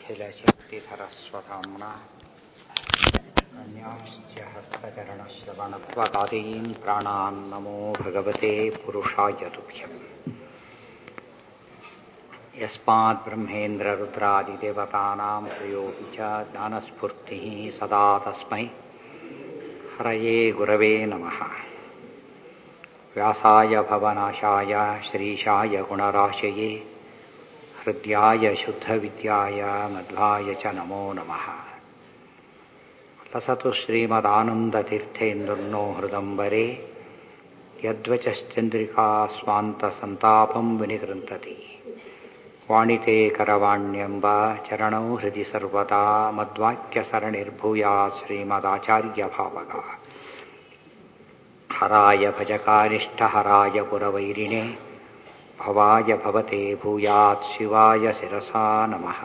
अखिलशक्तिधरस्वधाम्ना अन्यांश्च हस्तचरणश्रवणत्वदादीन् प्राणान् नमो भगवते पुरुषाय तुभ्यम् यस्मात् ब्रह्मेन्द्ररुद्रादिदेवतानां श्रेयोऽपि च ज्ञानस्फूर्तिः सदा तस्मै हरये गुरवे नमः व्यासाय भवनाशाय श्रीशाय गुणराशये हृद्याय शुद्धविद्याय मध्वाय च नमो नमः लसतु श्रीमदानन्दतीर्थेन्दुर्नो हृदम्बरे यद्वचश्चन्द्रिका स्वान्तसन्तापं विनिकृन्तति वाणिते करवाण्यम्ब चरणौ हृदि सर्वदा मद्वाक्यसरणिर्भूयात् श्रीमदाचार्यभावगा हराय भजकानिष्ठहराय पुरवैरिणे भवाय भवते भूयात् शिवाय शिरसा नमः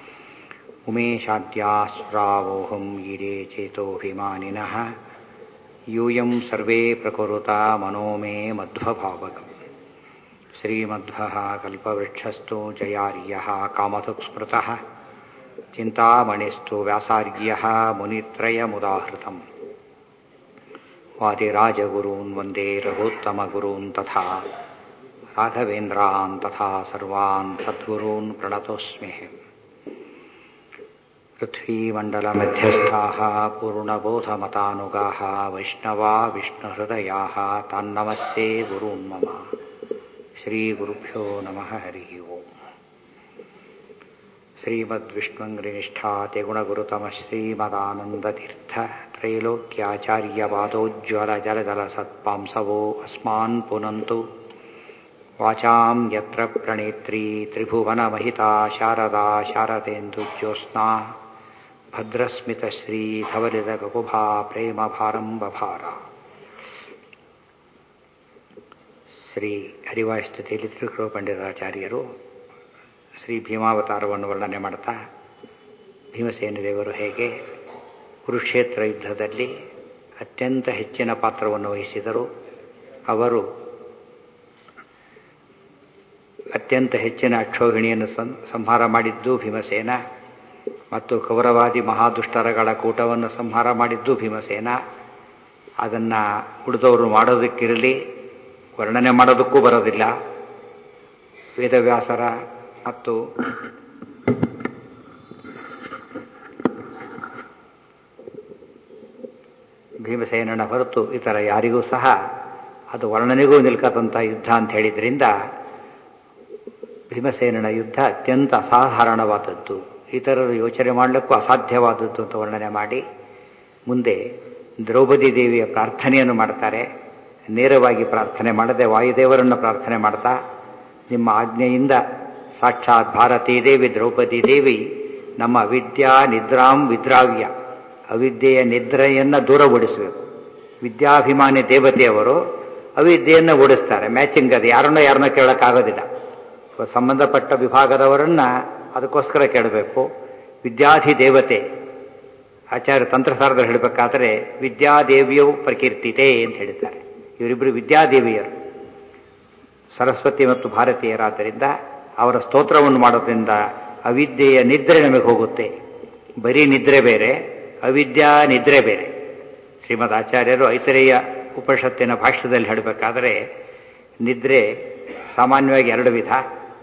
उमेशाद्यास्रावोऽहं ईडे चेतोऽभिमानिनः यूयं सर्वे प्रकुरुता मनो मे मध्वभावकम् श्रीमध्वः कल्पवृक्षस्तु जयार्यः कामधुक्स्मृतः चिन्तामणिस्तु व्यासार्यः मुनित्रयमुदाहृतम् वादिराजगुरून् वन्दे रघुत्तमगुरून् तथा राघवेन्द्रान् तथा सर्वान् सद्गुरून् प्रणतोऽस्म्यहम् पृथ्वीमण्डलमध्यस्थाः पूर्णबोधमतानुगाः वैष्णवा विष्णुहृदयाः तान्नमस्ये गुरून् मम श्रीगुरुभ्यो नमः हरिः ओम् श्रीमद्विष्णुङ्घ्रिनिष्ठातिगुणगुरुतमः श्रीमदानन्दतीर्थ त्रैलोक्याचार्यपादोज्ज्वलजलजलसत्पांसवो अस्मान् पुनन्तु वाचां यत्र प्रणेत्री त्रिभुवनमहिता शारदा शारदेन्दुज्योत्स्ना भद्रस्मितश्रीधवलितगकुभा प्रेमभारं बभाರ ಶ್ರೀ ಹರಿವಾಯುಸ್ತುತಿಯಲ್ಲಿ ತ್ರಿಕೃಪ ಪಂಡಿತಾಚಾರ್ಯರು ಶ್ರೀ ಭೀಮಾವತಾರವನ್ನು ವರ್ಣನೆ ಮಾಡ್ತಾ ಭೀಮಸೇನ ದೇವರು ಹೇಗೆ ಕುರುಕ್ಷೇತ್ರ ಯುದ್ಧದಲ್ಲಿ ಅತ್ಯಂತ ಹೆಚ್ಚಿನ ಪಾತ್ರವನ್ನು ವಹಿಸಿದರು ಅವರು ಅತ್ಯಂತ ಹೆಚ್ಚಿನ ಅಕ್ಷೋಹಿಣಿಯನ್ನು ಸಂಹಾರ ಮಾಡಿದ್ದು ಭೀಮಸೇನ ಮತ್ತು ಕೌರವಾದಿ ಮಹಾದುಷ್ಟರಗಳ ಕೂಟವನ್ನು ಸಂಹಾರ ಮಾಡಿದ್ದು ಭೀಮಸೇನ ಅದನ್ನು ಉಳಿದವರು ಮಾಡೋದಕ್ಕಿರಲಿ ವರ್ಣನೆ ಮಾಡೋದಕ್ಕೂ ಬರೋದಿಲ್ಲ ವೇದವ್ಯಾಸರ ಮತ್ತು ಭೀಮಸೇನನ ಹೊರತು ಇತರ ಯಾರಿಗೂ ಸಹ ಅದು ವರ್ಣನೆಗೂ ನಿಲ್ಕದಂಥ ಯುದ್ಧ ಅಂತ ಹೇಳಿದ್ರಿಂದ ಭೀಮಸೇನನ ಯುದ್ಧ ಅತ್ಯಂತ ಅಸಾಧಾರಣವಾದದ್ದು ಇತರರು ಯೋಚನೆ ಮಾಡಲಿಕ್ಕೂ ಅಸಾಧ್ಯವಾದದ್ದು ಅಂತ ವರ್ಣನೆ ಮಾಡಿ ಮುಂದೆ ದ್ರೌಪದಿ ದೇವಿಯ ಪ್ರಾರ್ಥನೆಯನ್ನು ಮಾಡ್ತಾರೆ ನೇರವಾಗಿ ಪ್ರಾರ್ಥನೆ ಮಾಡದೆ ವಾಯುದೇವರನ್ನು ಪ್ರಾರ್ಥನೆ ಮಾಡ್ತಾ ನಿಮ್ಮ ಆಜ್ಞೆಯಿಂದ ಸಾಕ್ಷಾತ್ ಭಾರತೀ ದೇವಿ ದ್ರೌಪದಿ ದೇವಿ ನಮ್ಮ ವಿದ್ಯಾ ನಿದ್ರಾಂ ವಿದ್ರಾವ್ಯ ಅವಿದ್ಯೆಯ ನಿದ್ರೆಯನ್ನು ದೂರ ಓಡಿಸಬೇಕು ವಿದ್ಯಾಭಿಮಾನಿ ದೇವತೆಯವರು ಅವಿದ್ಯೆಯನ್ನು ಓಡಿಸ್ತಾರೆ ಮ್ಯಾಚಿಂಗ್ ಅದು ಯಾರನ್ನೋ ಯಾರನ್ನೋ ಕೇಳೋಕ್ಕಾಗೋದಿಲ್ಲ ಸಂಬಂಧಪಟ್ಟ ವಿಭಾಗದವರನ್ನ ಅದಕ್ಕೋಸ್ಕರ ಕೇಳಬೇಕು ವಿದ್ಯಾಧಿ ದೇವತೆ ಆಚಾರ್ಯ ತಂತ್ರಸಾರದಲ್ಲಿ ಹೇಳಬೇಕಾದ್ರೆ ವಿದ್ಯಾದೇವಿಯವು ಪ್ರಕೀರ್ತಿತೆ ಅಂತ ಹೇಳ್ತಾರೆ ಇವರಿಬ್ಬರು ವಿದ್ಯಾದೇವಿಯರು ಸರಸ್ವತಿ ಮತ್ತು ಭಾರತೀಯರಾದ್ದರಿಂದ ಅವರ ಸ್ತೋತ್ರವನ್ನು ಮಾಡೋದ್ರಿಂದ ಅವಿದ್ಯೆಯ ನಿದ್ರೆ ನಮಗೆ ಹೋಗುತ್ತೆ ಬರೀ ನಿದ್ರೆ ಬೇರೆ ಅವಿದ್ಯಾ ನಿದ್ರೆ ಬೇರೆ ಶ್ರೀಮದ್ ಆಚಾರ್ಯರು ಐತರೇಯ ಉಪನಿಷತ್ತಿನ ಭಾಷ್ಯದಲ್ಲಿ ಹೇಳಬೇಕಾದರೆ ನಿದ್ರೆ ಸಾಮಾನ್ಯವಾಗಿ ಎರಡು ವಿಧ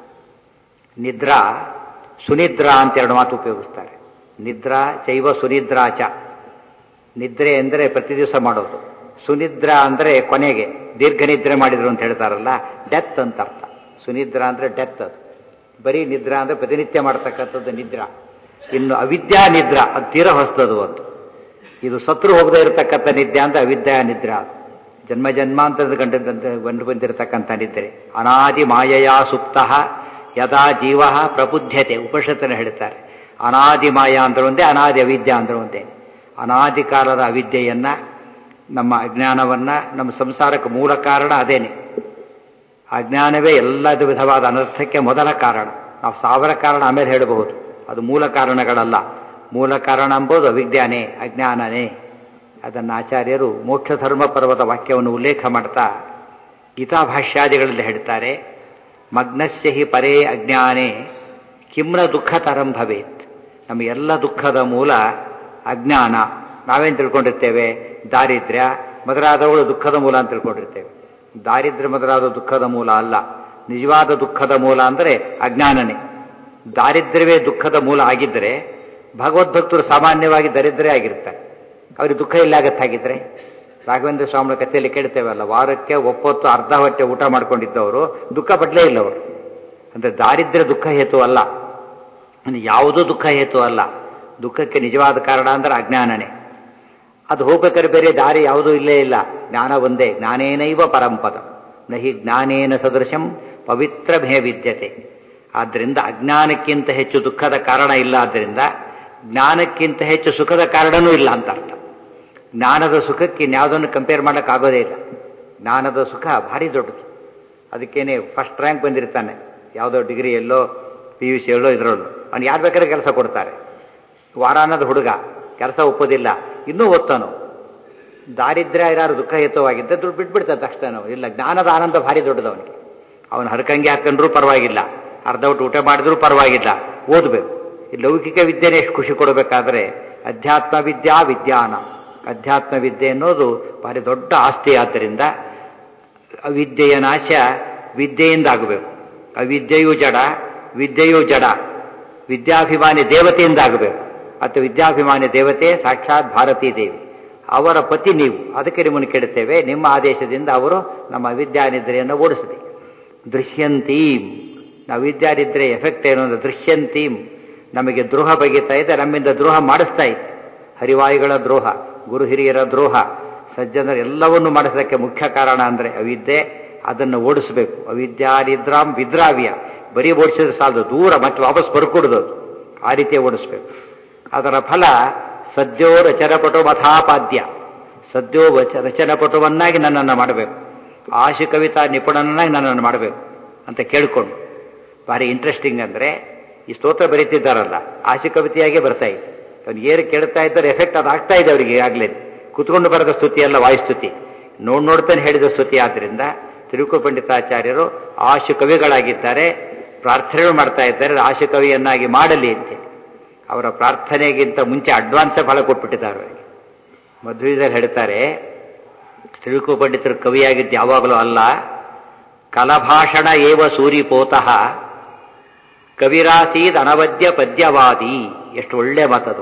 ನಿದ್ರಾ ಸುನಿದ್ರಾ ಅಂತ ಎರಡು ಮಾತು ಉಪಯೋಗಿಸ್ತಾರೆ ನಿದ್ರಾ ಚೈವ ಸುನಿದ್ರಾಚ ನಿದ್ರೆ ಅಂದರೆ ಪ್ರತಿ ದಿವಸ ಮಾಡೋದು ಸುನಿದ್ರಾ ಅಂದರೆ ಕೊನೆಗೆ ದೀರ್ಘ ನಿದ್ರೆ ಮಾಡಿದ್ರು ಅಂತ ಹೇಳ್ತಾರಲ್ಲ ಡೆತ್ ಅಂತ ಅರ್ಥ ಸುನಿದ್ರಾ ಅಂದರೆ ಡೆತ್ ಅದು ಬರೀ ನಿದ್ರಾ ಅಂದರೆ ಪ್ರತಿನಿತ್ಯ ಮಾಡ್ತಕ್ಕಂಥದ್ದು ನಿದ್ರಾ ಇನ್ನು ಅವಿದ್ಯಾ ನಿದ್ರಾ ಅದು ತೀರ ಹೊಸ್ತದು ಒಂದು ಇದು ಸತ್ರು ಹೋಗದೇ ಇರತಕ್ಕಂಥ ನಿದ್ದೆ ಅಂತ ಅವಿದ್ಯಾ ನಿದ್ರಾ ಅದು ಜನ್ಮ ಜನ್ಮಾಂತರದ ಗಂಟದಂತ ಗಂಡು ಬಂದಿರತಕ್ಕಂಥ ನಿದ್ರೆ ಅನಾದಿ ಮಾಯೆಯ ಸುಪ್ತ ಯದಾ ಜೀವ ಪ್ರಬುದ್ಧತೆ ಉಪನಿಷತ್ತನ್ನು ಹೇಳ್ತಾರೆ ಅನಾದಿ ಮಾಯ ಅಂದ್ರೆ ಒಂದೇ ಅನಾದಿ ಅವಿದ್ಯಾ ಅಂದ್ರೆ ಒಂದೇ ಅನಾದಿ ಕಾಲದ ಅವಿದ್ಯೆಯನ್ನ ನಮ್ಮ ಅಜ್ಞಾನವನ್ನ ನಮ್ಮ ಸಂಸಾರಕ್ಕೆ ಮೂಲ ಕಾರಣ ಅದೇನೆ ಅಜ್ಞಾನವೇ ಎಲ್ಲ ವಿಧವಾದ ಅನರ್ಥಕ್ಕೆ ಮೊದಲ ಕಾರಣ ನಾವು ಸಾವಿರ ಕಾರಣ ಆಮೇಲೆ ಹೇಳಬಹುದು ಅದು ಮೂಲ ಕಾರಣಗಳಲ್ಲ ಮೂಲ ಕಾರಣ ಎಂಬುದು ಅವಿಜ್ಞಾನೇ ಅಜ್ಞಾನನೇ ಅದನ್ನು ಆಚಾರ್ಯರು ಮೋಕ್ಷ ಧರ್ಮ ಪರ್ವದ ವಾಕ್ಯವನ್ನು ಉಲ್ಲೇಖ ಮಾಡ್ತಾ ಗೀತಾಭಾಷ್ಯಾದಿಗಳಲ್ಲಿ ಹೇಳ್ತಾರೆ ಮಗ್ನಸ್ಯ ಹಿ ಪರೇ ಅಜ್ಞಾನೇ ಕಿಮ್ನ ದುಃಖತರಂ ಭವೇತ್ ನಮ್ಮ ಎಲ್ಲ ದುಃಖದ ಮೂಲ ಅಜ್ಞಾನ ನಾವೇನು ತಿಳ್ಕೊಂಡಿರ್ತೇವೆ ದಾರಿದ್ರ್ಯ ಮೊದಲಾದವುಗಳು ದುಃಖದ ಮೂಲ ಅಂತ ತಿಳ್ಕೊಂಡಿರ್ತೇವೆ ದಾರಿದ್ರ್ಯ ಮೊದಲಾದ ದುಃಖದ ಮೂಲ ಅಲ್ಲ ನಿಜವಾದ ದುಃಖದ ಮೂಲ ಅಂದರೆ ಅಜ್ಞಾನನೇ ದಾರಿದ್ರ್ಯವೇ ದುಃಖದ ಮೂಲ ಆಗಿದ್ದರೆ ಭಗವದ್ಭಕ್ತರು ಸಾಮಾನ್ಯವಾಗಿ ದರಿದ್ರೇ ಆಗಿರ್ತಾರೆ ಅವ್ರಿಗೆ ದುಃಖ ಇಲ್ಲ ಆಗತ್ತಾಗಿದ್ರೆ ರಾಘವೇಂದ್ರ ಸ್ವಾಮಿಗಳ ಕಥೆಯಲ್ಲಿ ಕೇಳ್ತೇವಲ್ಲ ವಾರಕ್ಕೆ ಒಪ್ಪತ್ತು ಅರ್ಧ ಹೊಟ್ಟೆ ಊಟ ಮಾಡ್ಕೊಂಡಿದ್ದವರು ದುಃಖ ಪಡಲೇ ಇಲ್ಲ ಅವರು ಅಂದ್ರೆ ದಾರಿದ್ರ್ಯ ದುಃಖ ಹೇತು ಅಲ್ಲ ಅಂದ್ರೆ ಯಾವುದೂ ದುಃಖ ಹೇತು ಅಲ್ಲ ದುಃಖಕ್ಕೆ ನಿಜವಾದ ಕಾರಣ ಅಂದ್ರೆ ಅಜ್ಞಾನನೇ ಅದು ಹೋಗ್ಬೇಕಾದ್ರೆ ಬೇರೆ ದಾರಿ ಯಾವುದೂ ಇಲ್ಲೇ ಇಲ್ಲ ಜ್ಞಾನ ಒಂದೇ ಜ್ಞಾನೇನೈವ ಪರಂಪದ ನಹಿ ಜ್ಞಾನೇನ ಸದೃಶಂ ಪವಿತ್ರ ಭೇ ವಿದ್ಯತೆ ಆದ್ದರಿಂದ ಅಜ್ಞಾನಕ್ಕಿಂತ ಹೆಚ್ಚು ದುಃಖದ ಕಾರಣ ಇಲ್ಲ ಆದ್ದರಿಂದ ಜ್ಞಾನಕ್ಕಿಂತ ಹೆಚ್ಚು ಸುಖದ ಕಾರಣನೂ ಇಲ್ಲ ಅಂತ ಅರ್ಥ ಜ್ಞಾನದ ಸುಖಕ್ಕೆ ಇನ್ಯಾವುದನ್ನು ಕಂಪೇರ್ ಮಾಡೋಕ್ಕಾಗೋದೇ ಇಲ್ಲ ಜ್ಞಾನದ ಸುಖ ಭಾರಿ ದೊಡ್ಡದು ಅದಕ್ಕೇನೆ ಫಸ್ಟ್ ರ್ಯಾಂಕ್ ಬಂದಿರ್ತಾನೆ ಯಾವುದೋ ಡಿಗ್ರಿಯಲ್ಲೋ ಪಿ ಯು ಸಿ ಎಲ್ಲೋ ಇದರಲ್ಲೋ ಅವ್ನು ಯಾರು ಬೇಕಾದ್ರೆ ಕೆಲಸ ಕೊಡ್ತಾರೆ ವಾರಾನದ ಹುಡುಗ ಕೆಲಸ ಒಪ್ಪೋದಿಲ್ಲ ಇನ್ನೂ ಓದ್ತಾನೋ ದಾರಿದ್ರ್ಯ ಯಾರು ದುಃಖ ಹೇತುವಾಗಿದ್ದರೆ ದುಡ್ಡು ಬಿಟ್ಬಿಡ್ತಾರೆ ತಕ್ಷಣ ಇಲ್ಲ ಜ್ಞಾನದ ಆನಂದ ಭಾರಿ ದೊಡ್ಡದು ಅವನಿಗೆ ಅವನು ಹರಕಂಗಿ ಹಾಕೊಂಡ್ರೂ ಪರವಾಗಿಲ್ಲ ಅರ್ಧ ಊಟ ಊಟ ಮಾಡಿದ್ರೂ ಪರವಾಗಿಲ್ಲ ಓದಬೇಕು ಈ ಲೌಕಿಕ ವಿದ್ಯೆನೇ ಎಷ್ಟು ಖುಷಿ ಕೊಡಬೇಕಾದ್ರೆ ಅಧ್ಯಾತ್ಮ ವಿದ್ಯಾ ವಿಜ್ಞಾನ ಅಧ್ಯಾತ್ಮ ವಿದ್ಯೆ ಅನ್ನೋದು ಭಾರಿ ದೊಡ್ಡ ಆಸ್ತಿ ಆದ್ದರಿಂದ ಅವಿದ್ಯೆಯ ನಾಶ ವಿದ್ಯೆಯಿಂದ ಆಗಬೇಕು ಅವಿದ್ಯೆಯೂ ಜಡ ವಿದ್ಯೆಯೂ ಜಡ ವಿದ್ಯಾಭಿಮಾನಿ ದೇವತೆಯಿಂದ ಆಗಬೇಕು ಅಥವಾ ವಿದ್ಯಾಭಿಮಾನಿ ದೇವತೆ ಸಾಕ್ಷಾತ್ ಭಾರತೀ ದೇವಿ ಅವರ ಪತಿ ನೀವು ಅದಕ್ಕೆ ನಿಮ್ಮನ್ನು ಕೇಳುತ್ತೇವೆ ನಿಮ್ಮ ಆದೇಶದಿಂದ ಅವರು ನಮ್ಮ ವಿದ್ಯಾನಿದ್ರೆಯನ್ನು ಓಡಿಸಿದೆ ದೃಶ್ಯಂತೀಂ ನಾವು ವಿದ್ಯಾನಿದ್ರೆ ಎಫೆಕ್ಟ್ ಏನು ಅಂದ್ರೆ ದೃಶ್ಯಂತೀಂ ನಮಗೆ ದ್ರೋಹ ಬಗೆತಾ ಇದೆ ನಮ್ಮಿಂದ ದ್ರೋಹ ಮಾಡಿಸ್ತಾ ಇದೆ ಹರಿವಾಯುಗಳ ದ್ರೋಹ ಗುರು ಹಿರಿಯರ ದ್ರೋಹ ಸಜ್ಜನರ ಎಲ್ಲವನ್ನೂ ಮಾಡಿಸೋದಕ್ಕೆ ಮುಖ್ಯ ಕಾರಣ ಅಂದರೆ ಅವಿದ್ಯೆ ಅದನ್ನು ಓಡಿಸಬೇಕು ಅವಿದ್ಯಾ ನಿದ್ರಾಂ ವಿದ್ರಾವ್ಯ ಬರೀ ಓಡಿಸಿದ್ರೆ ಸಾಲದು ದೂರ ಮತ್ತೆ ವಾಪಸ್ ಬರ್ಕೊಡುದು ಆ ರೀತಿ ಓಡಿಸ್ಬೇಕು ಅದರ ಫಲ ಸದ್ಯೋ ರಚನಪಟು ಮಥಾಪಾದ್ಯ ಸದ್ಯೋ ವಚ ರಚನಪಟುವನ್ನಾಗಿ ನನ್ನನ್ನು ಮಾಡಬೇಕು ಆಶು ಕವಿತಾ ನಿಪುಣನನ್ನಾಗಿ ನನ್ನನ್ನು ಮಾಡಬೇಕು ಅಂತ ಕೇಳಿಕೊಂಡು ಭಾರಿ ಇಂಟ್ರೆಸ್ಟಿಂಗ್ ಅಂದರೆ ಈ ಸ್ತೋತ್ರ ಬರೀತಿದ್ದಾರಲ್ಲ ಆಶು ಕವಿತೆಯಾಗೇ ಬರ್ತಾ ಇದೆ ಅವ್ನು ಏನು ಕೇಳ್ತಾ ಇದ್ದಾರೆ ಎಫೆಕ್ಟ್ ಅದು ಆಗ್ತಾ ಇದೆ ಅವರಿಗೆ ಈಗಾಗಲೇ ಕುತ್ಕೊಂಡು ಬರೆದ ಸ್ತುತಿ ಅಲ್ಲ ವಾಯುಸ್ತುತಿ ನೋಡ್ ನೋಡ್ತಾನೆ ಹೇಳಿದ ಸ್ತುತಿ ಆದ್ದರಿಂದ ತಿರುಕು ಪಂಡಿತಾಚಾರ್ಯರು ಆಶು ಕವಿಗಳಾಗಿದ್ದಾರೆ ಪ್ರಾರ್ಥನೆ ಮಾಡ್ತಾ ಇದ್ದಾರೆ ಆಶು ಕವಿಯನ್ನಾಗಿ ಮಾಡಲಿ ಅಂತೇಳಿ ಅವರ ಪ್ರಾರ್ಥನೆಗಿಂತ ಮುಂಚೆ ಅಡ್ವಾನ್ಸ್ ಫಲ ಕೊಟ್ಬಿಟ್ಟಿದ್ದಾರೆ ಅವರಿಗೆ ಮಧ್ವಿದಲ್ಲಿ ಹೇಳ್ತಾರೆ ತಿರುಕು ಪಂಡಿತರು ಕವಿಯಾಗಿದ್ದು ಯಾವಾಗಲೂ ಅಲ್ಲ ಕಲಭಾಷಣ ಏವ ಸೂರಿಪೋತಃ ಕವಿರಾಸೀದ್ ಅನವದ್ಯ ಪದ್ಯವಾದಿ ಎಷ್ಟು ಒಳ್ಳೆ ಮಾತದು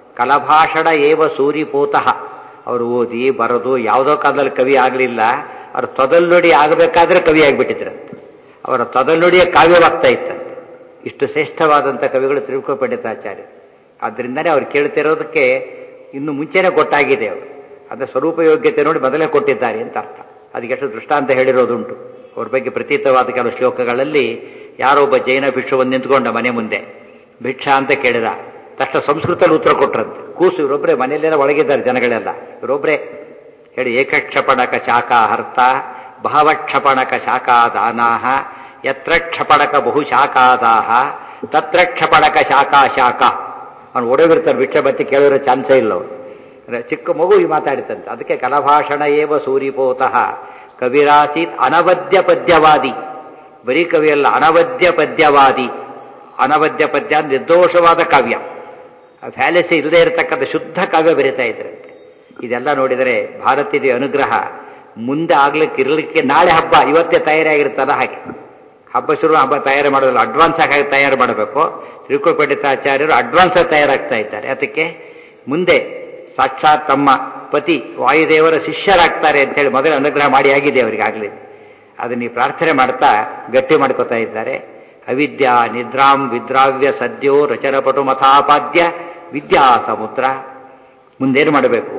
ಕಲಭಾಷಣ ಏವ ಸೂರಿಪೋತಃ ಅವರು ಓದಿ ಬರೆದು ಯಾವುದೋ ಕಾಲದಲ್ಲಿ ಕವಿ ಆಗಲಿಲ್ಲ ಅವ್ರ ತೊದಲ್ನುಡಿ ಆಗಬೇಕಾದ್ರೆ ಕವಿ ಆಗಿಬಿಟ್ಟಿದ್ರಂತೆ ಅವರ ತೊದಲ್ನುಡಿಯೇ ಕಾವ್ಯವಾಗ್ತಾ ಇತ್ತಂತೆ ಇಷ್ಟು ಶ್ರೇಷ್ಠವಾದಂಥ ಕವಿಗಳು ತಿರುಕು ಪಂಡಿತಾಚಾರ್ಯ ಆದ್ದರಿಂದನೇ ಅವ್ರು ಕೇಳ್ತಿರೋದಕ್ಕೆ ಇನ್ನು ಮುಂಚೆನೇ ಗೊತ್ತಾಗಿದೆ ಅವರು ಅದರ ಸ್ವರೂಪ ಯೋಗ್ಯತೆ ನೋಡಿ ಮೊದಲೇ ಕೊಟ್ಟಿದ್ದಾರೆ ಅಂತ ಅರ್ಥ ಅದಕ್ಕೆ ಎಷ್ಟು ದೃಷ್ಟಾಂತ ಹೇಳಿರೋದುಂಟು ಅವ್ರ ಬಗ್ಗೆ ಪ್ರತೀತವಾದ ಕೆಲವು ಶ್ಲೋಕಗಳಲ್ಲಿ ಯಾರೊಬ್ಬ ಜೈನ ಭಿಕ್ಷುವನ್ನು ನಿಂತ್ಕೊಂಡ ಮನೆ ಮುಂದೆ ಭಿಕ್ಷಾ ಅಂತ ಕೇಳಿದ ತಕ್ಷಣ ಸಂಸ್ಕೃತದಲ್ಲಿ ಉತ್ತರ ಕೊಟ್ರಂತೆ ಕೂಸು ಇವರೊಬ್ಬರೇ ಮನೆಯಲ್ಲೆಲ್ಲ ಒಳಗಿದ್ದಾರೆ ಜನಗಳೆಲ್ಲ ಇವರೊಬ್ಬರೇ ಹೇಳಿ ಏಕಕ್ಷಪಣಕ ಶಾಖಾ ಹರ್ತ ಬಹವಕ್ಷಪಣಕ ಶಾಖಾ ದಾನಾಹ ಯತ್ರ ಕ್ಷಪಣಕ ಬಹು ಶಾಖಾದಾಹ ತತ್ರ ಕ್ಷಪಣಕ ಶಾಖಾ ಶಾಖ ಅವ್ನು ಓಡೋಗಿರ್ತಾರೆ ಭಿಕ್ಷೆ ಬತ್ತಿ ಕೇಳಿರೋ ಚಾನ್ಸೇ ಇಲ್ಲ ಅವರು ಅಂದ್ರೆ ಚಿಕ್ಕ ಮಗು ಈ ಮಾತಾಡಿತಂತೆ ಅದಕ್ಕೆ ಕಲಭಾಷಣ ಏವ ಸೂರಿಪೋತಃ ಕವಿರಾಸೀತ್ ಅನವದ್ಯ ಪದ್ಯವಾದಿ ಬರೀ ಕವಿಯಲ್ಲ ಅನವದ್ಯ ಪದ್ಯವಾದಿ ಅನವದ್ಯ ಪದ್ಯ ನಿರ್ದೋಷವಾದ ಕಾವ್ಯ ಫ್ಯಾಲೆಸಿ ಇಲ್ಲದೆ ಇರತಕ್ಕಂಥ ಶುದ್ಧ ಕಾವ್ಯ ಬರೀತಾ ಇದ್ರಂತೆ ಇದೆಲ್ಲ ನೋಡಿದರೆ ಭಾರತೀಯ ಅನುಗ್ರಹ ಮುಂದೆ ಆಗ್ಲಿಕ್ಕೆ ಇರಲಿಕ್ಕೆ ನಾಳೆ ಹಬ್ಬ ಇವತ್ತೇ ತಯಾರಾಗಿರ್ತಲ್ಲ ಹಾಗೆ ಹಬ್ಬ ಶುರು ಹಬ್ಬ ತಯಾರು ಮಾಡೋದಿಲ್ಲ ಅಡ್ವಾನ್ಸ್ ಆಗಿ ತಯಾರು ಮಾಡಬೇಕು ತಿರುಕುಳ ಪಂಡಿತಾಚಾರ್ಯರು ಅಡ್ವಾನ್ಸ್ ಆಗಿ ತಯಾರಾಗ್ತಾ ಇದ್ದಾರೆ ಅದಕ್ಕೆ ಮುಂದೆ ಸಾಕ್ಷಾತ್ ತಮ್ಮ ಪತಿ ವಾಯುದೇವರ ಶಿಷ್ಯರಾಗ್ತಾರೆ ಅಂತೇಳಿ ಮೊದಲೇ ಅನುಗ್ರಹ ಮಾಡಿ ಆಗಿದೆ ಅವರಿಗೆ ಆಗಲಿ ಅದನ್ನ ಈ ಪ್ರಾರ್ಥನೆ ಮಾಡ್ತಾ ಗಟ್ಟಿ ಮಾಡ್ಕೋತಾ ಇದ್ದಾರೆ ಅವಿದ್ಯಾ ನಿದ್ರಾಂ ವಿದ್ರಾವ್ಯ ಸದ್ಯೋ ರಚನಪಟು ಮಥಾಪಾದ್ಯ ವಿದ್ಯಾ ಸಮುದ್ರ ಮುಂದೇನು ಮಾಡಬೇಕು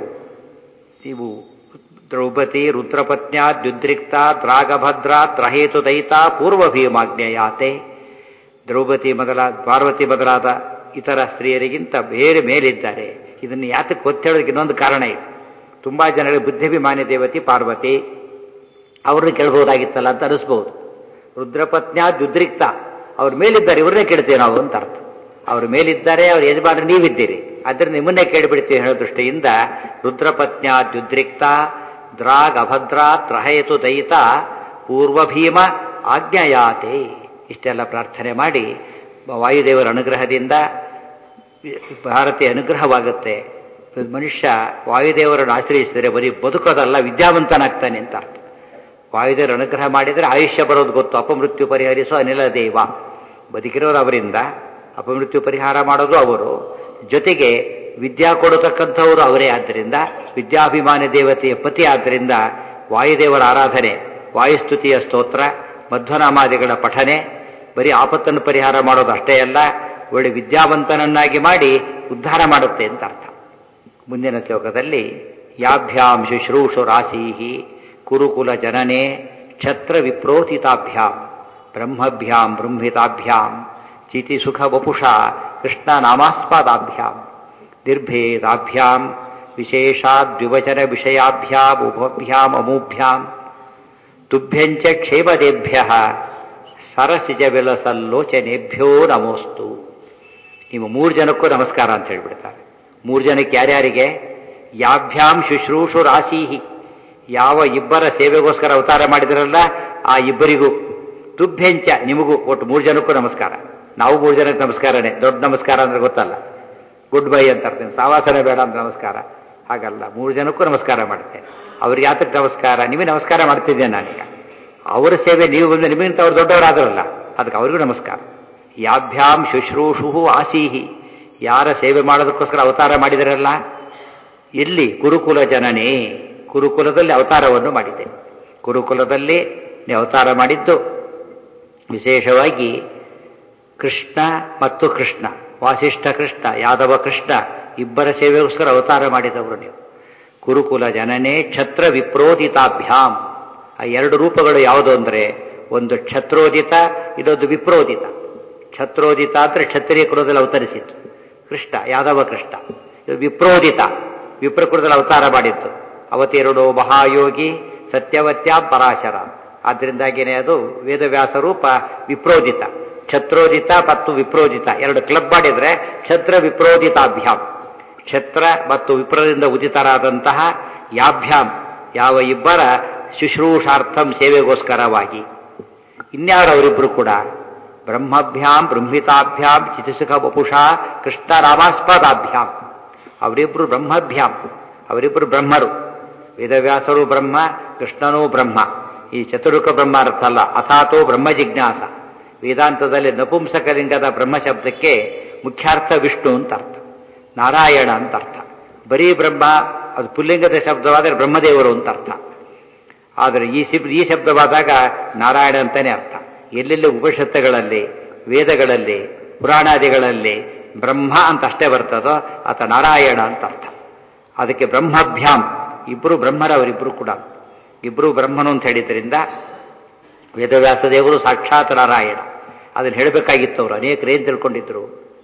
ನೀವು ದ್ರೌಪದಿ ರುದ್ರಪತ್ನ್ಯ ದ್ಯುದ್ರಿಕ್ತ ದ್ರಾಗಭದ್ರ ತ್ರಹೇತು ದಯಿತ ಪೂರ್ವ ಭೀಮಾಜ್ಞೆಯಾತೆ ದ್ರೌಪದಿ ಮೊದಲ ಪಾರ್ವತಿ ಮೊದಲಾದ ಇತರ ಸ್ತ್ರೀಯರಿಗಿಂತ ಬೇರೆ ಮೇಲಿದ್ದಾರೆ ಇದನ್ನು ಯಾತಕ್ಕೆ ಗೊತ್ತೇಳೋದಕ್ಕೆ ಇನ್ನೊಂದು ಕಾರಣ ಇದೆ ತುಂಬಾ ಜನರಿಗೆ ಬುದ್ಧಿಭಿಮಾನಿ ದೇವತಿ ಪಾರ್ವತಿ ಅವ್ರನ್ನ ಕೇಳ್ಬೋದಾಗಿತ್ತಲ್ಲ ಅಂತ ಅನಿಸ್ಬಹುದು ರುದ್ರಪತ್ನ್ಯ ದ್ಯುದ್ರಿಕ್ತ ಅವ್ರ ಮೇಲಿದ್ದಾರೆ ಇವ್ರನ್ನೇ ಕೇಳ್ತೇವೆ ನಾವು ಅಂತ ಅರ್ಥ ಅವ್ರ ಮೇಲಿದ್ದಾರೆ ಅವ್ರ ಯಜಮಾನ ನೀವಿದ್ದೀರಿ ಆದ್ರೆ ನಿಮ್ಮನ್ನೇ ಕೇಳಿಬಿಡ್ತೀವಿ ಹೇಳೋ ದೃಷ್ಟಿಯಿಂದ ರುದ್ರಪತ್ನ್ಯ ದ್ಯುದ್ರಿಕ್ತ ದ್ರಾಗ್ ಅಭದ್ರ ತ್ರಹಯತು ದಯಿತ ಪೂರ್ವಭೀಮ ಆಜ್ಞಾಯಾತೆ ಇಷ್ಟೆಲ್ಲ ಪ್ರಾರ್ಥನೆ ಮಾಡಿ ವಾಯುದೇವರ ಅನುಗ್ರಹದಿಂದ ಭಾರತೀಯ ಅನುಗ್ರಹವಾಗುತ್ತೆ ಮನುಷ್ಯ ವಾಯುದೇವರನ್ನು ಆಶ್ರಯಿಸಿದರೆ ಬರೀ ಬದುಕೋದಲ್ಲ ವಿದ್ಯಾವಂತನಾಗ್ತಾನೆ ಅಂತ ಅರ್ಥ ವಾಯುದೇವರು ಅನುಗ್ರಹ ಮಾಡಿದರೆ ಆಯುಷ್ಯ ಬರೋದು ಗೊತ್ತು ಅಪಮೃತ್ಯು ಪರಿಹರಿಸೋ ಅನಿಲ ದೇವ ಬದುಕಿರೋರು ಅವರಿಂದ ಅಪಮೃತ್ಯು ಪರಿಹಾರ ಮಾಡೋದು ಅವರು ಜೊತೆಗೆ ವಿದ್ಯಾ ಕೊಡತಕ್ಕಂಥವರು ಅವರೇ ಆದ್ದರಿಂದ ವಿದ್ಯಾಭಿಮಾನಿ ದೇವತೆಯ ಪತಿ ಆದ್ದರಿಂದ ವಾಯುದೇವರ ಆರಾಧನೆ ವಾಯುಸ್ತುತಿಯ ಸ್ತೋತ್ರ ಮಧ್ವನಾಮಾದಿಗಳ ಪಠನೆ ಬರೀ ಆಪತ್ತನ್ನು ಪರಿಹಾರ ಮಾಡೋದು ಅಷ್ಟೇ ಅಲ್ಲ ಒಳ್ಳೆ ವಿದ್ಯಾವಂತನನ್ನಾಗಿ ಮಾಡಿ ಉದ್ಧಾರ ಮಾಡುತ್ತೆ ಅಂತ ಅರ್ಥ ಮುಂದಿನ ಶ್ಲೋಕದಲ್ಲಿ ಯಾಭ್ಯಾಂ ಶುಶ್ರೂಷು ರಾಶೀಹಿ ಕುರುಕುಲ ಜನನೆ ಛತ್ರ ವಿಪ್ರೋತಿತಾಭ್ಯಾಂ ಬ್ರಹ್ಮಭ್ಯಾಂ ಬೃಂಹಿತಾಭ್ಯಾಂ ಚಿತಿ ಸುಖ ವಪುಷ ಕೃಷ್ಣ ನಾಮಾಸ್ಪದಾಭ್ಯಾಂ ನಿರ್ಭೇದಾಭ್ಯಾಂ ವಿಶೇಷಾದ್ವಿವಚನ ವಿಷಯಾಭ್ಯಾಂ ಉಭಭ್ಯಾಂ ಅಮೂಭ್ಯಾಂ ತುಭ್ಯಂಚ ಕ್ಷೇಮದೇಭ್ಯ ಸರಸಿಜ ವಿಲಸಲ್ಲೋಚನೆಭ್ಯೋ ನಮೋಸ್ತು ನಿಮ್ಮ ಮೂರು ಜನಕ್ಕೂ ನಮಸ್ಕಾರ ಅಂತ ಹೇಳ್ಬಿಡ್ತಾರೆ ಮೂರು ಜನಕ್ಕೆ ಯಾರ್ಯಾರಿಗೆ ಯಾಭ್ಯಾಂ ಶುಶ್ರೂಷು ರಾಶೀಹಿ ಯಾವ ಇಬ್ಬರ ಸೇವೆಗೋಸ್ಕರ ಅವತಾರ ಮಾಡಿದ್ರಲ್ಲ ಆ ಇಬ್ಬರಿಗೂ ತುಭ್ಯಂಚ ನಿಮಗೂ ಒಟ್ಟು ಮೂರು ಜನಕ್ಕೂ ನಮಸ್ಕಾರ ನಾವು ಮೂರು ಜನಕ್ಕೆ ನಮಸ್ಕಾರನೇ ದೊಡ್ಡ ನಮಸ್ಕಾರ ಅಂದ್ರೆ ಗೊತ್ತಲ್ಲ ಗುಡ್ ಬೈ ಅಂತ ಅರ್ತೀನಿ ಸಾವಾಸನೆ ಬೇಡ ಅಂತ ನಮಸ್ಕಾರ ಹಾಗಲ್ಲ ಮೂರು ಜನಕ್ಕೂ ನಮಸ್ಕಾರ ಮಾಡ್ತೇನೆ ಅವ್ರಿಗೆ ಯಾತಕ್ಕೆ ನಮಸ್ಕಾರ ನಿಮಗೆ ನಮಸ್ಕಾರ ಮಾಡ್ತಿದ್ದೆ ನಾನೀಗ ಅವರ ಸೇವೆ ನೀವು ಬಂದು ನಿಮಗಿಂತ ಅವ್ರು ದೊಡ್ಡವರಾದ್ರಲ್ಲ ಅದಕ್ಕೆ ಅವ್ರಿಗೂ ನಮಸ್ಕಾರ ಯಾಭ್ಯಾಂ ಶುಶ್ರೂಷು ಆಸೀಹಿ ಯಾರ ಸೇವೆ ಮಾಡೋದಕ್ಕೋಸ್ಕರ ಅವತಾರ ಮಾಡಿದರಲ್ಲ ಇಲ್ಲಿ ಕುರುಕುಲ ಜನನೇ ಕುರುಕುಲದಲ್ಲಿ ಅವತಾರವನ್ನು ಮಾಡಿದ್ದೆ ಕುರುಕುಲದಲ್ಲಿ ನೀವು ಅವತಾರ ಮಾಡಿದ್ದು ವಿಶೇಷವಾಗಿ ಕೃಷ್ಣ ಮತ್ತು ಕೃಷ್ಣ ವಾಸಿಷ್ಠ ಕೃಷ್ಣ ಯಾದವ ಕೃಷ್ಣ ಇಬ್ಬರ ಸೇವೆಗೋಸ್ಕರ ಅವತಾರ ಮಾಡಿದವರು ನೀವು ಕುರುಕುಲ ಜನನೇ ಛತ್ರ ವಿಪ್ರೋದಿತಾಭ್ಯಾಂ ಆ ಎರಡು ರೂಪಗಳು ಯಾವುದು ಅಂದರೆ ಒಂದು ಛತ್ರೋದಿತ ಇದೊಂದು ವಿಪ್ರೋದಿತ ಛತ್ರೋದಿತ ಅಂದ್ರೆ ಕ್ಷತ್ರಿಯ ಕುಲದಲ್ಲಿ ಅವತರಿಸಿತ್ತು ಕೃಷ್ಣ ಯಾದವ ಕೃಷ್ಣ ಇದು ವಿಪ್ರೋದಿತ ವಿಪ್ರಕೃತದಲ್ಲಿ ಅವತಾರ ಮಾಡಿತ್ತು ಅವತೀರ್ಣೋ ಮಹಾಯೋಗಿ ಸತ್ಯವತ್ಯ ಪರಾಶರ ಆದ್ದರಿಂದಾಗಿನೇ ಅದು ವೇದವ್ಯಾಸ ರೂಪ ವಿಪ್ರೋದಿತ ಛತ್ರೋದಿತ ಮತ್ತು ವಿಪ್ರೋದಿತ ಎರಡು ಕ್ಲಬ್ ಮಾಡಿದ್ರೆ ಛತ್ರ ವಿಪ್ರೋದಿತಾಭ್ಯಾಂ ಕ್ಷತ್ರ ಮತ್ತು ವಿಪ್ರದಿಂದ ಉದಿತರಾದಂತಹ ಯಾಭ್ಯಾಂ ಯಾವ ಇಬ್ಬರ ಶುಶ್ರೂಷಾರ್ಥಂ ಸೇವೆಗೋಸ್ಕರವಾಗಿ ಇನ್ಯಾರು ಅವರಿಬ್ರು ಕೂಡ ಬ್ರಹ್ಮಭ್ಯಾಂ ಬ್ರಹ್ಮಿತಾಭ್ಯಾಂ ಚಿತಿಸುಖ ವಪುಷಾ ಕೃಷ್ಣ ರಾಮಾಸ್ಪದಾಭ್ಯಾಂ ಅವರಿಬ್ರು ಬ್ರಹ್ಮಭ್ಯಾಂ ಅವರಿಬ್ರು ಬ್ರಹ್ಮರು ವೇದವ್ಯಾಸರು ಬ್ರಹ್ಮ ಕೃಷ್ಣನೂ ಬ್ರಹ್ಮ ಈ ಚತುರ್ಕ ಬ್ರಹ್ಮ ಅರ್ಥ ಅಲ್ಲ ಅಥಾತೋ ಬ್ರಹ್ಮ ಜಿಜ್ಞಾಸ ವೇದಾಂತದಲ್ಲಿ ನಪುಂಸಕಲಿಂಗದ ಬ್ರಹ್ಮ ಶಬ್ದಕ್ಕೆ ಮುಖ್ಯಾರ್ಥ ವಿಷ್ಣು ಅಂತ ಅರ್ಥ ನಾರಾಯಣ ಅಂತ ಅರ್ಥ ಬರೀ ಬ್ರಹ್ಮ ಅದು ಪುಲ್ಲಿಂಗದ ಶಬ್ದವಾದರೆ ಬ್ರಹ್ಮದೇವರು ಅಂತ ಅರ್ಥ ಆದರೆ ಈ ಶಿಬ್ ಈ ಶಬ್ದವಾದಾಗ ನಾರಾಯಣ ಅಂತಾನೆ ಅರ್ಥ ಎಲ್ಲೆಲ್ಲಿ ಉಪನಿಷತ್ತುಗಳಲ್ಲಿ ವೇದಗಳಲ್ಲಿ ಪುರಾಣಾದಿಗಳಲ್ಲಿ ಬ್ರಹ್ಮ ಅಂತ ಅಷ್ಟೇ ಬರ್ತದೋ ಆತ ನಾರಾಯಣ ಅಂತ ಅರ್ಥ ಅದಕ್ಕೆ ಬ್ರಹ್ಮಭ್ಯಾಂ ಇಬ್ಬರು ಬ್ರಹ್ಮರವರಿಬ್ಬರು ಕೂಡ ಇಬ್ಬರು ಬ್ರಹ್ಮನು ಅಂತ ಹೇಳಿದ್ರಿಂದ ವೇದವ್ಯಾಸ ದೇವರು ಸಾಕ್ಷಾತ್ ನಾರಾಯಣ ಅದನ್ನು ಹೇಳಬೇಕಾಗಿತ್ತು ಅವರು ಅನೇಕರು ಏನು ತಿಳ್ಕೊಂಡಿದ್ರು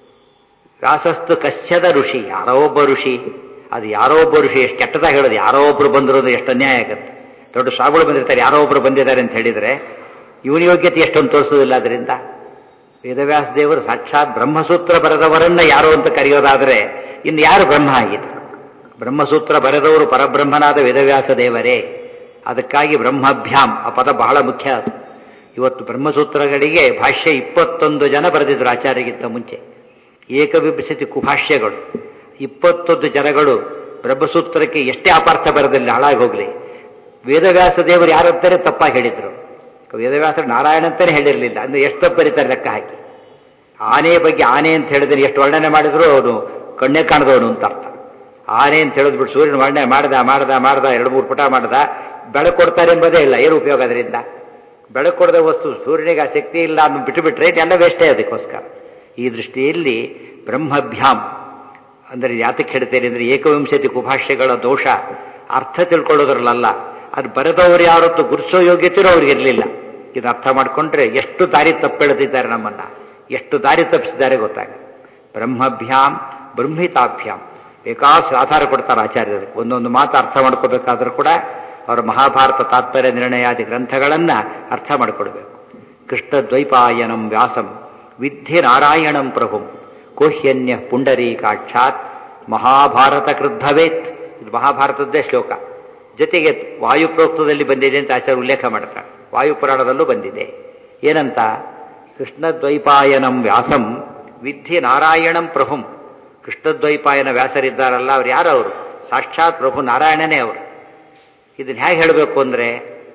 ವ್ಯಾಸಸ್ತು ಕಶ್ಯದ ಋಷಿ ಯಾರೋ ಒಬ್ಬ ಋಷಿ ಅದು ಯಾರೋ ಒಬ್ಬ ಋಷಿ ಎಷ್ಟು ಕೆಟ್ಟದಾಗಿ ಹೇಳೋದು ಯಾರೋ ಒಬ್ರು ಬಂದರು ಅಂದ್ರೆ ಎಷ್ಟು ಅನ್ಯಾಯ ಆಗುತ್ತೆ ದೊಡ್ಡ ಸ್ವಾಮಿಗಳು ಬಂದಿರ್ತಾರೆ ಯಾರೋ ಒಬ್ರು ಬಂದಿದ್ದಾರೆ ಅಂತ ಹೇಳಿದರೆ ಇವನ ಯೋಗ್ಯತೆ ಎಷ್ಟೊಂದು ತೋರಿಸೋದಿಲ್ಲ ಅದರಿಂದ ವೇದವ್ಯಾಸ ದೇವರು ಸಾಕ್ಷಾತ್ ಬ್ರಹ್ಮಸೂತ್ರ ಬರೆದವರನ್ನ ಯಾರು ಅಂತ ಕರೆಯೋದಾದರೆ ಇನ್ನು ಯಾರು ಬ್ರಹ್ಮ ಆಗಿದೆ ಬ್ರಹ್ಮಸೂತ್ರ ಬರೆದವರು ಪರಬ್ರಹ್ಮನಾದ ವೇದವ್ಯಾಸ ದೇವರೇ ಅದಕ್ಕಾಗಿ ಬ್ರಹ್ಮಭ್ಯಾಂ ಆ ಪದ ಬಹಳ ಮುಖ್ಯ ಅದು ಇವತ್ತು ಬ್ರಹ್ಮಸೂತ್ರಗಳಿಗೆ ಭಾಷ್ಯ ಇಪ್ಪತ್ತೊಂದು ಜನ ಬರೆದಿದ್ರು ಆಚಾರ್ಯಗಿಂತ ಮುಂಚೆ ಏಕವಿಂಶತಿ ಕುಭಾಷ್ಯಗಳು ಇಪ್ಪತ್ತೊಂದು ಜನಗಳು ಬ್ರಹ್ಮಸೂತ್ರಕ್ಕೆ ಎಷ್ಟೇ ಅಪಾರ್ಥ ಬರದಲ್ಲಿ ಹಾಳಾಗಿ ಹೋಗಲಿ ವೇದವ್ಯಾಸ ದೇವರು ಯಾರಂತಾರೆ ತಪ್ಪಾಗಿ ಹೇಳಿದ್ರು ವೇದವ್ಯಾಸರು ನಾರಾಯಣ ಅಂತಾನೆ ಹೇಳಿರಲಿಲ್ಲ ಅಂದ್ರೆ ಎಷ್ಟು ತಪ್ಪು ಬರೀತಾರೆ ಲೆಕ್ಕ ಹಾಕಿ ಆನೆ ಬಗ್ಗೆ ಆನೆ ಅಂತ ಹೇಳಿದ್ರೆ ಎಷ್ಟು ವರ್ಣನೆ ಮಾಡಿದ್ರು ಅವನು ಕಣ್ಣೇ ಕಾಣದವನು ಅಂತ ಅರ್ಥ ಆನೆ ಅಂತ ಹೇಳಿದ್ಬಿಟ್ಟು ಸೂರ್ಯನ ವರ್ಣನೆ ಮಾಡ್ದ ಮಾಡ್ದ ಮಾಡ್ದ ಎರಡು ಮೂರು ಪುಟ ಮಾಡ್ದ ಬೆಳಕು ಕೊಡ್ತಾರೆ ಎಂಬುದೇ ಇಲ್ಲ ಏನು ಉಪಯೋಗ ಅದರಿಂದ ಬೆಳಕು ಕೊಡದ ವಸ್ತು ಸೂರ್ಯನಿಗೆ ಆ ಶಕ್ತಿ ಇಲ್ಲ ಅಂತ ಬಿಟ್ಟು ಬಿಟ್ರೆ ಎಲ್ಲ ವೇಸ್ಟೇ ಅದಕ್ಕೋಸ್ಕರ ಈ ದೃಷ್ಟಿಯಲ್ಲಿ ಬ್ರಹ್ಮಭ್ಯಾಂ ಅಂದರೆ ಯಾತಕ್ಕೆ ಹೇಳ್ತೇನೆ ಅಂದರೆ ಏಕವಿಂಶತಿ ಕುಭಾಷ್ಯಗಳ ದೋಷ ಅರ್ಥ ತಿಳ್ಕೊಳ್ಳೋದ್ರಲ್ಲ ಅದು ಬರೆದವರು ಯಾರತ್ತು ಗುರುಸೋ ಯೋಗ್ಯತೆಯೂ ಅವ್ರಿಗೆ ಇರಲಿಲ್ಲ ಇದು ಅರ್ಥ ಮಾಡಿಕೊಂಡ್ರೆ ಎಷ್ಟು ದಾರಿ ತಪ್ಪೆಳೆದಿದ್ದಾರೆ ನಮ್ಮನ್ನ ಎಷ್ಟು ದಾರಿ ತಪ್ಪಿಸಿದ್ದಾರೆ ಗೊತ್ತಾಗ ಬ್ರಹ್ಮಭ್ಯಾಂ ಬ್ರಹ್ಮಿತಾಭ್ಯಾಂ ಬೇಕಾಸ್ ಆಧಾರ ಕೊಡ್ತಾರೆ ಆಚಾರ್ಯರು ಒಂದೊಂದು ಮಾತು ಅರ್ಥ ಮಾಡ್ಕೋಬೇಕಾದ್ರೂ ಕೂಡ ಅವರ ಮಹಾಭಾರತ ತಾತ್ಪರ್ಯ ನಿರ್ಣಯಾದಿ ಗ್ರಂಥಗಳನ್ನ ಅರ್ಥ ಮಾಡಿಕೊಡ್ಬೇಕು ಕೃಷ್ಣ ದ್ವೈಪಾಯನಂ ವ್ಯಾಸಂ ವಿದ್ಯೆ ನಾರಾಯಣಂ ಪ್ರಭುಂ ಕೋಹ್ಯನ್ಯ ಪುಂಡರೀಕಾಕ್ಷಾತ್ ಮಹಾಭಾರತ ಕೃದ್ಭವೇತ್ ಇದು ಮಹಾಭಾರತದ್ದೇ ಶ್ಲೋಕ ಜೊತೆಗೆ ವಾಯುಪ್ರೋಕ್ತದಲ್ಲಿ ಬಂದಿದೆ ಅಂತ ಆಚಾರ್ಯ ಉಲ್ಲೇಖ ಮಾಡ್ತಾರೆ ವಾಯುಪುರಾಣದಲ್ಲೂ ಬಂದಿದೆ ಏನಂತ ಕೃಷ್ಣ ದ್ವೈಪಾಯನಂ ವ್ಯಾಸಂ ವಿದ್ಯೆ ನಾರಾಯಣಂ ಪ್ರಭುಂ ಕೃಷ್ಣದ್ವೈಪಾಯನ ವ್ಯಾಸರಿದ್ದಾರಲ್ಲ ಅವ್ರು ಯಾರು ಅವರು ಸಾಕ್ಷಾತ್ ಪ್ರಭು ನಾರಾಯಣನೇ ಅವರು ಇದನ್ನ ಹೇಗೆ ಹೇಳಬೇಕು ಅಂದ್ರೆ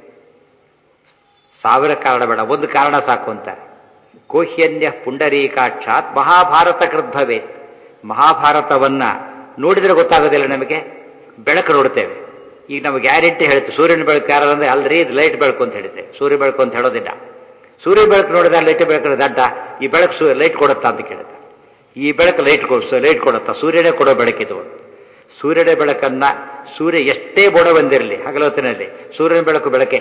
ಸಾವಿರ ಕಾರಣ ಬೇಡ ಒಂದು ಕಾರಣ ಸಾಕು ಅಂತಾರೆ ಕೋಹ್ಯನ್ಯ ಪುಂಡರೀಕಾಕ್ಷಾತ್ ಮಹಾಭಾರತ ಕೃದ್ಭವೇ ಮಹಾಭಾರತವನ್ನ ನೋಡಿದ್ರೆ ಗೊತ್ತಾಗೋದಿಲ್ಲ ನಮಗೆ ಬೆಳಕು ನೋಡ್ತೇವೆ ಈಗ ನಮಗೆ ಗ್ಯಾರಂಟಿ ಹೇಳುತ್ತೆ ಸೂರ್ಯನ ಬೆಳಕು ಯಾರಂದ್ರೆ ಅಲ್ರಿ ಇದು ಲೈಟ್ ಬೆಳಕು ಅಂತ ಹೇಳುತ್ತೆ ಸೂರ್ಯ ಬೆಳಕು ಅಂತ ಹೇಳೋದಿಲ್ಲ ಸೂರ್ಯ ಬೆಳಕು ನೋಡಿದ್ರೆ ಲೈಟ್ ಬೆಳಕು ದಡ್ಡ ಈ ಬೆಳಕು ಸೂ ಲೈಟ್ ಕೊಡುತ್ತಾ ಅಂತ ಕೇಳುತ್ತೆ ಈ ಬೆಳಕು ಲೈಟ್ ಕೊಡಿಸೋ ಲೈಟ್ ಕೊಡುತ್ತಾ ಸೂರ್ಯನೇ ಕೊಡೋ ಬೆಳಕಿದು ಸೂರ್ಯನ ಬೆಳಕನ್ನ ಸೂರ್ಯ ಎಷ್ಟೇ ಬೊಡ ಬಂದಿರಲಿ ಹಗಲೊತ್ತಿನಲ್ಲಿ ಸೂರ್ಯನ ಬೆಳಕು ಬೆಳಕೆ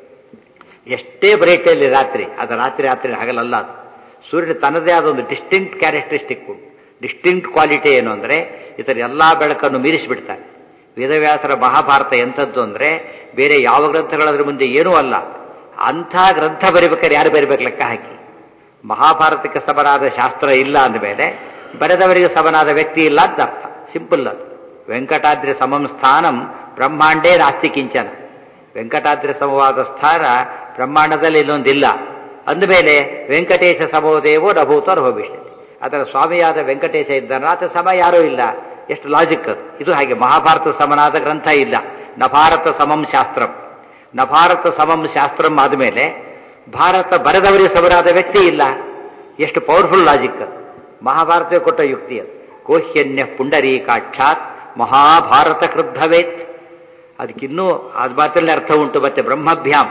ಎಷ್ಟೇ ಬ್ರೈಟಲ್ಲಿ ರಾತ್ರಿ ಅದು ರಾತ್ರಿ ರಾತ್ರಿ ಹಗಲಲ್ಲ ಅದು ಸೂರ್ಯನ ತನ್ನದೇ ಆದ ಒಂದು ಡಿಸ್ಟಿಂಕ್ಟ್ ಕ್ಯಾರೆಕ್ಟರಿಸ್ಟಿಕ್ ಡಿಸ್ಟಿಂಕ್ಟ್ ಕ್ವಾಲಿಟಿ ಏನು ಅಂದ್ರೆ ಇತರ ಎಲ್ಲಾ ಬೆಳಕನ್ನು ಮೀರಿಸಿಬಿಡ್ತಾರೆ ವೇದವ್ಯಾಸರ ಮಹಾಭಾರತ ಎಂಥದ್ದು ಅಂದ್ರೆ ಬೇರೆ ಯಾವ ಗ್ರಂಥಗಳದ್ರ ಮುಂದೆ ಏನೂ ಅಲ್ಲ ಅಂಥ ಗ್ರಂಥ ಬರಿಬೇಕಾದ್ರೆ ಯಾರು ಬರಿಬೇಕು ಲೆಕ್ಕ ಹಾಕಿ ಮಹಾಭಾರತಕ್ಕೆ ಸಮನಾದ ಶಾಸ್ತ್ರ ಇಲ್ಲ ಅಂದಮೇಲೆ ಬರೆದವರಿಗೆ ಸಮನಾದ ವ್ಯಕ್ತಿ ಇಲ್ಲ ಅಂತ ಅರ್ಥ ಸಿಂಪಲ್ ಅದು ವೆಂಕಟಾದ್ರಿ ಸಮಂ ಸ್ಥಾನಂ ಬ್ರಹ್ಮಾಂಡೇ ನಾಸ್ತಿ ಕಿಂಚನ ವೆಂಕಟಾದ್ರಿ ಸಮವಾದ ಸ್ಥಾನ ಬ್ರಹ್ಮಾಂಡದಲ್ಲಿ ಇಲ್ಲೊಂದಿಲ್ಲ ಅಂದಮೇಲೆ ವೆಂಕಟೇಶ ಸಮೋದೇವೋ ನಭೂತೋ ಭವಿಷ್ಯತಿ ಅದರ ಸ್ವಾಮಿಯಾದ ವೆಂಕಟೇಶ ಇದ್ದಾನ ಆತ ಸಮ ಯಾರೂ ಇಲ್ಲ ಎಷ್ಟು ಲಾಜಿಕ್ ಅದು ಇದು ಹಾಗೆ ಮಹಾಭಾರತ ಸಮನಾದ ಗ್ರಂಥ ಇಲ್ಲ ನಭಾರತ ಸಮಂ ಶಾಸ್ತ್ರಂ ನಭಾರತ ಸಮಂ ಶಾಸ್ತ್ರಂ ಆದಮೇಲೆ ಭಾರತ ಬರೆದವರಿಗೆ ಸಮನಾದ ವ್ಯಕ್ತಿ ಇಲ್ಲ ಎಷ್ಟು ಪವರ್ಫುಲ್ ಲಾಜಿಕ್ ಅದು ಮಹಾಭಾರತ ಕೊಟ್ಟ ಯುಕ್ತಿ ಅದು ಕೋಹ್ಯನ್ಯ ಪುಂಡರೀಕಾಕ್ಷಾತ್ ಮಹಾಭಾರತ ಕೃದ್ಭವೇತ್ ಅದಕ್ಕಿನ್ನೂ ಅದು ಮಾತಲ್ಲಿ ಅರ್ಥ ಉಂಟು ಮತ್ತೆ ಬ್ರಹ್ಮಭ್ಯಾಮ್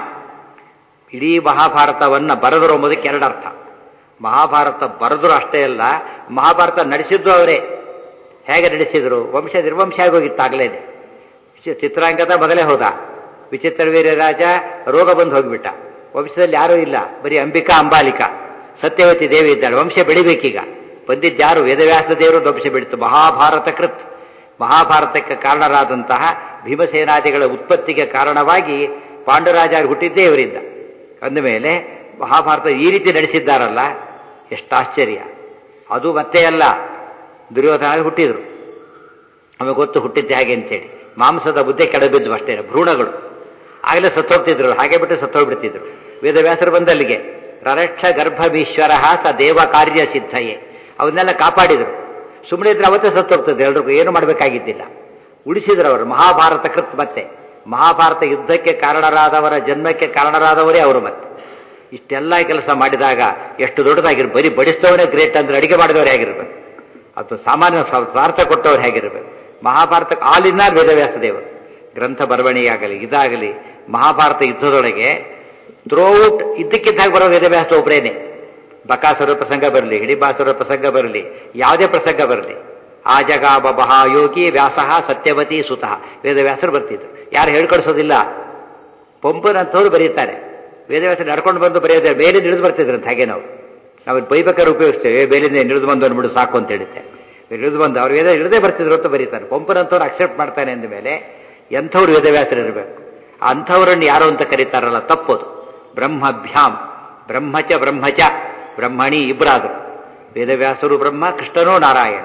ಇಡೀ ಮಹಾಭಾರತವನ್ನ ಬರೆದರು ಎಂಬುದಕ್ಕೆ ಎರಡು ಅರ್ಥ ಮಹಾಭಾರತ ಬರೆದ್ರು ಅಷ್ಟೇ ಅಲ್ಲ ಮಹಾಭಾರತ ನಡೆಸಿದ್ದು ಅವರೇ ಹೇಗೆ ನಡೆಸಿದ್ರು ವಂಶ ನಿರ್ವಂಶ ಆಗೋಗಿತ್ತಾಗಲೇನೆ ಚಿತ್ರಾಂಗದ ಮೊದಲೇ ಹೋದ ವಿಚಿತ್ರ ವೀರ್ಯ ರಾಜ ರೋಗ ಬಂದು ಹೋಗ್ಬಿಟ್ಟ ವಂಶದಲ್ಲಿ ಯಾರೂ ಇಲ್ಲ ಬರೀ ಅಂಬಿಕಾ ಅಂಬಾಲಿಕಾ ಸತ್ಯವತಿ ದೇವಿ ಇದ್ದಾಳೆ ವಂಶ ಬೆಳಿಬೇಕೀಗ ಬಂದಿದ್ದಾರು ವೇದವ್ಯಾಸ ದೇವರು ವಂಶ ಬೆಳೀತು ಮಹಾಭಾರತ ಕೃತ್ ಮಹಾಭಾರತಕ್ಕೆ ಕಾರಣರಾದಂತಹ ಭೀಮಸೇನಾದಿಗಳ ಉತ್ಪತ್ತಿಗೆ ಕಾರಣವಾಗಿ ಪಾಂಡುರಾಜ ಹುಟ್ಟಿದ್ದೇ ಇವರಿಂದ ಅಂದಮೇಲೆ ಮಹಾಭಾರತ ಈ ರೀತಿ ನಡೆಸಿದ್ದಾರಲ್ಲ ಎಷ್ಟು ಆಶ್ಚರ್ಯ ಅದು ಮತ್ತೆ ಅಲ್ಲ ದುರ್ಯೋಧನ ಹುಟ್ಟಿದ್ರು ನಮಗೆ ಗೊತ್ತು ಹುಟ್ಟಿದ್ದೆ ಹಾಗೆ ಅಂತೇಳಿ ಮಾಂಸದ ಬುದ್ಧಿ ಕೆಡಬಿದ್ದು ಅಷ್ಟೇ ಭ್ರೂಣಗಳು ಆಗಲೇ ಸತ್ತೋಗ್ತಿದ್ರು ಹಾಗೆ ಬಿಟ್ಟು ಸತ್ತೋಗ್ಬಿಡ್ತಿದ್ರು ವೇದವ್ಯಾಸರು ಬಂದಲ್ಲಿಗೆ ರರಕ್ಷ ಗರ್ಭವೀಶ್ವರ ಸ ದೇವ ಕಾರ್ಯ ಸಿದ್ಧಯೇ ಅವನ್ನೆಲ್ಲ ಕಾಪಾಡಿದ್ರು ಸುಮ್ಮನೆ ಇದ್ರೆ ಅವತ್ತೇ ಸತ್ತೋಗ್ತದೆ ಎಲ್ರಿಗೂ ಏನು ಮಾಡಬೇಕಾಗಿದ್ದಿಲ್ಲ ಉಳಿಸಿದ್ರು ಅವರು ಮಹಾಭಾರತ ಕೃತ್ ಮತ್ತೆ ಮಹಾಭಾರತ ಯುದ್ಧಕ್ಕೆ ಕಾರಣರಾದವರ ಜನ್ಮಕ್ಕೆ ಕಾರಣರಾದವರೇ ಅವರು ಮತ್ತೆ ಇಷ್ಟೆಲ್ಲ ಕೆಲಸ ಮಾಡಿದಾಗ ಎಷ್ಟು ದೊಡ್ಡದಾಗಿರ್ ಬರೀ ಬಡಿಸ್ತವನೇ ಗ್ರೇಟ್ ಅಂದ್ರೆ ಅಡಿಗೆ ಮಾಡಿದವರು ಹೇಗಿರ್ಬೇಕು ಅಥವಾ ಸಾಮಾನ್ಯ ಸ್ವಾರ್ಥ ಕೊಟ್ಟವ್ರು ಹೇಗಿರ್ಬೇಕು ಮಹಾಭಾರತ ಆಲಿನ ವೇದವ್ಯಾಸ ದೇವರು ಗ್ರಂಥ ಬರವಣಿಗೆಯಾಗಲಿ ಇದಾಗಲಿ ಮಹಾಭಾರತ ಯುದ್ಧದೊಳಗೆ ಥ್ರೋಔಟ್ ಇದ್ದಕ್ಕಿದ್ದಾಗ ಬರೋ ವೇದವ್ಯಾಸ ಒಬ್ಬರೇನೆ ಬಕಾಸುರ ಪ್ರಸಂಗ ಬರಲಿ ಹಿಡಿಬಾಸುರ ಪ್ರಸಂಗ ಬರಲಿ ಯಾವುದೇ ಪ್ರಸಂಗ ಬರಲಿ ಆ ಜಗಾಬ ಮಹಾಯೋಗಿ ವ್ಯಾಸಃ ಸತ್ಯವತಿ ಸುತಃ ವೇದವ್ಯಾಸರು ಬರ್ತಿದ್ರು ಯಾರು ಹೇಳ್ಕೊಡಿಸೋದಿಲ್ಲ ಪಂಪನಂಥವ್ರು ಬರೀತಾರೆ ವೇದವ್ಯಾಸ ನಡ್ಕೊಂಡು ಬಂದು ಬರೆಯೋದೇ ಮೇಲಿಂದ ಇಳಿದು ಬರ್ತಿದ್ರಂತ ಹಾಗೆ ನಾವು ನಾವು ಬೈಬೇಕಾದ್ರೆ ಉಪಯೋಗಿಸ್ತೇವೆ ಮೇಲಿಂದ ಇಳಿದು ಬಂದು ಅಂದ್ಬಿಡು ಸಾಕು ಅಂತ ಹೇಳುತ್ತೆ ಇಳಿದು ಬಂದು ಅವ್ರು ವೇದ ಇಳಿದೇ ಬರ್ತಿದ್ರು ಅಂತ ಬರೀತಾರೆ ಪಂಪನಂಥವ್ರು ಅಕ್ಸೆಪ್ಟ್ ಮಾಡ್ತಾನೆ ಅಂದ ಮೇಲೆ ಎಂಥವ್ರು ವೇದವ್ಯಾಸರು ಇರಬೇಕು ಅಂಥವರನ್ನು ಯಾರು ಅಂತ ಕರೀತಾರಲ್ಲ ತಪ್ಪೋದು ಬ್ರಹ್ಮಭ್ಯಾಮ್ ಬ್ರಹ್ಮಚ ಬ್ರಹ್ಮಚ ಬ್ರಹ್ಮಣಿ ಇಬ್ಬರಾದರು ವೇದವ್ಯಾಸರು ಬ್ರಹ್ಮ ಕೃಷ್ಣನೂ ನಾರಾಯಣ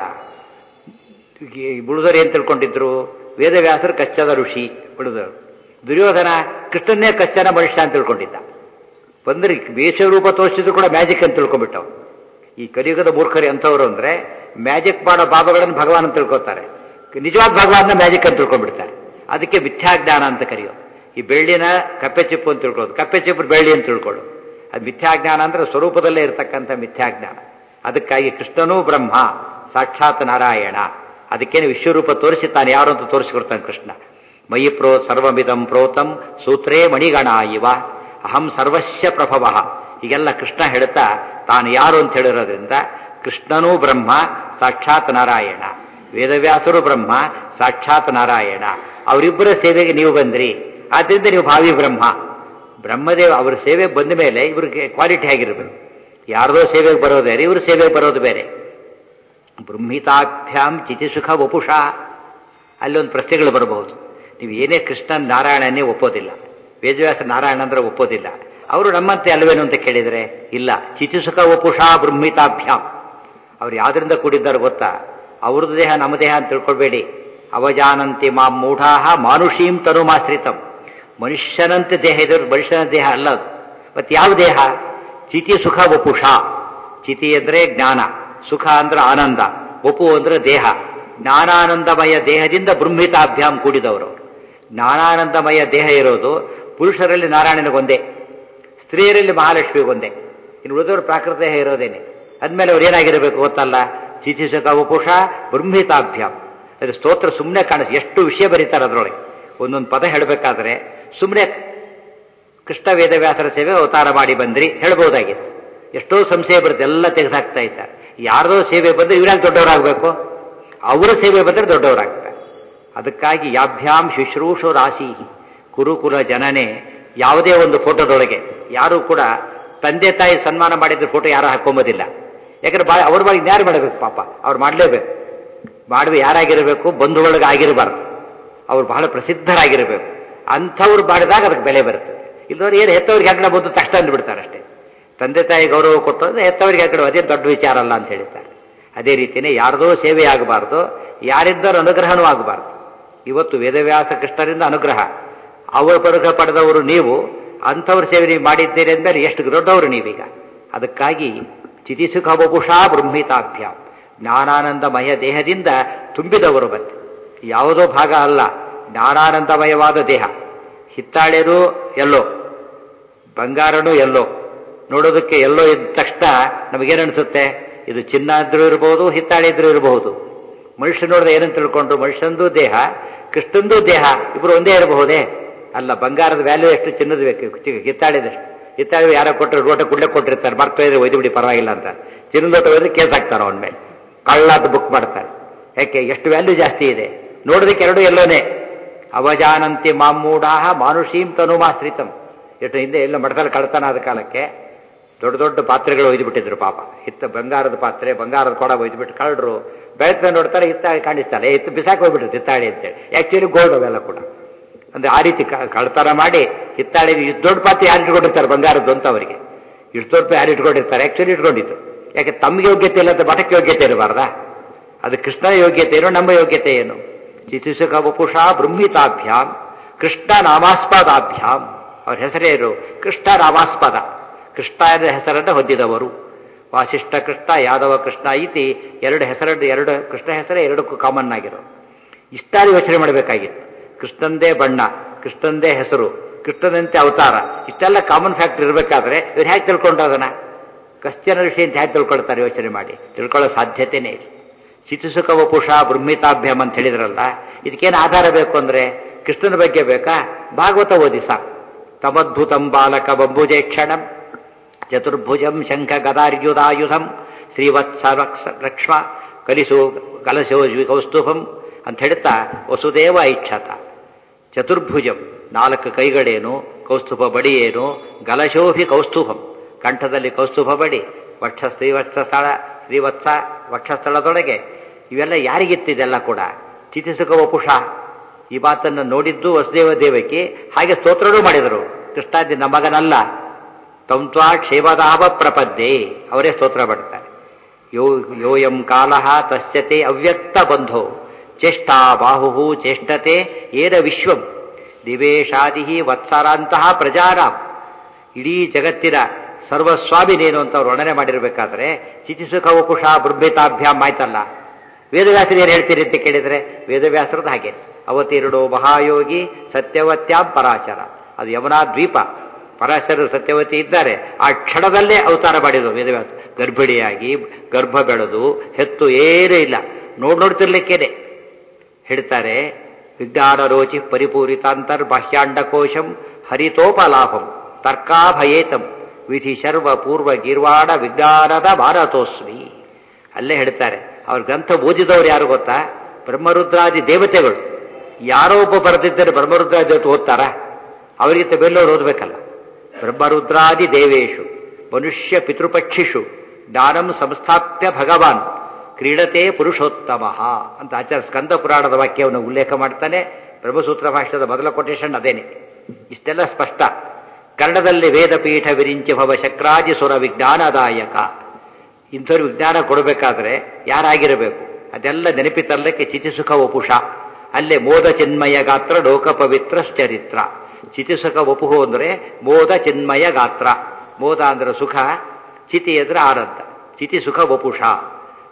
ಉಳಿದವರು ಏನ್ ತಿಳ್ಕೊಂಡಿದ್ರು ವೇದವ್ಯಾಸರು ಕಚ್ಚದ ಋಷಿ ಉಳಿದವರು ದುರ್ಯೋಧನ ಕೃಷ್ಣನ್ನೇ ಕಚ್ಚನ ಮನುಷ್ಯ ಅಂತ ತಿಳ್ಕೊಂಡಿದ್ದ ಬಂದ್ರೆ ವೇಷರೂಪ ತೋರಿಸಿದ್ರು ಕೂಡ ಮ್ಯಾಜಿಕ್ ಅಂತ ತಿಳ್ಕೊಂಡ್ಬಿಟ್ಟವು ಈ ಕಲಿಯುಗದ ಮೂರ್ಖರು ಎಂಥವ್ರು ಅಂದ್ರೆ ಮ್ಯಾಜಿಕ್ ಮಾಡೋ ಬಾಬಾಗಳನ್ನು ಭಗವಾನ್ ಅಂತ ತಿಳ್ಕೊತಾರೆ ನಿಜವಾದ ಭಗವಾನ್ನ ಮ್ಯಾಜಿಕ್ ಅಂತ ತಿಳ್ಕೊಂಡ್ಬಿಡ್ತಾರೆ ಅದಕ್ಕೆ ಮಿಥ್ಯಾಜ್ಞಾನ ಅಂತ ಕರೆಯೋದು ಈ ಬೆಳ್ಳಿನ ಕಪ್ಪೆ ಚಿಪ್ಪು ಅಂತ ತಿಳ್ಕೊಳ್ಳೋದು ಕಪ್ಪೆ ಚಿಪ್ಪು ಬೆಳ್ಳಿ ಅಂತ ತಿಳ್ಕೊಳ್ಳೋದು ಅದು ಮಿಥ್ಯಾಜ್ಞಾನ ಅಂದ್ರೆ ಸ್ವರೂಪದಲ್ಲೇ ಇರತಕ್ಕಂಥ ಮಿಥ್ಯಾಜ್ಞಾನ ಅದಕ್ಕಾಗಿ ಕೃಷ್ಣನೂ ಬ್ರಹ್ಮ ಸಾಕ್ಷಾತ್ ನಾರಾಯಣ ಅದಕ್ಕೇನು ವಿಶ್ವರೂಪ ತೋರಿಸಿ ತಾನು ಯಾರು ಅಂತ ತೋರಿಸಿಕೊಡ್ತಾನೆ ಕೃಷ್ಣ ಮಯಿ ಪ್ರೋ ಸರ್ವಮಿದಂ ಪ್ರೋತಂ ಸೂತ್ರೇ ಮಣಿಗಣ ಇವ ಅಹಂ ಸರ್ವಸ್ಯ ಪ್ರಭವ ಹೀಗೆಲ್ಲ ಕೃಷ್ಣ ಹೇಳ್ತಾ ತಾನು ಯಾರು ಅಂತ ಹೇಳಿರೋದ್ರಿಂದ ಕೃಷ್ಣನೂ ಬ್ರಹ್ಮ ಸಾಕ್ಷಾತ್ ನಾರಾಯಣ ವೇದವ್ಯಾಸರು ಬ್ರಹ್ಮ ಸಾಕ್ಷಾತ್ ನಾರಾಯಣ ಅವರಿಬ್ಬರ ಸೇವೆಗೆ ನೀವು ಬಂದ್ರಿ ಆದ್ರಿಂದ ನೀವು ಭಾವಿ ಬ್ರಹ್ಮ ಬ್ರಹ್ಮದೇವ ಅವರ ಸೇವೆಗೆ ಬಂದ ಮೇಲೆ ಇವ್ರಿಗೆ ಕ್ವಾಲಿಟಿ ಆಗಿರ್ಬೇಕು ಯಾರದೋ ಸೇವೆಗೆ ಬರೋದು ಬೇರೆ ಇವ್ರ ಸೇವೆಗೆ ಬರೋದು ಬೇರೆ ಬ್ರಹ್ಮಿತಾಭ್ಯಾಂ ಚಿತಿಸುಖ ವಪುಷ ಅಲ್ಲೊಂದು ಪ್ರಶ್ನೆಗಳು ಬರಬಹುದು ನೀವು ಏನೇ ಕೃಷ್ಣನ್ ನಾರಾಯಣನೇ ಒಪ್ಪೋದಿಲ್ಲ ವೇದವ್ಯಾಸ ನಾರಾಯಣ ಅಂದ್ರೆ ಒಪ್ಪೋದಿಲ್ಲ ಅವರು ನಮ್ಮಂತೆ ಅಲ್ವೇನು ಅಂತ ಕೇಳಿದರೆ ಇಲ್ಲ ಚಿತಿಸುಖ ವಪುಷ ಬ್ರಹ್ಮಿತಾಭ್ಯಾಂ ಅವ್ರು ಯಾವ್ದ್ರಿಂದ ಕೂಡಿದ್ದಾರೆ ಗೊತ್ತಾ ಅವ್ರದ್ದು ದೇಹ ನಮ್ಮ ದೇಹ ಅಂತ ತಿಳ್ಕೊಳ್ಬೇಡಿ ಅವಜಾನಂತಿ ಮಾಂ ಮೂಢಾಹ ಮಾನುಷೀಂ ತನುಮಾಶ್ರಿತಂ ಮನುಷ್ಯನಂತೆ ದೇಹ ಇದ್ರು ಮನುಷ್ಯನ ದೇಹ ಅಲ್ಲ ಅದು ಮತ್ತೆ ಯಾವ ದೇಹ ಚಿತಿ ಸುಖ ವಪುಷ ಚಿತಿ ಅಂದ್ರೆ ಜ್ಞಾನ ಸುಖ ಅಂದ್ರೆ ಆನಂದ ವಪು ಅಂದ್ರೆ ದೇಹ ಜ್ಞಾನಾನಂದಮಯ ದೇಹದಿಂದ ಬೃಂಹಿತಾಭ್ಯಾಂ ಕೂಡಿದವರು ಜ್ಞಾನಾನಂದಮಯ ದೇಹ ಇರೋದು ಪುರುಷರಲ್ಲಿ ನಾರಾಯಣನಿಗೊಂದೇ ಸ್ತ್ರೀಯರಲ್ಲಿ ಮಹಾಲಕ್ಷ್ಮಿಗೊಂದೇ ಇನ್ನು ಉಳಿದವರು ಪ್ರಾಕೃತ ದೇಹ ಇರೋದೇನೆ ಅದ್ಮೇಲೆ ಅವ್ರು ಏನಾಗಿರಬೇಕು ಗೊತ್ತಲ್ಲ ಚಿಚಿಸಕ ವಪುಷ ಬೃಂಹಿತಾಭ್ಯಾಂ ಅದು ಸ್ತೋತ್ರ ಸುಮ್ಮನೆ ಕಾಣಿಸ್ ಎಷ್ಟು ವಿಷಯ ಬರೀತಾರೆ ಅದರೊಳಗೆ ಒಂದೊಂದು ಪದ ಹೇಳಬೇಕಾದ್ರೆ ಸುಮ್ಮನೆ ಕೃಷ್ಣ ವೇದವ್ಯಾಸರ ಸೇವೆ ಅವತಾರ ಮಾಡಿ ಬಂದ್ರಿ ಹೇಳ್ಬೋದಾಗಿತ್ತು ಎಷ್ಟೋ ಸಂಶಯ ಬರುತ್ತೆ ಎಲ್ಲ ತೆಗೆದಾಕ್ತಾ ಇದ್ದಾರೆ ಯಾರದೋ ಸೇವೆ ಬಂದ್ರೆ ಇವ್ರಾಗ ದೊಡ್ಡವರಾಗಬೇಕು ಅವರ ಸೇವೆ ಬಂದರೆ ದೊಡ್ಡವರಾಗ್ತಾರೆ ಅದಕ್ಕಾಗಿ ಯಾಭ್ಯಾಂ ಶುಶ್ರೂಷು ರಾಶಿ ಕುರುಕುಲ ಜನನೆ ಯಾವುದೇ ಒಂದು ಫೋಟೋದೊಳಗೆ ಯಾರು ಕೂಡ ತಂದೆ ತಾಯಿ ಸನ್ಮಾನ ಮಾಡಿದ ಫೋಟೋ ಯಾರು ಹಾಕೊಂಬೋದಿಲ್ಲ ಯಾಕಂದ್ರೆ ಬಾ ಅವ್ರ ಬಗ್ಗೆ ಯಾರು ಮಾಡಬೇಕು ಪಾಪ ಅವ್ರು ಮಾಡಲೇಬೇಕು ಮಾಡುವ ಯಾರಾಗಿರಬೇಕು ಬಂಧುಗಳಿಗೆ ಆಗಿರಬಾರ್ದು ಅವ್ರು ಬಹಳ ಪ್ರಸಿದ್ಧರಾಗಿರಬೇಕು ಅಂಥವ್ರು ಮಾಡಿದಾಗ ಅದಕ್ಕೆ ಬೆಲೆ ಬರುತ್ತೆ ಇಲ್ಲದವ್ರು ಏನು ಹೆತ್ತವ್ರಿಗೆ ಹೆಗ್ಗಡ ಬಂದು ತಕ್ಷಣ ಅಂದ್ಬಿಡ್ತಾರೆ ಅಷ್ಟೇ ತಂದೆ ತಾಯಿ ಗೌರವ ಕೊಟ್ಟು ಹೆತ್ತವರಿಗೆ ಹೆಗ್ಗಡ ಅದೇ ದೊಡ್ಡ ವಿಚಾರ ಅಲ್ಲ ಅಂತ ಹೇಳ್ತಾರೆ ಅದೇ ರೀತಿಯೇ ಯಾರ್ದೋ ಸೇವೆ ಆಗಬಾರ್ದು ಯಾರಿದ್ದರ ಅನುಗ್ರಹನೂ ಆಗಬಾರ್ದು ಇವತ್ತು ವೇದವ್ಯಾಸ ಕೃಷ್ಣರಿಂದ ಅನುಗ್ರಹ ಅವರ ಪರುಗ ಪಡೆದವರು ನೀವು ಅಂಥವ್ರ ಸೇವೆ ನೀವು ಮಾಡಿದ್ದೀರಿ ಅಂದಮೇಲೆ ಎಷ್ಟು ದೊಡ್ಡವರು ನೀವೀಗ ಅದಕ್ಕಾಗಿ ಚಿತಿಸುಖ ಬಪುಷಾ ಬ್ರಹ್ಮಿತಾಭ್ಯ ಜ್ಞಾನಾನಂದಮಯ ದೇಹದಿಂದ ತುಂಬಿದವರು ಮತ್ತೆ ಯಾವುದೋ ಭಾಗ ಅಲ್ಲ ಜ್ಞಾನಾನಂದಮಯವಾದ ದೇಹ ಹಿತ್ತಾಳೆದು ಎಲ್ಲೋ ಬಂಗಾರನೂ ಎಲ್ಲೋ ನೋಡೋದಕ್ಕೆ ಎಲ್ಲೋ ಇದ್ದ ತಕ್ಷಣ ನಮಗೇನು ಅನಿಸುತ್ತೆ ಇದು ಚಿನ್ನ ಇದ್ರೂ ಇರಬಹುದು ಹಿತ್ತಾಳೆ ಇದ್ರೂ ಇರಬಹುದು ಮನುಷ್ಯ ನೋಡಿದ್ರೆ ಏನಂತ ತಿಳ್ಕೊಂಡ್ರು ಮನುಷ್ಯಂದು ದೇಹ ಕೃಷ್ಣಂದು ದೇಹ ಇಬ್ರು ಒಂದೇ ಇರಬಹುದೇ ಅಲ್ಲ ಬಂಗಾರದ ವ್ಯಾಲ್ಯೂ ಎಷ್ಟು ಚಿನ್ನದ ಬೇಕು ಹಿತ್ತಾಳಿದಷ್ಟು ಹಿತ್ತಾಳಿ ಯಾರೋ ಕೊಟ್ಟರು ರೋಟ ಕುಡ್ಲೆ ಕೊಟ್ಟಿರ್ತಾರೆ ಮರ್ತ ಇದ್ರೆ ಒಯ್ದು ಬಿಡಿ ಪರವಾಗಿಲ್ಲ ಅಂತ ಚಿನ್ನದ ಲೋಟ ಒಯ್ದ್ರೆ ಕೇಸ್ ಹಾಕ್ತಾರೆ ಅವನ ಮೇಲೆ ಕಳ್ಳಾದ ಬುಕ್ ಮಾಡ್ತಾರೆ ಯಾಕೆ ಎಷ್ಟು ವ್ಯಾಲ್ಯೂ ಜಾಸ್ತಿ ಇದೆ ನೋಡೋದಕ್ಕೆ ಎರಡು ಎಲ್ಲೋನೇ ಅವಜಾನಂತಿ ಮಾಮೂಡಾಹ ಮಾನುಷೀಂ ತನುಮಾಶ್ರಿತಂ ಎಷ್ಟು ಹಿಂದೆ ಎಲ್ಲ ಮಠದಲ್ಲಿ ಕಳ್ತಾನ ಆದ ಕಾಲಕ್ಕೆ ದೊಡ್ಡ ದೊಡ್ಡ ಪಾತ್ರೆಗಳು ಒಯ್ದು ಬಿಟ್ಟಿದ್ರು ಪಾಪ ಹಿತ್ತ ಬಂಗಾರದ ಪಾತ್ರೆ ಬಂಗಾರದ ಕೊಡ ಒಯ್ದು ಬಿಟ್ಟು ಕಳ್ಳರು ಬೆಳಗ್ಗೆ ನೋಡ್ತಾರೆ ಹಿತ್ತಾಳಿ ಕಾಣಿಸ್ತಾರೆ ಹಿತ್ತು ಬಿಸಾಕ್ ಹೋಗ್ಬಿಟ್ರು ಹಿತ್ತಾಳಿ ಅಂತೇಳಿ ಆಕ್ಚುಲಿ ಗೋಲ್ಡ್ ಅವೆಲ್ಲ ಕೂಡ ಅಂದ್ರೆ ಆ ರೀತಿ ಕಳ್ತನ ಮಾಡಿ ಹಿತ್ತಾಳಿ ಇಷ್ಟು ದೊಡ್ಡ ಪಾತ್ರೆ ಯಾರು ಇಟ್ಕೊಂಡಿರ್ತಾರೆ ಬಂಗಾರದ್ದು ಅಂತ ಅವರಿಗೆ ಇಷ್ಟು ದೊಡ್ಡ ಯಾರು ಇಟ್ಕೊಂಡಿರ್ತಾರೆ ಆಕ್ಚುಲಿ ಇಟ್ಕೊಂಡಿತ್ತು ಯಾಕೆ ತಮ್ಗೆ ಯೋಗ್ಯತೆ ಇಲ್ಲ ಅಂತ ಮಠಕ್ಕೆ ಯೋಗ್ಯತೆ ಇರಬಾರ್ದಾ ಅದು ಕೃಷ್ಣನ ಯೋಗ್ಯತೆ ಏನು ನಮ್ಮ ಯೋಗ್ಯತೆ ಏನು ಚಿತಿಸುಖ ವಪುಷ ಬ್ರಹ್ಮಿತಾಭ್ಯಾಂ ಕೃಷ್ಣ ನಾಮಾಸ್ಪದಾಭ್ಯಾಂ ಅವ್ರ ಹೆಸರೇನು ಕೃಷ್ಣ ನಾಮಾಸ್ಪದ ಕೃಷ್ಣ ಎನ್ನುವ ಹೆಸರನ್ನು ಹೊಂದಿದವರು ವಾಸಿಷ್ಠ ಕೃಷ್ಣ ಯಾದವ ಕೃಷ್ಣ ಇತಿ ಎರಡು ಹೆಸರನ್ನು ಎರಡು ಕೃಷ್ಣ ಹೆಸರೇ ಎರಡಕ್ಕೂ ಕಾಮನ್ ಆಗಿರೋ ಇಷ್ಟಾರು ಯೋಚನೆ ಮಾಡಬೇಕಾಗಿತ್ತು ಕೃಷ್ಣಂದೇ ಬಣ್ಣ ಕೃಷ್ಣಂದೇ ಹೆಸರು ಕೃಷ್ಣನಂತೆ ಅವತಾರ ಇಷ್ಟೆಲ್ಲ ಕಾಮನ್ ಫ್ಯಾಕ್ಟರ್ ಇರಬೇಕಾದ್ರೆ ಇವ್ರು ಹೇಗೆ ತಿಳ್ಕೊಂಡ್ರು ಅದನ್ನ ಕಶ್ಚನ ವಿಷಯ ಅಂತ ಹೇಗೆ ತಿಳ್ಕೊಳ್ತಾರೆ ಯೋಚನೆ ಮಾಡಿ ತಿಳ್ಕೊಳ್ಳೋ ಸಾಧ್ಯತೆನೇ ಇಲ್ಲ ಚಿತಿಸುಖ ವಪುಷ ಬ್ರಹ್ಮಿತಾಭ್ಯಂ ಅಂತ ಹೇಳಿದ್ರಲ್ಲ ಇದಕ್ಕೇನು ಆಧಾರ ಬೇಕು ಅಂದ್ರೆ ಕೃಷ್ಣನ ಬಗ್ಗೆ ಬೇಕಾ ಭಾಗವತ ಓದಿ ಸಾಕು ತಮದ್ಭುತಂ ಬಾಲಕ ಬಂಬುಜೇ ಕ್ಷಣಂ ಚತುರ್ಭುಜಂ ಶಂಖ ಗದಾರ್ಯುಧಾಯುಧಂ ಶ್ರೀವತ್ಸ ಲಕ್ಷ್ಮ ಕಲಿಸು ಕಲಸೋ ಕೌಸ್ತುಭಂ ಅಂತ ಹೇಳ್ತಾ ವಸುದೇವ ಐಚ್ಛತ ಚತುರ್ಭುಜಂ ನಾಲ್ಕು ಕೈಗಳೇನು ಕೌಸ್ತುಭ ಬಡಿ ಏನು ಗಲಶೋಭಿ ಕೌಸ್ತುಭಂ ಕಂಠದಲ್ಲಿ ಕೌಸ್ತುಭ ಬಡಿ ವಕ್ಷ ಶ್ರೀವತ್ಸ ಸ್ಥಳ ಶ್ರೀವತ್ಸ ವಕ್ಷಸ್ಥಳದೊಳಗೆ ಇವೆಲ್ಲ ಯಾರಿಗಿತ್ತಿದೆಲ್ಲ ಕೂಡ ಚಿತಿಸುಖ ವಪುಷ ಈ ಮಾತನ್ನು ನೋಡಿದ್ದು ವಸುದೇವ ದೇವಕಿ ಹಾಗೆ ಸ್ತೋತ್ರನೂ ಮಾಡಿದರು ಕೃಷ್ಣಾದಿ ನಮ್ಮ ಮಗನಲ್ಲ ತಂತ್ವಾ ಕ್ಷೇಮದಾವ ಪ್ರಪದ್ಯೆ ಅವರೇ ಸ್ತೋತ್ರ ಮಾಡ್ತಾರೆ ಯೋ ಯೋಯಂ ಕಾಲ ತಸ್ಯತೆ ಅವ್ಯಕ್ತ ಬಂಧೋ ಚೇಷ್ಟಾ ಬಾಹು ಚೇಷ್ಟತೆ ಏನ ವಿಶ್ವಂ ದಿವೇಶಾದಿ ವತ್ಸರಾಂತಹ ಪ್ರಜಾರಾಮ್ ಇಡೀ ಜಗತ್ತಿನ ಸರ್ವಸ್ವಾಮಿನೇನು ಅಂತ ಅವ್ರು ವರ್ಣನೆ ಮಾಡಿರ್ಬೇಕಾದ್ರೆ ಚಿತಿಸುಖ ವಪುಷ ಬೃಹ್ಮಿತಾಭ್ಯಾಮ್ ಆಯ್ತಲ್ಲ ವೇದವ್ಯಾಸರು ಏನು ಹೇಳ್ತೀರಿ ಅಂತ ಕೇಳಿದ್ರೆ ವೇದವ್ಯಾಸರದ್ದು ಹಾಗೆ ಅವತೀರ್ಣೋ ಮಹಾಯೋಗಿ ಸತ್ಯವತ್ಯಾಂ ಪರಾಶರ ಅದು ಯಮುನಾ ದ್ವೀಪ ಪರಾಶರರು ಸತ್ಯವತಿ ಇದ್ದಾರೆ ಆ ಕ್ಷಣದಲ್ಲೇ ಅವತಾರ ಮಾಡಿದ್ರು ವೇದವ್ಯಾಸ ಗರ್ಭಿಣಿಯಾಗಿ ಗರ್ಭ ಬೆಳೆದು ಹೆತ್ತು ಏನೂ ಇಲ್ಲ ನೋಡ್ ನೋಡ್ತಿರ್ಲಿಕ್ಕೇನೆ ಹೇಳ್ತಾರೆ ವಿಜ್ಞಾನ ರೋಚಿ ಪರಿಪೂರಿತಾಂತರ್ ಬಾಹ್ಯಾಂಡಕೋಶಂ ಹರಿತೋಪಲಾಭಂ ತರ್ಕಾಭಯೇತಂ ವಿಧಿ ಶರ್ವ ಪೂರ್ವ ಗೀರ್ವಾಣ ವಿಜ್ಞಾನದ ಭಾರತೋಸ್ಮಿ ಅಲ್ಲೇ ಹೇಳ್ತಾರೆ ಅವ್ರ ಗ್ರಂಥ ಓದಿದವ್ರು ಯಾರು ಗೊತ್ತಾ ಬ್ರಹ್ಮರುದ್ರಾದಿ ದೇವತೆಗಳು ಯಾರೋ ಒಬ್ಬ ಬರೆದಿದ್ದರೆ ಬ್ರಹ್ಮರುದ್ರಾದಿ ದೇವತೆ ಓದ್ತಾರ ಅವರಿಗಿಂತ ಬೇಲೋರು ಓದಬೇಕಲ್ಲ ಬ್ರಹ್ಮರುದ್ರಾದಿ ದೇವೇಶು ಮನುಷ್ಯ ಪಿತೃಪಕ್ಷಿಷು ಜ್ಞಾನಂ ಸಂಸ್ಥಾಪ್ಯ ಭಗವಾನ್ ಕ್ರೀಡತೆ ಪುರುಷೋತ್ತಮ ಅಂತ ಆಚಾರ್ಯ ಸ್ಕಂದ ಪುರಾಣದ ವಾಕ್ಯವನ್ನು ಉಲ್ಲೇಖ ಮಾಡ್ತಾನೆ ಬ್ರಹ್ಮಸೂತ್ರ ಭಾಷಣದ ಮೊದಲ ಕೊಟೇಶನ್ ಅದೇನೆ ಇಷ್ಟೆಲ್ಲ ಸ್ಪಷ್ಟ ಕನ್ನಡದಲ್ಲಿ ವೇದಪೀಠ ವಿರಿಂಚ ಭವ ಶಕ್ರಾದಿ ಸುರ ವಿಜ್ಞಾನದಾಯಕ ಇಂಥವ್ರು ವಿಜ್ಞಾನ ಕೊಡಬೇಕಾದ್ರೆ ಯಾರಾಗಿರಬೇಕು ಅದೆಲ್ಲ ನೆನಪಿತಲ್ಲಕ್ಕೆ ಚಿತಿಸುಖ ವಪುಷ ಅಲ್ಲೇ ಮೋದ ಚಿನ್ಮಯ ಗಾತ್ರ ಲೋಕ ಪವಿತ್ರ ಚರಿತ್ರ ಚಿತಿಸುಖ ವಪುಹು ಅಂದ್ರೆ ಮೋದ ಚಿನ್ಮಯ ಗಾತ್ರ ಮೋದ ಅಂದ್ರೆ ಸುಖ ಚಿತಿ ಅಂದ್ರೆ ಆನಂದ ಚಿತಿ ಸುಖ ವಪುಷ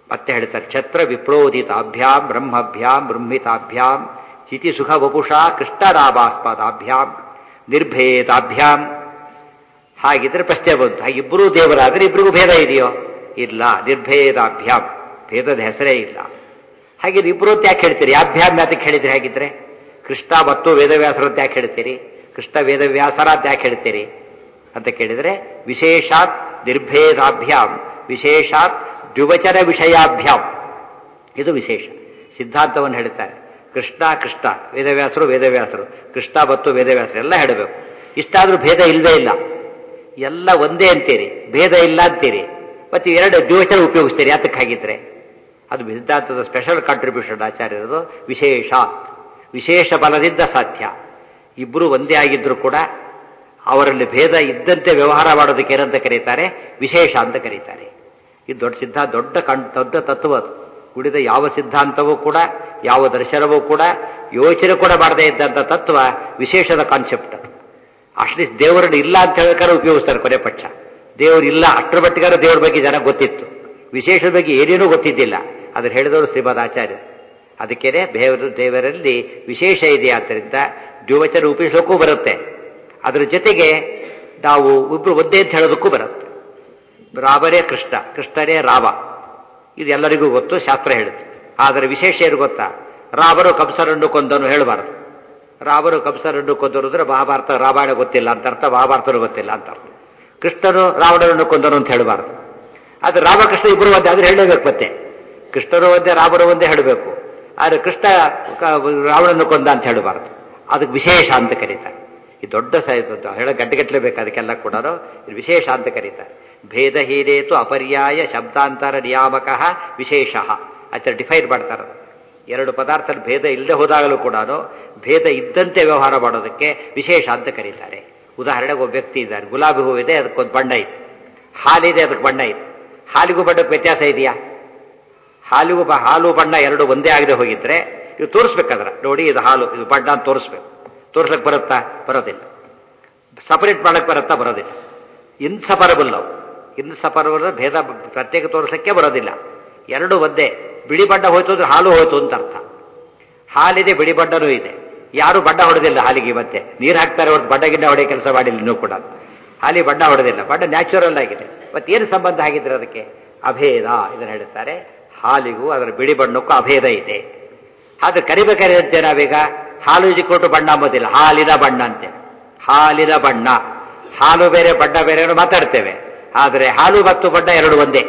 ಮತ್ತೆ ಹೇಳ್ತಾರೆ ಛತ್ರ ವಿಪ್ರೋದಿತಾಭ್ಯಾಂ ಬ್ರಹ್ಮಭ್ಯಾಂ ಬ್ರಹ್ಮಿತಾಭ್ಯಾಂ ಚಿತಿ ಸುಖ ವಪುಷಾ ಕೃಷ್ಣರಾಭಾಸ್ಪದಾಭ್ಯಾಂ ನಿರ್ಭೇದಾಭ್ಯಾಂ ಹಾಗಿದ್ರೆ ಪ್ರಶ್ನೆ ಬಂತು ಹಾಗೆ ಇಬ್ಬರೂ ದೇವರಾದ್ರೆ ಇಬ್ಬರಿಗೂ ಭೇದ ಇದೆಯೋ ಇಲ್ಲ ನಿರ್ಭೇದಾಭ್ಯಾಂ ಭೇದದ ಹೆಸರೇ ಇಲ್ಲ ಹಾಗೆ ಇಬ್ಬರು ಅಂತ ಯಾಕೆ ಹೇಳ್ತೀರಿ ಅಭ್ಯಾಮ್ ಯಾತಕ್ಕೆ ಹೇಳಿದ್ರಿ ಹಾಗಿದ್ರೆ ಕೃಷ್ಣ ಮತ್ತು ವೇದವ್ಯಾಸರು ಅಂತ ಯಾಕೆ ಹೇಳ್ತೀರಿ ಕೃಷ್ಣ ವೇದವ್ಯಾಸರ ಅಂತ ಯಾಕೆ ಹೇಳ್ತೀರಿ ಅಂತ ಕೇಳಿದ್ರೆ ವಿಶೇಷಾತ್ ನಿರ್ಭೇದಾಭ್ಯಾಂ ವಿಶೇಷಾತ್ ದ್ವಿವಚನ ವಿಷಯಾಭ್ಯಾಂ ಇದು ವಿಶೇಷ ಸಿದ್ಧಾಂತವನ್ನು ಹೇಳ್ತಾರೆ ಕೃಷ್ಣ ಕೃಷ್ಣ ವೇದವ್ಯಾಸರು ವೇದವ್ಯಾಸರು ಕೃಷ್ಣ ಮತ್ತು ವೇದವ್ಯಾಸರು ಎಲ್ಲ ಹೇಳಬೇಕು ಇಷ್ಟಾದ್ರೂ ಭೇದ ಇಲ್ಲವೇ ಇಲ್ಲ ಎಲ್ಲ ಒಂದೇ ಅಂತೀರಿ ಭೇದ ಇಲ್ಲ ಅಂತೀರಿ ಮತ್ತೆ ಎರಡು ದ್ವಿವಚನ ಉಪಯೋಗಿಸ್ತೀರಿ ಯಾತಕ್ಕಾಗಿದ್ರೆ ಅದು ಸಿದ್ಧಾಂತದ ಸ್ಪೆಷಲ್ ಕಾಂಟ್ರಿಬ್ಯೂಷನ್ ಆಚಾರ್ಯರದು ವಿಶೇಷ ವಿಶೇಷ ಬಲದಿಂದ ಸಾಧ್ಯ ಇಬ್ಬರು ಒಂದೇ ಆಗಿದ್ರು ಕೂಡ ಅವರಲ್ಲಿ ಭೇದ ಇದ್ದಂತೆ ವ್ಯವಹಾರ ಮಾಡೋದಕ್ಕೆ ಏನಂತ ಕರೀತಾರೆ ವಿಶೇಷ ಅಂತ ಕರೀತಾರೆ ಇದು ದೊಡ್ಡ ಸಿದ್ಧಾಂತ ದೊಡ್ಡ ಕಣ್ ದೊಡ್ಡ ತತ್ವ ಅದು ಉಳಿದ ಯಾವ ಸಿದ್ಧಾಂತವೂ ಕೂಡ ಯಾವ ದರ್ಶನವೂ ಕೂಡ ಯೋಚನೆ ಕೂಡ ಮಾಡದೇ ಇದ್ದಂಥ ತತ್ವ ವಿಶೇಷದ ಕಾನ್ಸೆಪ್ಟ್ ಅಟ್ಲೀಸ್ಟ್ ದೇವರನ್ನು ಇಲ್ಲ ಅಂತ ಹೇಳ್ಬೇಕಾದ್ರೆ ಉಪಯೋಗಿಸ್ತಾರೆ ಕೊನೆ ಪಕ್ಷ ದೇವರು ಇಲ್ಲ ಅಷ್ಟರ ಮಟ್ಟಿಗಾರ ದೇವರ ಬಗ್ಗೆ ಜನ ಗೊತ್ತಿತ್ತು ವಿಶೇಷದ ಬಗ್ಗೆ ಏನೇನೂ ಗೊತ್ತಿದ್ದಿಲ್ಲ ಅದನ್ನು ಹೇಳಿದವರು ಶ್ರೀಮದ್ ಆಚಾರ್ಯ ಅದಕ್ಕೇನೆ ದೇವರು ದೇವರಲ್ಲಿ ವಿಶೇಷ ಇದೆ ಆದ್ದರಿಂದ ದ್ವಿವಚನ ಉಪಯೋಗಿಸೋಕ್ಕೂ ಬರುತ್ತೆ ಅದರ ಜೊತೆಗೆ ನಾವು ಇಬ್ಬರು ಒಂದೇ ಅಂತ ಹೇಳೋದಕ್ಕೂ ಬರುತ್ತೆ ರಾಮನೇ ಕೃಷ್ಣ ಕೃಷ್ಣನೇ ರಾಮ ಇದು ಎಲ್ಲರಿಗೂ ಗೊತ್ತು ಶಾಸ್ತ್ರ ಹೇಳುತ್ತೆ ಆದರೆ ವಿಶೇಷ ಏನು ಗೊತ್ತಾ ರಾಮರು ಕಂಸರನ್ನು ಕೊಂದನು ಹೇಳಬಾರದು ರಾಮರು ಕಂಸರನ್ನು ಕೊಂದರು ಅಂದ್ರೆ ಮಹಾಭಾರತ ರಾಮಾಯಣ ಗೊತ್ತಿಲ್ಲ ಅಂತ ಅರ್ಥ ಮಹಾಭಾರತನು ಗೊತ್ತಿಲ್ಲ ಅಂತ ಅರ್ಥ ಕೃಷ್ಣನು ರಾವಣನನ್ನು ಕೊಂದನು ಅಂತ ಹೇಳಬಾರದು ಆದರೆ ರಾಮಕೃಷ್ಣ ಇಬ್ಬರು ಒಂದೇ ಆದ್ರೆ ಹೇಳಲೇಬೇಕು ಮತ್ತೆ ಕೃಷ್ಣರು ಒಂದೇ ರಾಮರು ಒಂದೇ ಹೇಳಬೇಕು ಆದರೆ ಕೃಷ್ಣ ರಾವಣನ್ನು ಕೊಂದ ಅಂತ ಹೇಳಬಾರದು ಅದಕ್ಕೆ ವಿಶೇಷ ಅಂತ ಕರೀತಾರೆ ಈ ದೊಡ್ಡ ಹೇಳ ಗಡ್ಡೆಗಟ್ಟಲೆ ಬೇಕು ಅದಕ್ಕೆಲ್ಲ ಕೂಡ ಇದು ವಿಶೇಷ ಅಂತ ಕರೀತಾರೆ ಭೇದ ಹೀರೇತು ಅಪರ್ಯಾಯ ಶಬ್ದಾಂತರ ನಿಯಾಮಕ ವಿಶೇಷ ಆಚಾರ ಡಿಫೈನ್ ಮಾಡ್ತಾರೆ ಎರಡು ಪದಾರ್ಥ ಭೇದ ಇಲ್ಲದೆ ಹೋದಾಗಲೂ ಕೂಡ ಭೇದ ಇದ್ದಂತೆ ವ್ಯವಹಾರ ಮಾಡೋದಕ್ಕೆ ವಿಶೇಷ ಅಂತ ಕರೀತಾರೆ ಉದಾಹರಣೆಗೆ ಒಬ್ಬ ವ್ಯಕ್ತಿ ಇದ್ದಾರೆ ಗುಲಾಬಿ ಹೂವಿದೆ ಅದಕ್ಕೊಂದು ಬಣ್ಣ ಇದೆ ಹಾಲಿದೆ ಅದಕ್ಕೆ ಬಣ್ಣ ಇದೆ ಹಾಲಿಗೂ ಬಣ್ಣಕ್ಕೆ ವ್ಯತ್ಯಾಸ ಇದೆಯಾ ಹಾಲಿಗೂ ಹಾಲು ಬಣ್ಣ ಎರಡು ಒಂದೇ ಆಗದೆ ಹೋಗಿದ್ರೆ ಇದು ತೋರಿಸ್ಬೇಕಾದ್ರೆ ನೋಡಿ ಇದು ಹಾಲು ಇದು ಬಣ್ಣ ಅಂತ ತೋರಿಸ್ಬೇಕು ತೋರ್ಸಕ್ ಬರುತ್ತಾ ಬರೋದಿಲ್ಲ ಸಪರೇಟ್ ಮಾಡಕ್ ಬರುತ್ತಾ ಬರೋದಿಲ್ಲ ಇನ್ಸಪರಬಲ್ ನಾವು ಇನ್ಸಪರಬಲ್ ಭೇದ ಪ್ರತ್ಯೇಕ ತೋರಿಸಕ್ಕೆ ಬರೋದಿಲ್ಲ ಎರಡು ಒಂದೇ ಬಿಳಿ ಬಣ್ಣ ಹೋಯ್ತು ಅಂದ್ರೆ ಹಾಲು ಹೋಯ್ತು ಅಂತ ಅರ್ಥ ಹಾಲಿದೆ ಬಿಳಿ ಬಣ್ಣನೂ ಇದೆ ಯಾರು ಬಣ್ಣ ಹೊಡೆದಿಲ್ಲ ಹಾಲಿಗೆ ಮತ್ತೆ ನೀರು ಹಾಕ್ತಾರೆ ಹೊರತು ಬಣ್ಣ ಗಿಣ್ಣ ಹೊಡೆಯ ಕೆಲಸ ಮಾಡಿಲ್ಲ ಇನ್ನೂ ಕೂಡ ಹಾಲಿ ಬಣ್ಣ ಹೊಡೆದಿಲ್ಲ ಬಣ್ಣ ನ್ಯಾಚುರಲ್ ಆಗಿದೆ ಮತ್ತೆ ಏನು ಸಂಬಂಧ ಆಗಿದ್ರೆ ಅದಕ್ಕೆ ಅಭೇದ ಇದನ್ನು ಹೇಳುತ್ತಾರೆ ಹಾಲಿಗೂ ಅದರ ಬಿಳಿ ಬಣ್ಣಕ್ಕೂ ಅಭೇದ ಇದೆ ಆದ್ರೆ ಕರಿಬೇಕಾದ್ರೆ ನಾವೀಗ ಹಾಲು ಕೊಟ್ಟು ಬಣ್ಣ ಅಂಬೋದಿಲ್ಲ ಹಾಲಿನ ಬಣ್ಣ ಅಂತೆ ಹಾಲಿನ ಬಣ್ಣ ಹಾಲು ಬೇರೆ ಬಣ್ಣ ಬೇರೆ ಮಾತಾಡ್ತೇವೆ ಆದರೆ ಹಾಲು ಮತ್ತು ಬಣ್ಣ ಎರಡು ಒಂದೇ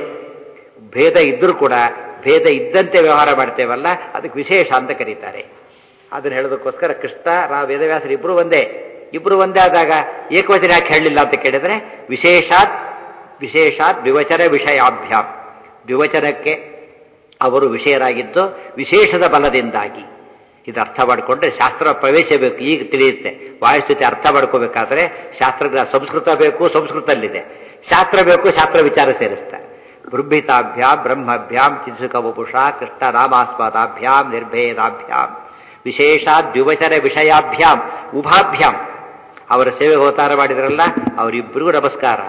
ಭೇದ ಇದ್ರೂ ಕೂಡ ಭೇದ ಇದ್ದಂತೆ ವ್ಯವಹಾರ ಮಾಡ್ತೇವಲ್ಲ ಅದಕ್ಕೆ ವಿಶೇಷ ಅಂತ ಕರೀತಾರೆ ಅದನ್ನ ಹೇಳೋದಕ್ಕೋಸ್ಕರ ಕೃಷ್ಣ ರಾ ವೇದವ್ಯಾಸರು ಇಬ್ರು ಒಂದೇ ಇಬ್ರು ಒಂದೇ ಆದಾಗ ಏಕವಚನ ಯಾಕೆ ಹೇಳಲಿಲ್ಲ ಅಂತ ಕೇಳಿದ್ರೆ ವಿಶೇಷಾತ್ ವಿಶೇಷಾತ್ ವಿವಚನ ವಿಷಯಾಭ್ಯಾಂ ವಿವಚನಕ್ಕೆ ಅವರು ವಿಷಯರಾಗಿದ್ದು ವಿಶೇಷದ ಬಲದಿಂದಾಗಿ ಇದು ಅರ್ಥ ಮಾಡಿಕೊಂಡ್ರೆ ಶಾಸ್ತ್ರ ಪ್ರವೇಶ ಬೇಕು ಈಗ ತಿಳಿಯುತ್ತೆ ವಾಯುಸ್ಥಿತಿ ಅರ್ಥ ಮಾಡ್ಕೋಬೇಕಾದ್ರೆ ಶಾಸ್ತ್ರಜ್ಞ ಸಂಸ್ಕೃತ ಬೇಕು ಸಂಸ್ಕೃತಲ್ಲಿದೆ ಶಾಸ್ತ್ರ ಬೇಕು ಶಾಸ್ತ್ರ ವಿಚಾರ ಸೇರಿಸ್ತಾರೆ ಬೃಂಹಿತಾಭ್ಯಾಂ ಬ್ರಹ್ಮಭ್ಯಾಂ ಚಿತ್ಸುಕ ವಪುಷ ಕೃಷ್ಣ ರಾಮಾಸ್ಪದಾಭ್ಯಾಂ ನಿರ್ಭೇದಾಭ್ಯಾಂ ವಿಶೇಷ ದ್ವಿವಚನ ವಿಷಯಾಭ್ಯಾಂ ಉಭಾಭ್ಯಾಂ ಅವರ ಸೇವೆ ಅವತಾರ ಮಾಡಿದ್ರಲ್ಲ ಅವರಿಬ್ಬರಿಗೂ ನಮಸ್ಕಾರ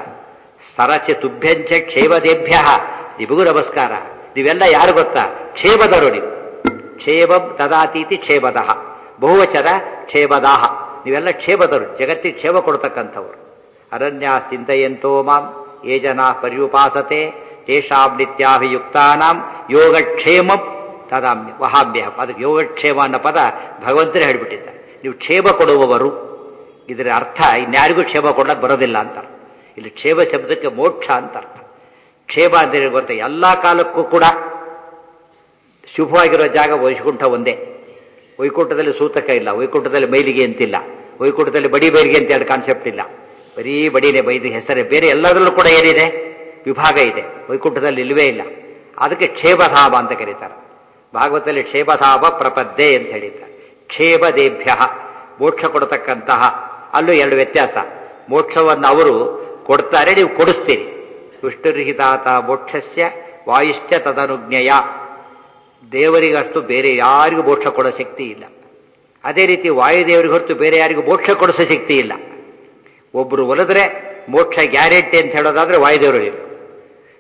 ಸರಚ ತುಭ್ಯಂಚ ಕ್ಷೇಮದೇಭ್ಯ ನಿಮಗೂ ನಮಸ್ಕಾರ ನೀವೆಲ್ಲ ಯಾರು ಗೊತ್ತಾ ಕ್ಷೇಮದರು ನೀವು ಕ್ಷೇಮಂ ತದಾತೀತಿ ಕ್ಷೇಮದಃ ಬಹುವಚನ ಕ್ಷೇಮದಾಹ ನೀವೆಲ್ಲ ಕ್ಷೇಮದರು ಜಗತ್ತಿಗೆ ಕ್ಷೇಮ ಕೊಡ್ತಕ್ಕಂಥವ್ರು ಅರಣ್ಯ ಚಿಂತೆಯಂತೋ ಮಾಂ ಯೇ ಜನ ಪರ್ಯುಪಾಸತೆ ತೇಷಾಂ ನಿತ್ಯಾಭಿಯುಕ್ತಾನಾಂ ಯೋಗಕ್ಷೇಮಂ ತದಾಮ್ಯ ವಹಾಮ್ಯ ಅದಕ್ಕೆ ಯೋಗಕ್ಷೇಮ ಅನ್ನೋ ಪದ ಭಗವಂತನೇ ಹೇಳ್ಬಿಟ್ಟಿದ್ದಾರೆ ನೀವು ಕ್ಷೇಮ ಕೊಡುವವರು ಇದರ ಅರ್ಥ ಇನ್ಯಾರಿಗೂ ಕ್ಷೇಮ ಕೊಡಕ್ಕೆ ಬರೋದಿಲ್ಲ ಅಂತ ಇಲ್ಲಿ ಕ್ಷೇಮ ಶಬ್ದಕ್ಕೆ ಮೋಕ್ಷ ಅಂತ ಅರ್ಥ ಕ್ಷೇಮ ಅಂದರೆ ಗೊತ್ತ ಎಲ್ಲ ಕಾಲಕ್ಕೂ ಕೂಡ ಶುಭವಾಗಿರೋ ಜಾಗ ವೈಕುಂಠ ಒಂದೇ ವೈಕುಂಠದಲ್ಲಿ ಸೂತಕ ಇಲ್ಲ ವೈಕುಂಠದಲ್ಲಿ ಮೈಲಿಗೆ ಅಂತಿಲ್ಲ ವೈಕುಂಠದಲ್ಲಿ ಬಡಿ ಬೈಲಿಗೆ ಅಂತ ಎರಡು ಕಾನ್ಸೆಪ್ಟ್ ಇಲ್ಲ ಬರೀ ಬಡಿನೇ ಬೈದು ಹೆಸರೇ ಬೇರೆ ಎಲ್ಲದರಲ್ಲೂ ಕೂಡ ಏನಿದೆ ವಿಭಾಗ ಇದೆ ವೈಕುಂಠದಲ್ಲಿ ಇಲ್ಲವೇ ಇಲ್ಲ ಅದಕ್ಕೆ ಕ್ಷೇಮಧಾಮ ಅಂತ ಕರೀತಾರೆ ಭಾಗವತದಲ್ಲಿ ಕ್ಷೇಮಧಾಮ ಪ್ರಪದ್ದೆ ಅಂತ ಹೇಳಿದ್ದಾರೆ ಕ್ಷೇಮದೇಭ್ಯ ಮೋಕ್ಷ ಕೊಡತಕ್ಕಂತಹ ಅಲ್ಲೂ ಎರಡು ವ್ಯತ್ಯಾಸ ಮೋಕ್ಷವನ್ನು ಅವರು ಕೊಡ್ತಾರೆ ನೀವು ಕೊಡಿಸ್ತೀರಿ ವಿಷ್ಣುರಹಿತಾತ ಮೋಕ್ಷಸ್ಯ ವಾಯುಶ್ಚ ತದನುಜ್ಞೆಯ ದೇವರಿಗಷ್ಟು ಬೇರೆ ಯಾರಿಗೂ ಮೋಕ್ಷ ಕೊಡೋ ಶಕ್ತಿ ಇಲ್ಲ ಅದೇ ರೀತಿ ವಾಯುದೇವರಿಗೆ ಹೊರತು ಬೇರೆ ಯಾರಿಗೂ ಮೋಕ್ಷ ಕೊಡಿಸೋ ಶಕ್ತಿ ಇಲ್ಲ ಒಬ್ಬರು ಒಲಿದ್ರೆ ಮೋಕ್ಷ ಗ್ಯಾರಂಟಿ ಅಂತ ಹೇಳೋದಾದ್ರೆ ವಾಯುದೇವರು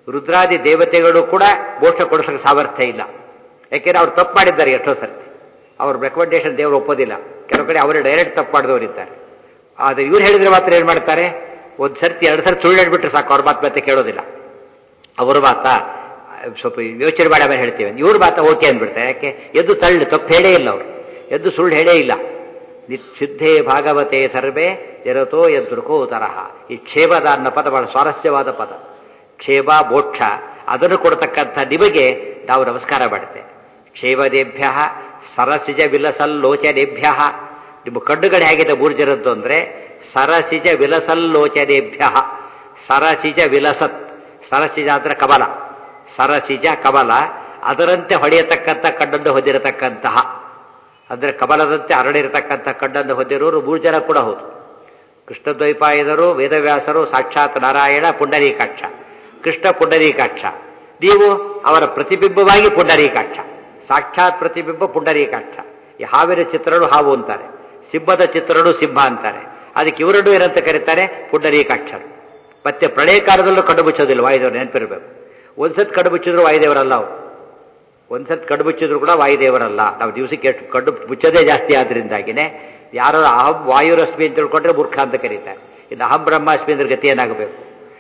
ರುದ್ರಾದಿ ದೇವತೆಗಳು ಕೂಡ ಮೋಕ್ಷ ಕೊಡಿಸೋಕೆ ಸಾಮರ್ಥ್ಯ ಇಲ್ಲ ಯಾಕೆಂದ್ರೆ ಅವ್ರು ತಪ್ಪು ಮಾಡಿದ್ದಾರೆ ಎಷ್ಟೋ ಸರ್ತಿ ಅವ್ರ ರೆಕಮೆಂಡೇಶನ್ ದೇವರು ಒಪ್ಪೋದಿಲ್ಲ ಕೆಲವು ಕಡೆ ಅವರೇ ಡೈರೆಕ್ಟ್ ತಪ್ಪು ಮಾಡಿದವರಿದ್ದಾರೆ ಆದರೆ ಇವ್ರು ಹೇಳಿದ್ರೆ ಮಾತ್ರ ಏನು ಮಾಡ್ತಾರೆ ಒಂದು ಸರ್ತಿ ಎರಡು ಸರ್ತಿ ಸುಳ್ಳು ಹೇಳ್ಬಿಟ್ರೆ ಸಾಕು ಅವ್ರ ಮಾತು ಮತ್ತೆ ಕೇಳೋದಿಲ್ಲ ಅವ್ರ ಮಾತಾ ಸ್ವಲ್ಪ ಯೋಚನೆ ಮಾಡಿ ಆಮೇಲೆ ಹೇಳ್ತೀವಿ ಇವ್ರ ಮಾತಾ ಓಕೆ ಅಂದ್ಬಿಡ್ತಾರೆ ಯಾಕೆ ಎದ್ದು ತಳ್ಳಿ ತಪ್ಪು ಹೇಳೇ ಇಲ್ಲ ಅವರು ಎದ್ದು ಸುಳ್ಳು ಹೇಳೇ ಇಲ್ಲ ನಿಶುದ್ಧೇ ಭಾಗವತೆ ಸರ್ವೇ ಜರತೋ ಎದುರುಕೋ ತರಹ ಈ ಕ್ಷೇಮದ ಅನ್ನೋ ಪದ ಬಹಳ ಸ್ವಾರಸ್ಯವಾದ ಪದ ಕ್ಷೇಮ ಮೋಕ್ಷ ಅದನ್ನು ಕೊಡ್ತಕ್ಕಂಥ ನಿಮಗೆ ನಾವು ನಮಸ್ಕಾರ ಮಾಡುತ್ತೆ ಕ್ಷೇಮದೇಭ್ಯ ಸರಸಿಜ ವಿಲಸಲ್ಲೋಚನೆಭ್ಯ ನಿಮ್ಮ ಕಣ್ಣುಗಳು ಹೇಗಿದೆ ಮೂರು ಜನದ್ದು ಅಂದ್ರೆ ಸರಸಿಜ ವಿಲಸಲ್ಲೋಚನೆಭ್ಯ ಸರಸಿಜ ವಿಲಸತ್ ಸರಸಿಜ ಅಂದ್ರೆ ಕಮಲ ಸರಸಿಜ ಕಮಲ ಅದರಂತೆ ಹೊಳೆಯತಕ್ಕಂಥ ಕಣ್ಣನ್ನು ಹೊಂದಿರತಕ್ಕಂತಹ ಅಂದ್ರೆ ಕಮಲದಂತೆ ಅರಳಿರತಕ್ಕಂಥ ಕಣ್ಣನ್ನು ಹೊಂದಿರೋರು ಮೂರು ಜನ ಕೂಡ ಹೌದು ಕೃಷ್ಣದ್ವೈಪಾಯನರು ವೇದವ್ಯಾಸರು ಸಾಕ್ಷಾತ್ ನಾರಾಯಣ ಪುಂಡರೀಕಾಕ್ಷ ಕೃಷ್ಣ ಪುಂಡರೀಕಾಕ್ಷ ನೀವು ಅವರ ಪ್ರತಿಬಿಂಬವಾಗಿ ಪುಂಡರೀಕಾಕ್ಷ ಸಾಕ್ಷಾತ್ ಪ್ರತಿಬಿಂಬ ಪುಂಡರೀಕಾಕ್ಷ ಈ ಹಾವಿನ ಚಿತ್ರನು ಹಾವು ಅಂತಾರೆ ಸಿಂಹದ ಚಿತ್ರನು ಸಿಂಹ ಅಂತಾರೆ ಅದಕ್ಕೆ ಇವರನ್ನು ಏನಂತ ಕರೀತಾರೆ ಪುಂಡರೀಕಾಕ್ಷರು ಮತ್ತೆ ಪ್ರಳಯ ಕಾಲದಲ್ಲೂ ಕಣ್ಣು ಮುಚ್ಚೋದಿಲ್ಲ ವಾಯುದೇವರು ನೆನಪಿರಬೇಕು ಒಂದ್ಸತ್ ಕಣ್ಣು ಮುಚ್ಚಿದ್ರು ವಾಯುದೇವರಲ್ಲ ಅವರು ಒಂದ್ಸತ್ ಕಣ್ಣು ಮುಚ್ಚಿದ್ರು ಕೂಡ ವಾಯುದೇವರಲ್ಲ ನಾವು ದಿವಸಕ್ಕೆ ಎಷ್ಟು ಕಣ್ಣು ಮುಚ್ಚೋದೇ ಜಾಸ್ತಿ ಆದ್ರಿಂದಾಗಿನೇ ಯಾರು ಅಹಂ ವಾಯುರಶ್ಮಿ ಅಂತ ತಿಳ್ಕೊಂಡ್ರೆ ಮೂರ್ಖ ಅಂತ ಕರೀತಾರೆ ಇನ್ನು ಅಹಂ ಬ್ರಹ್ಮಾಸ್ಮಿ ಅಂದ್ರೆ ಗತಿ ಏನಾಗಬೇಕು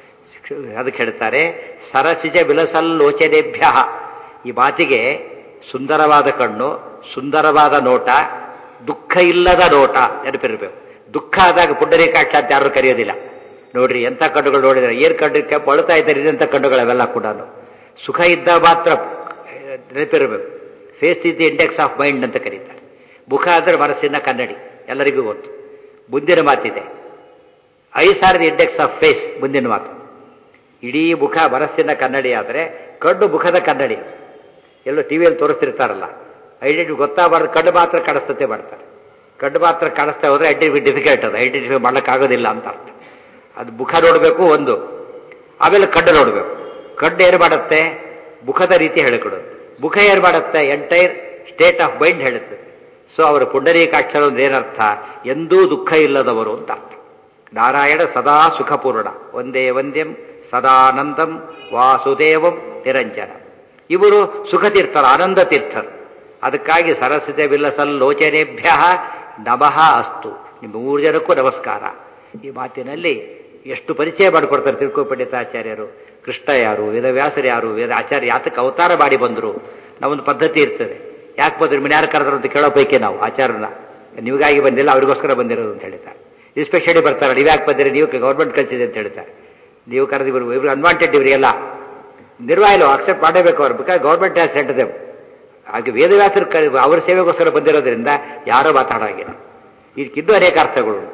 ಅದಕ್ಕೆ ಹೇಳ್ತಾರೆ ಸರಸಿಜ ವಿಲಸಲ್ಲೋಚನೆಭ್ಯ ಈ ಮಾತಿಗೆ ಸುಂದರವಾದ ಕಣ್ಣು ಸುಂದರವಾದ ನೋಟ ದುಃಖ ಇಲ್ಲದ ನೋಟ ನೆನಪಿರಬೇಕು ದುಃಖ ಆದಾಗ ಪುಂಡರೀಕಾಕ್ಷ ಅಂತ ಯಾರು ಕರೆಯೋದಿಲ್ಲ ನೋಡ್ರಿ ಎಂಥ ಕಣ್ಣುಗಳು ನೋಡಿದ್ರೆ ಏನ್ ಕಣ್ಣಕ್ಕೆ ಬಳತಾ ಇದ್ದಾರೆ ಇದಂಥ ಕಣ್ಣುಗಳವೆಲ್ಲ ಕೂಡ ಸುಖ ಇದ್ದ ಮಾತ್ರ ನೆನಪಿರಬೇಕು face is the index of mind ಅಂತ ಕರೀತಾರೆ ಮುಖ ಅಂದ್ರೆ ಮನಸ್ಸಿನ ಕನ್ನಡಿ ಎಲ್ಲರಿಗೂ ಗೊತ್ತು ಮುಂದಿನ ಮಾತಿದೆ eyes are the index of face ಮುಂದಿನ ಮಾತು ಇಡೀ ಮುಖ ಮನಸ್ಸಿನ ಕನ್ನಡಿ ಆದರೆ ಕಣ್ಣು ಮುಖದ ಕನ್ನಡಿ ಎಲ್ಲೋ ಟಿವಿಯಲ್ಲಿ ತೋರಿಸ್ತಿರ್ತಾರಲ್ಲ ಐಡೆಂಟಿ ಗೊತ್ತಾಗಬಾರ್ದು ಕಣ್ಣು ಮಾತ್ರ ಕಾಣಿಸ್ತತೆ ಮಾಡ್ತಾರೆ ಕಣ್ಣು ಮಾತ್ರ ಕಾಣಿಸ್ತಾ ಹೋದ್ರೆ ಐಡೆಂಟಿಫೈ ಡಿಫಿಕಲ್ಟ್ ಅದು ಐಡೆಂಟಿಫೈ ಮಾಡೋಕ್ಕಾಗೋದಿಲ್ಲ ಅಂತ ಅರ್ಥ ಅದು ಮುಖ ನೋಡಬೇಕು ಒಂದು ಆಮೇಲೆ ಕಣ್ಣು ನೋಡಬೇಕು ಕಣ್ಣು ಏನು ಮಾಡುತ್ತೆ ಮುಖದ ರೀತಿ ಹೇಳಿಕೊಡುತ್ತೆ ಮುಖ ಏನು ಮಾಡುತ್ತೆ ಎಂಟೈರ್ ಸ್ಟೇಟ್ ಆಫ್ ಮೈಂಡ್ ಹೇಳುತ್ತೆ ಸೊ ಅವರ ಪುಂಡರೀಕಾಕ್ಷರ ಅಂದ್ರೆ ಏನರ್ಥ ಎಂದೂ ದುಃಖ ಇಲ್ಲದವರು ಅಂತ ಅರ್ಥ ನಾರಾಯಣ ಸದಾ ಸುಖಪೂರ್ಣ ಒಂದೇ ವಂದ್ಯಂ ಸದಾನಂದಂ ವಾಸುದೇವಂ ನಿರಂಜನ ಇವರು ಸುಖತೀರ್ಥರು ಆನಂದ ತೀರ್ಥರು ಅದಕ್ಕಾಗಿ ಸರಸ್ವತಿ ವಿಲ್ಲಸಲ್ಲೋಚನೆಭ್ಯ ನಮಃ ಅಸ್ತು ನಿಮ್ಮ ಮೂರು ಜನಕ್ಕೂ ನಮಸ್ಕಾರ ಈ ಮಾತಿನಲ್ಲಿ ಎಷ್ಟು ಪರಿಚಯ ಮಾಡಿಕೊಡ್ತಾರೆ ತಿರುಕೋಪಂಡಿತಾಚಾರ್ಯರು ಕೃಷ್ಣ ಯಾರು ವೇದವ್ಯಾಸರು ಯಾರು ವೇದ ಆಚಾರ್ಯ ಯಾತಕ್ಕೆ ಅವತಾರ ಮಾಡಿ ಬಂದರು ನಾವೊಂದು ಪದ್ಧತಿ ಇರ್ತದೆ ಯಾಕೆ ಬಂದ್ರು ಮನೆ ಯಾರು ಕರೆದ್ರು ಅಂತ ಕೇಳೋ ಪೈಕಿ ನಾವು ಆಚಾರನ ನಿಮಗಾಗಿ ಬಂದಿಲ್ಲ ಅವ್ರಿಗೋಸ್ಕರ ಬಂದಿರೋದು ಅಂತ ಹೇಳ್ತಾರೆ ಎಸ್ಪೆಷಲಿ ಬರ್ತಾರೆ ನೀವು ಯಾಕೆ ಬಂದಿರಿ ನೀವು ಗೌರ್ಮೆಂಟ್ ಕಳಿಸಿದೆ ಅಂತ ಹೇಳ್ತಾರೆ ನೀವು ಕರೆದು ಇವರು ಇವರು ಅನ್ವಾಂಟೆಡ್ ಇವರಿಗೆಲ್ಲ ನಿರ್ವಾಯಿಲು ಅಕ್ಸೆಪ್ಟ್ ಮಾಡಬೇಕು ಅವ್ರು because government has sent them ಹಾಗೆ ವೇದವ್ಯಾಸರು ಕ ಅವರ ಸೇವೆಗೋಸ್ಕರ ಬಂದಿರೋದ್ರಿಂದ ಯಾರೋ ಮಾತಾಡೋಂಗಿಲ್ಲ ಇದಕ್ಕಿನ್ನೂ ಅನೇಕ ಅರ್ಥಗಳು ಉಂಟು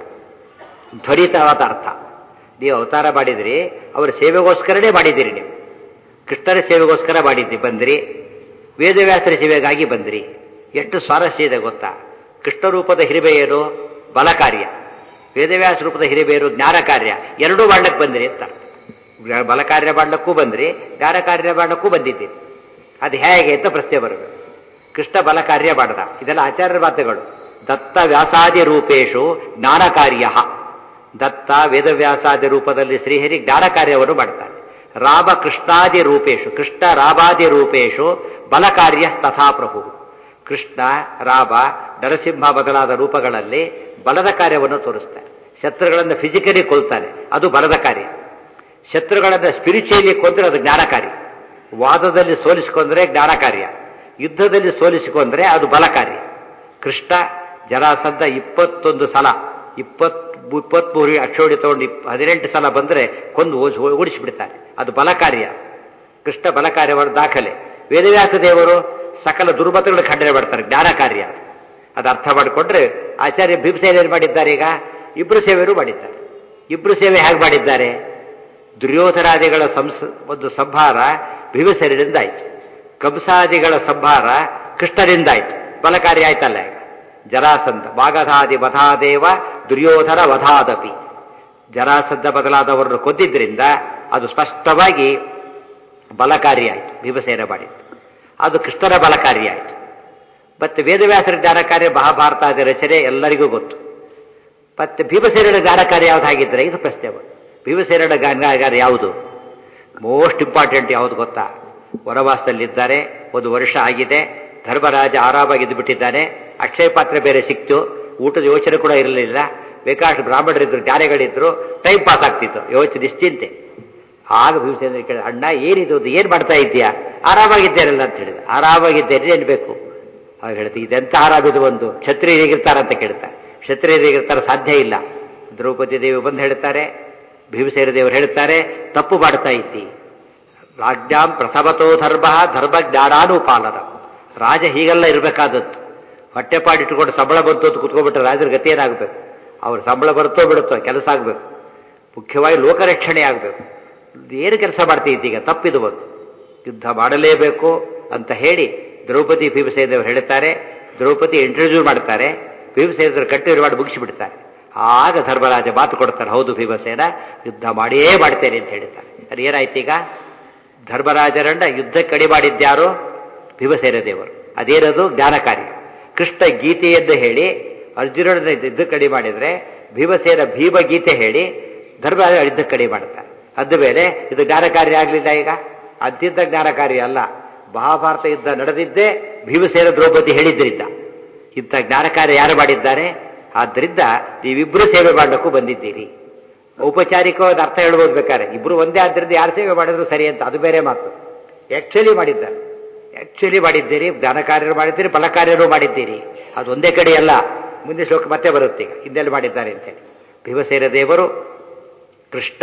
ಧ್ವನಿತವಾದ ಅರ್ಥ ನೀವು ಅವತಾರ ಮಾಡಿದ್ರಿ ಅವರ ಸೇವೆಗೋಸ್ಕರನೇ ಮಾಡಿದ್ದೀರಿ ನೀವು ಕೃಷ್ಣರ ಸೇವೆಗೋಸ್ಕರ ಮಾಡಿದ್ರಿ ಬಂದ್ರಿ ವೇದವ್ಯಾಸರ ಸೇವೆಗಾಗಿ ಬಂದ್ರಿ ಎಷ್ಟು ಸ್ವಾರಸ್ಯ ಇದೆ ಗೊತ್ತಾ ಕೃಷ್ಣ ರೂಪದ ಹಿರಿಮೆ ಏನು ಬಲ ಕಾರ್ಯ ವೇದವ್ಯಾಸ ರೂಪದ ಹಿರಿಮೆ ಏನು ಜ್ಞಾನ ಕಾರ್ಯ ಎರಡೂ ಮಾಡ್ಲಕ್ಕೆ ಬಂದ್ರಿ ಅಂತ ಬಲ ಕಾರ್ಯ ಮಾಡ್ಲಕ್ಕೂ ಬಂದ್ರಿ ಜ್ಞಾನ ಕಾರ್ಯ ಮಾಡ್ಲಕ್ಕೂ ಬಂದಿದ್ದೀರಿ ಅದು ಹೇಗೆ ಅಂತ ಪ್ರಶ್ನೆ ಬರಬೇಕು ಕೃಷ್ಣ ಬಲ ಕಾರ್ಯ ಮಾಡ್ದ ಇದೆಲ್ಲ ಆಚಾರ್ಯರ ಮಾತುಗಳು ದತ್ತ ವ್ಯಾಸಾದಿ ರೂಪೇಶು ಜ್ಞಾನ ಕಾರ್ಯ ದತ್ತ ವೇದವ್ಯಾಸಾದಿ ರೂಪದಲ್ಲಿ ಶ್ರೀಹರಿ ಜ್ಞಾನ ಕಾರ್ಯವನ್ನು ಮಾಡ್ತಾನೆ ರಾಮ ಕೃಷ್ಣಾದಿ ರೂಪೇಶು ಕೃಷ್ಣ ರಾಮಾದಿ ರೂಪೇಶು ಬಲ ಕಾರ್ಯ ತಥಾ ಪ್ರಭು ಕೃಷ್ಣ ರಾಮ ನರಸಿಂಹ ಮೊದಲಾದ ರೂಪಗಳಲ್ಲಿ ಬಲದ ಕಾರ್ಯವನ್ನು ತೋರಿಸ್ತಾನೆ ಶತ್ರುಗಳನ್ನು ಫಿಸಿಕಲಿ ಕೊಲ್ತಾನೆ ಅದು ಬಲದ ಕಾರ್ಯ ಶತ್ರುಗಳನ್ನು ಸ್ಪಿರಿಚುಯಲಿ ಕೊಂದ್ರೆ ಅದು ಜ್ಞಾನ ಕಾರ್ಯ ವಾದದಲ್ಲಿ ಸೋಲಿಸಿಕೊಂಡ್ರೆ ಜ್ಞಾನ ಕಾರ್ಯ ಯುದ್ಧದಲ್ಲಿ ಸೋಲಿಸಿಕೊಂಡ್ರೆ ಅದು ಬಲ ಕಾರ್ಯ ಕೃಷ್ಣ ಜರಾಸಂಧ ಇಪ್ಪತ್ತೊಂದು ಸಲ ಇಪ್ಪತ್ ಇಪ್ಪತ್ಮೂರು ಅಕ್ಷೋಡಿ ತಗೊಂಡು ಹದಿನೆಂಟು ಸಲ ಬಂದರೆ ಕೊಂದು ಓಡಿಸಿಬಿಡ್ತಾರೆ ಅದು ಬಲ ಕಾರ್ಯ ಕೃಷ್ಣ ಬಲ ಕಾರ್ಯವಾದ ದಾಖಲೆ ವೇದವ್ಯಾಸ ದೇವರು ಸಕಲ ದುರ್ಮತಗಳು ಖಂಡನೆ ಮಾಡ್ತಾರೆ ಜ್ಞಾನ ಕಾರ್ಯ ಅದು ಅರ್ಥ ಮಾಡಿಕೊಂಡ್ರೆ ಆಚಾರ್ಯ ಭೀಮಸೇನ ಏನು ಮಾಡಿದ್ದಾರೆ ಈಗ ಇಬ್ರು ಸೇವೆಯರು ಮಾಡಿದ್ದಾರೆ ಇಬ್ರು ಸೇವೆ ಹೇಗೆ ಮಾಡಿದ್ದಾರೆ ದುರ್ಯೋಧನಾದಿಗಳ ಸಂಸ್ ಒಂದು ಸಂಹಾರ ಭೀಮಸೇನಿಂದ ಆಯ್ತು ಕಂಸಾದಿಗಳ ಸಂಹಾರ ಕೃಷ್ಣರಿಂದ ಆಯ್ತು ಬಲ ಕಾರ್ಯ ಆಯ್ತಲ್ಲ ಈಗ ಜರಾಸಂಧ ವಾಗಧಾದಿ ವಧಾದೇವ ದುರ್ಯೋಧನ ವಧಾದಪಿ ಜರಾಸಂಧ ಬದಲಾದವರನ್ನು ಕೊಂದಿದ್ರಿಂದ ಅದು ಸ್ಪಷ್ಟವಾಗಿ ಬಲಕಾರಿ ಆಯಿತು ಭೀಮಸೇನ ಮಾಡಿತ್ತು ಅದು ಕೃಷ್ಣನ ಬಲಕಾರಿ ಆಯಿತು ಮತ್ತೆ ವೇದವ್ಯಾಸರ ಜ್ಞಾನ ಕಾರ್ಯ ಮಹಾಭಾರತಾದಿ ರಚನೆ ಎಲ್ಲರಿಗೂ ಗೊತ್ತು ಮತ್ತೆ ಭೀಮಸೇನ ಜ್ಞಾನ ಕಾರ್ಯ ಯಾವ್ದು ಹಾಗಿದ್ರೆ ಇದು ಪ್ರಶ್ನೆ ಭೀಮಸೇನ ಜ್ಞಾನ ಕಾರ್ಯ ಯಾವುದು ಮೋಸ್ಟ್ ಇಂಪಾರ್ಟೆಂಟ್ ಯಾವುದು ಗೊತ್ತಾ ವನವಾಸದಲ್ಲಿದ್ದಾರೆ ಒಂದು ವರ್ಷ ಆಗಿದೆ ಧರ್ಮರಾಜ ಆರಾಮಾಗಿದ್ದು ಬಿಟ್ಟಿದ್ದಾನೆ ಅಕ್ಷಯ ಪಾತ್ರೆ ಬೇರೆ ಸಿಕ್ತು ಊಟದ ಯೋಚನೆ ಕೂಡ ಇರಲಿಲ್ಲ ಬೇಕಾಷ್ಟು ಬ್ರಾಹ್ಮಣರಿದ್ರು ಜ್ಞಾನಿಗಳಿದ್ರು ಟೈಮ್ ಪಾಸ್ ಆಗ್ತಿತ್ತು ಯೋಚನೆ ನಿಶ್ಚಿಂತೆ ಆಗ ಭೀಮಸೇನ ಕೇಳಿದ ಅಣ್ಣ ಏನಿದು ಅದು ಏನ್ ಮಾಡ್ತಾ ಇದ್ದೀಯಾ ಆರಾಮಾಗಿದ್ದೇನಲ್ಲ ಅಂತ ಹೇಳಿದ ಆರಾಮಾಗಿದ್ದೇನೆ ಏನ್ ಬೇಕು ಆಗ ಹೇಳ್ತೀವಿ ಇದೆಂತ ಆರಾಮಿದು ಒಂದು ಕ್ಷತ್ರಿಯರಿಗಿರ್ತಾರಂತ ಕೇಳ್ತಾರೆ ಕ್ಷತ್ರಿಯರಿಗಿರ್ತಾರ ಸಾಧ್ಯ ಇಲ್ಲ ದ್ರೌಪದಿ ದೇವಿ ಬಂದು ಹೇಳ್ತಾರೆ ಭೀಮಸೇನ ದೇವರು ಹೇಳ್ತಾರೆ ತಪ್ಪು ಮಾಡ್ತಾ ಇದ್ದಿ ರಾಜ್ಞಾಂ ಪ್ರಥಮತೋ ಧರ್ಮ ಧರ್ಮ ಜ್ಞಾನಾನುಪಾಲನ ರಾಜ ಹೀಗೆಲ್ಲ ಇರಬೇಕಾದದ್ದು ಹೊಟ್ಟೆಪಾಡಿಟ್ಟುಕೊಂಡು ಸಂಬಳ ಬಂತು ಅಂತ ಕುತ್ಕೊಂಡ್ಬಿಟ್ರೆ ರಾಜರ ಗತಿ ಏನಾಗಬೇಕು ಅವ್ರ ಸಂಬಳ ಬರುತ್ತೋ ಬಿಡುತ್ತೋ ಕೆಲಸ ಆಗಬೇಕು ಮುಖ್ಯವಾಗಿ ಲೋಕರಕ್ಷಣೆ ಆಗಬೇಕು ಏನು ಕೆಲಸ ಮಾಡ್ತಿದ್ದೀಗ ಈಗ ತಪ್ಪಿದು ಬಂದು ಯುದ್ಧ ಮಾಡಲೇಬೇಕು ಅಂತ ಹೇಳಿ ದ್ರೌಪದಿ ಭೀಮಸೇನವರು ಹೇಳ್ತಾರೆ ದ್ರೌಪದಿ ಇಂಟರ್ವ್ಯೂ ಮಾಡ್ತಾರೆ ಭೀಮಸೇನರು ಕಟ್ಟಿರು ಮಾಡಿ ಮುಗಿಸಿಬಿಡ್ತಾರೆ ಆಗ ಧರ್ಮರಾಜ ಮಾತು ಕೊಡ್ತಾರೆ ಹೌದು ಭೀಮಸೇನ ಯುದ್ಧ ಮಾಡಿಯೇ ಮಾಡ್ತೇನೆ ಅಂತ ಹೇಳ್ತಾರೆ ಅದು ಏನಾಯ್ತು ಈಗ ಧರ್ಮರಾಜರನ್ನ ಯುದ್ಧ ಕಡಿ ಮಾಡಿದ್ಯಾರೋ ಭೀಮಸೇನ ದೇವರು ಅದೇನದು ಜ್ಞಾನ ಕಾರ್ಯ ಕೃಷ್ಣ ಗೀತೆಯನ್ನು ಹೇಳಿ ಅರ್ಜುನನ ಯುದ್ಧ ಕಡಿ ಮಾಡಿದ್ರೆ ಭೀಮಸೇನ ಭೀಮ ಗೀತೆ ಹೇಳಿ ಧರ್ಮರಾಜ ಯುದ್ಧ ಕಡಿ ಮಾಡ್ತಾರೆ ಅದ ಮೇಲೆ ಇದು ಜ್ಞಾನ ಕಾರ್ಯ ಆಗಲಿಲ್ಲ ಈಗ ಅತ್ಯಂತ ಜ್ಞಾನ ಕಾರ್ಯ ಅಲ್ಲ ಮಹಾಭಾರತ ಯುದ್ಧ ನಡೆದಿದ್ದೇ ಭೀಮಸೇನ ದ್ರೌಪದಿ ಹೇಳಿದ್ರಿಂದ ಇಂಥ ಜ್ಞಾನ ಕಾರ್ಯ ಯಾರು ಮಾಡಿದ್ದಾರೆ ಆದ್ದರಿಂದ ನೀವಿಬ್ರು ಸೇವೆ ಮಾಡಲಿಕ್ಕೂ ಬಂದಿದ್ದೀರಿ ಔಪಚಾರಿಕವಾದ ಅರ್ಥ ಹೇಳ್ಬೋದು ಬೇಕಾದ್ರೆ ಇಬ್ರು ಒಂದೇ ಆದ್ದರಿಂದ ಯಾರು ಸೇವೆ ಮಾಡಿದ್ರು ಸರಿ ಅಂತ ಅದು ಬೇರೆ ಮಾತು ಆಕ್ಚುಲಿ ಮಾಡಿದ್ದಾರೆ ಆಕ್ಚುಲಿ ಮಾಡಿದ್ದೀರಿ ಜ್ಞಾನ ಕಾರ್ಯರು ಮಾಡಿದ್ದೀರಿ ಫಲ ಕಾರ್ಯರು ಮಾಡಿದ್ದೀರಿ ಅದು ಒಂದೇ ಕಡೆ ಅಲ್ಲ ಮುಂದೆ ಶ್ಲೋಕ ಮತ್ತೆ ಬರುತ್ತೆ ಈಗ ಹಿಂದೆಲ್ಲಿ ಮಾಡಿದ್ದಾರೆ ಅಂತೇಳಿ ಭೀಮಸೇನ ದೇವರು ಕೃಷ್ಣ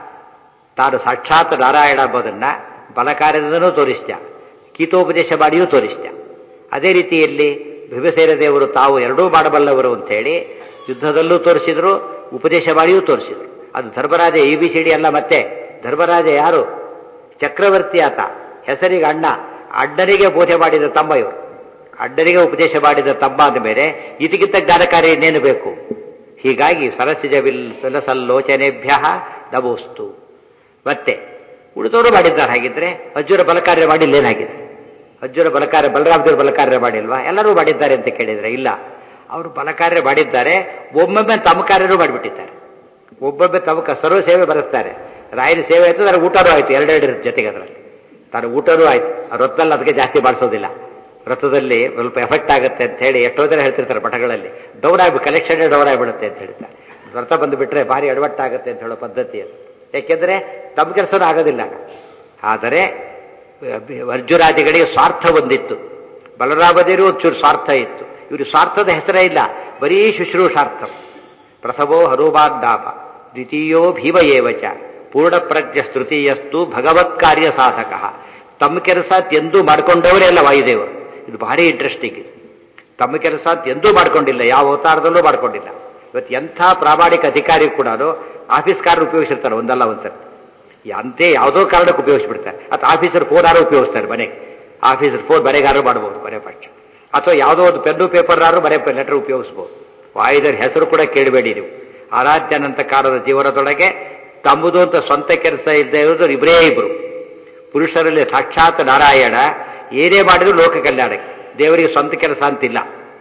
ತಾನು ಸಾಕ್ಷಾತ್ ನಾರಾಯಣ ಎಂಬುದನ್ನ ಬಲಕಾರ್ಯದಿಂದನೂ ತೋರಿಸ್ತ ಗೀತೋಪದೇಶ ಮಾಡಿಯೂ ತೋರಿಸ್ತ ಅದೇ ರೀತಿಯಲ್ಲಿ ಭೀಮಸೇನ ದೇವರು ತಾವು ಎರಡೂ ಮಾಡಬಲ್ಲವರು ಅಂತೇಳಿ ಯುದ್ಧದಲ್ಲೂ ತೋರಿಸಿದ್ರು ಉಪದೇಶ ಮಾಡಿಯೂ ತೋರಿಸಿದ್ರು ಅದು Dharmaraja A B C D ಅಲ್ಲ ಮತ್ತೆ ಧರ್ಮರಾಜ ಯಾರು ಚಕ್ರವರ್ತಿ ಆತ ಹೆಸರಿಗೆ ಅಣ್ಣ ಅಣ್ಣನಿಗೆ ಬೋಧೆ ಮಾಡಿದ ತಮ್ಮ ಇವರು ಅಣ್ಣನಿಗೆ ಉಪದೇಶ ಮಾಡಿದ ತಮ್ಮ ಅಂದ ಮೇಲೆ ಇದಕ್ಕಿಂತ ಜ್ಞಾನಕಾರ್ಯ ಇನ್ನೇನು ಬೇಕು ಹೀಗಾಗಿ ಸರಸಿಜವಿಲ್ ಸಲಸಲ್ಲೋಚನೆಭ್ಯ ನಮೋಸ್ತು ಮತ್ತೆ ಉಳಿದವರು ಮಾಡಿದ್ದಾರೆ ಹಾಗಿದ್ರೆ ಅಜ್ಜುರ ಬಲಕಾರ್ಯ ಮಾಡಿಲ್ಲ ಏನಾಗಿದೆ ಅಜ್ಜುರ ಬಲಕಾರ್ಯ ಬಲರಾಮದೇವರು ಬಲಕಾರ್ಯ ಮಾಡಿಲ್ವಾ ಎಲ್ಲರೂ ಮಾಡಿದ್ದಾರೆ ಅಂತ ಕೇಳಿದ್ರೆ ಇಲ್ಲ ಅವರು ಬಲಕಾರ್ಯ ಮಾಡಿದ್ದಾರೆ ಒಮ್ಮೊಮ್ಮೆ ತಮ್ಮ ಕಾರ್ಯನೂ ಮಾಡಿಬಿಟ್ಟಿದ್ದಾರೆ ಒಬ್ಬೊಬ್ಬೆ ತಮ್ಮ ಸರ್ವ ಸೇವೆ ಬರೆಸ್ತಾರೆ ರಾಯನ ಸೇವೆ ಆಯ್ತು ಅದರ ಊಟನೂ ಆಯ್ತು ಎರಡೆರಡು ಜೊತೆಗೆ ಅದರಲ್ಲಿ ತಾನು ಊಟನೂ ಆಯ್ತು ಆ ರೊತ್ತಲ್ಲಿ ಅದಕ್ಕೆ ಜಾಸ್ತಿ ಮಾಡಿಸೋದಿಲ್ಲ ರಥದಲ್ಲಿ ಸ್ವಲ್ಪ ಎಫೆಕ್ಟ್ ಆಗುತ್ತೆ ಅಂತ ಹೇಳಿ ಎಷ್ಟೋ ಜನ ಹೇಳ್ತಿರ್ತಾರೆ ಪಟಗಳಲ್ಲಿ ಡೌನ್ ಆಗಿ ಕಲೆಕ್ಷನ್ ಡೌನ್ ಆಗಿಬಿಡುತ್ತೆ ಅಂತ ಹೇಳ್ತಾರೆ ವ್ರತ ಬಂದುಬಿಟ್ರೆ ಭಾರಿ ಎಡವಟ್ಟಾಗುತ್ತೆ ಅಂತ ಹೇಳೋ ಪದ್ಧತಿ ಅದು ಯಾಕೆಂದ್ರೆ ತಮ್ಮ ಕೆಲಸನೂ ಆಗೋದಿಲ್ಲ ಆದರೆ ಅರ್ಜುರಾದಿಗಳಿಗೆ ಸ್ವಾರ್ಥ ಒಂದಿತ್ತು ಬಲರಾಮದೇವರು ಒಂಚೂರು ಸ್ವಾರ್ಥ ಇತ್ತು ಇವರು ಸ್ವಾರ್ಥದ ಹೆಸರೇ ಇಲ್ಲ ಬರೀ ಶುಶ್ರೂಷಾರ್ಥ ಪ್ರಥಮೋ ಹನುಮಾನ್ನಾಮ ದ್ವಿತೀಯೋ ಭೀಮ ಏವಚ ಪೂರ್ಣಪ್ರಜ್ಞ ಸ್ತೃತೀಯಸ್ತು ಭಗವತ್ ಕಾರ್ಯ ಸಾಧಕ ತಮ್ಮ ಕೆಲಸ ಎಂದೂ ಮಾಡ್ಕೊಂಡವರೇ ಅಲ್ಲ ವಾಯುದೇವರು ಇದು ಭಾರಿ ಇಂಟ್ರೆಸ್ಟಿಂಗ್ ಇದು ತಮ್ಮ ಕೆಲಸ ಎಂದೂ ಮಾಡ್ಕೊಂಡಿಲ್ಲ ಯಾವ ಅವತಾರದಲ್ಲೂ ಮಾಡ್ಕೊಂಡಿಲ್ಲ ಇವತ್ತು ಎಂಥ ಪ್ರಾಮಾಣಿಕ ಅಧಿಕಾರಿ ಕೂಡ ಆಫೀಸ್ ಕಾರ್ಡ್ ಉಪಯೋಗಿಸಿರ್ತಾರೆ ಒಂದಲ್ಲ ಒಂದ್ಸರಿ ಅಂತೆ ಯಾವುದೋ ಕಾರಣಕ್ಕೆ ಉಪಯೋಗಿಸ್ಬಿಡ್ತಾರೆ ಅಥವಾ ಆಫೀಸರ್ ಫೋನ್ ಆರು ಉಪಯೋಗಿಸ್ತಾರೆ ಮನೆಗೆ ಆಫೀಸರ್ ಫೋನ್ ಮನೆಗಾರು ಮಾಡ್ಬೋದು ಮನೆ ಪಕ್ಷ ಅಥವಾ ಯಾವುದೋ ಒಂದು ಪೆನ್ನು ಪೇಪರ್ ಆರು ಮನೆ ಲೆಟರ್ ಉಪಯೋಗಿಸ್ಬೋದು ವಾಯುದರ ಹೆಸರು ಕೂಡ ಕೇಳಬೇಡಿ ನೀವು ಆರಾಧ್ಯನಂತ ಕಾಲದ ಜೀವನದೊಳಗೆ ತಮ್ಮದು ಅಂತ ಸ್ವಂತ ಕೆಲಸ ಇಲ್ಲದೆ ಇರೋದು ಇಬ್ಬರೇ ಇಬ್ರು ಪುರುಷರಲ್ಲಿ ಸಾಕ್ಷಾತ್ ನಾರಾಯಣ ಏನೇ ಮಾಡಿದ್ರು ಲೋಕ ಕಲ್ಯಾಣಕ್ಕೆ ದೇವರಿಗೆ ಸ್ವಂತ ಕೆಲಸ ಅಂತಿಲ್ಲ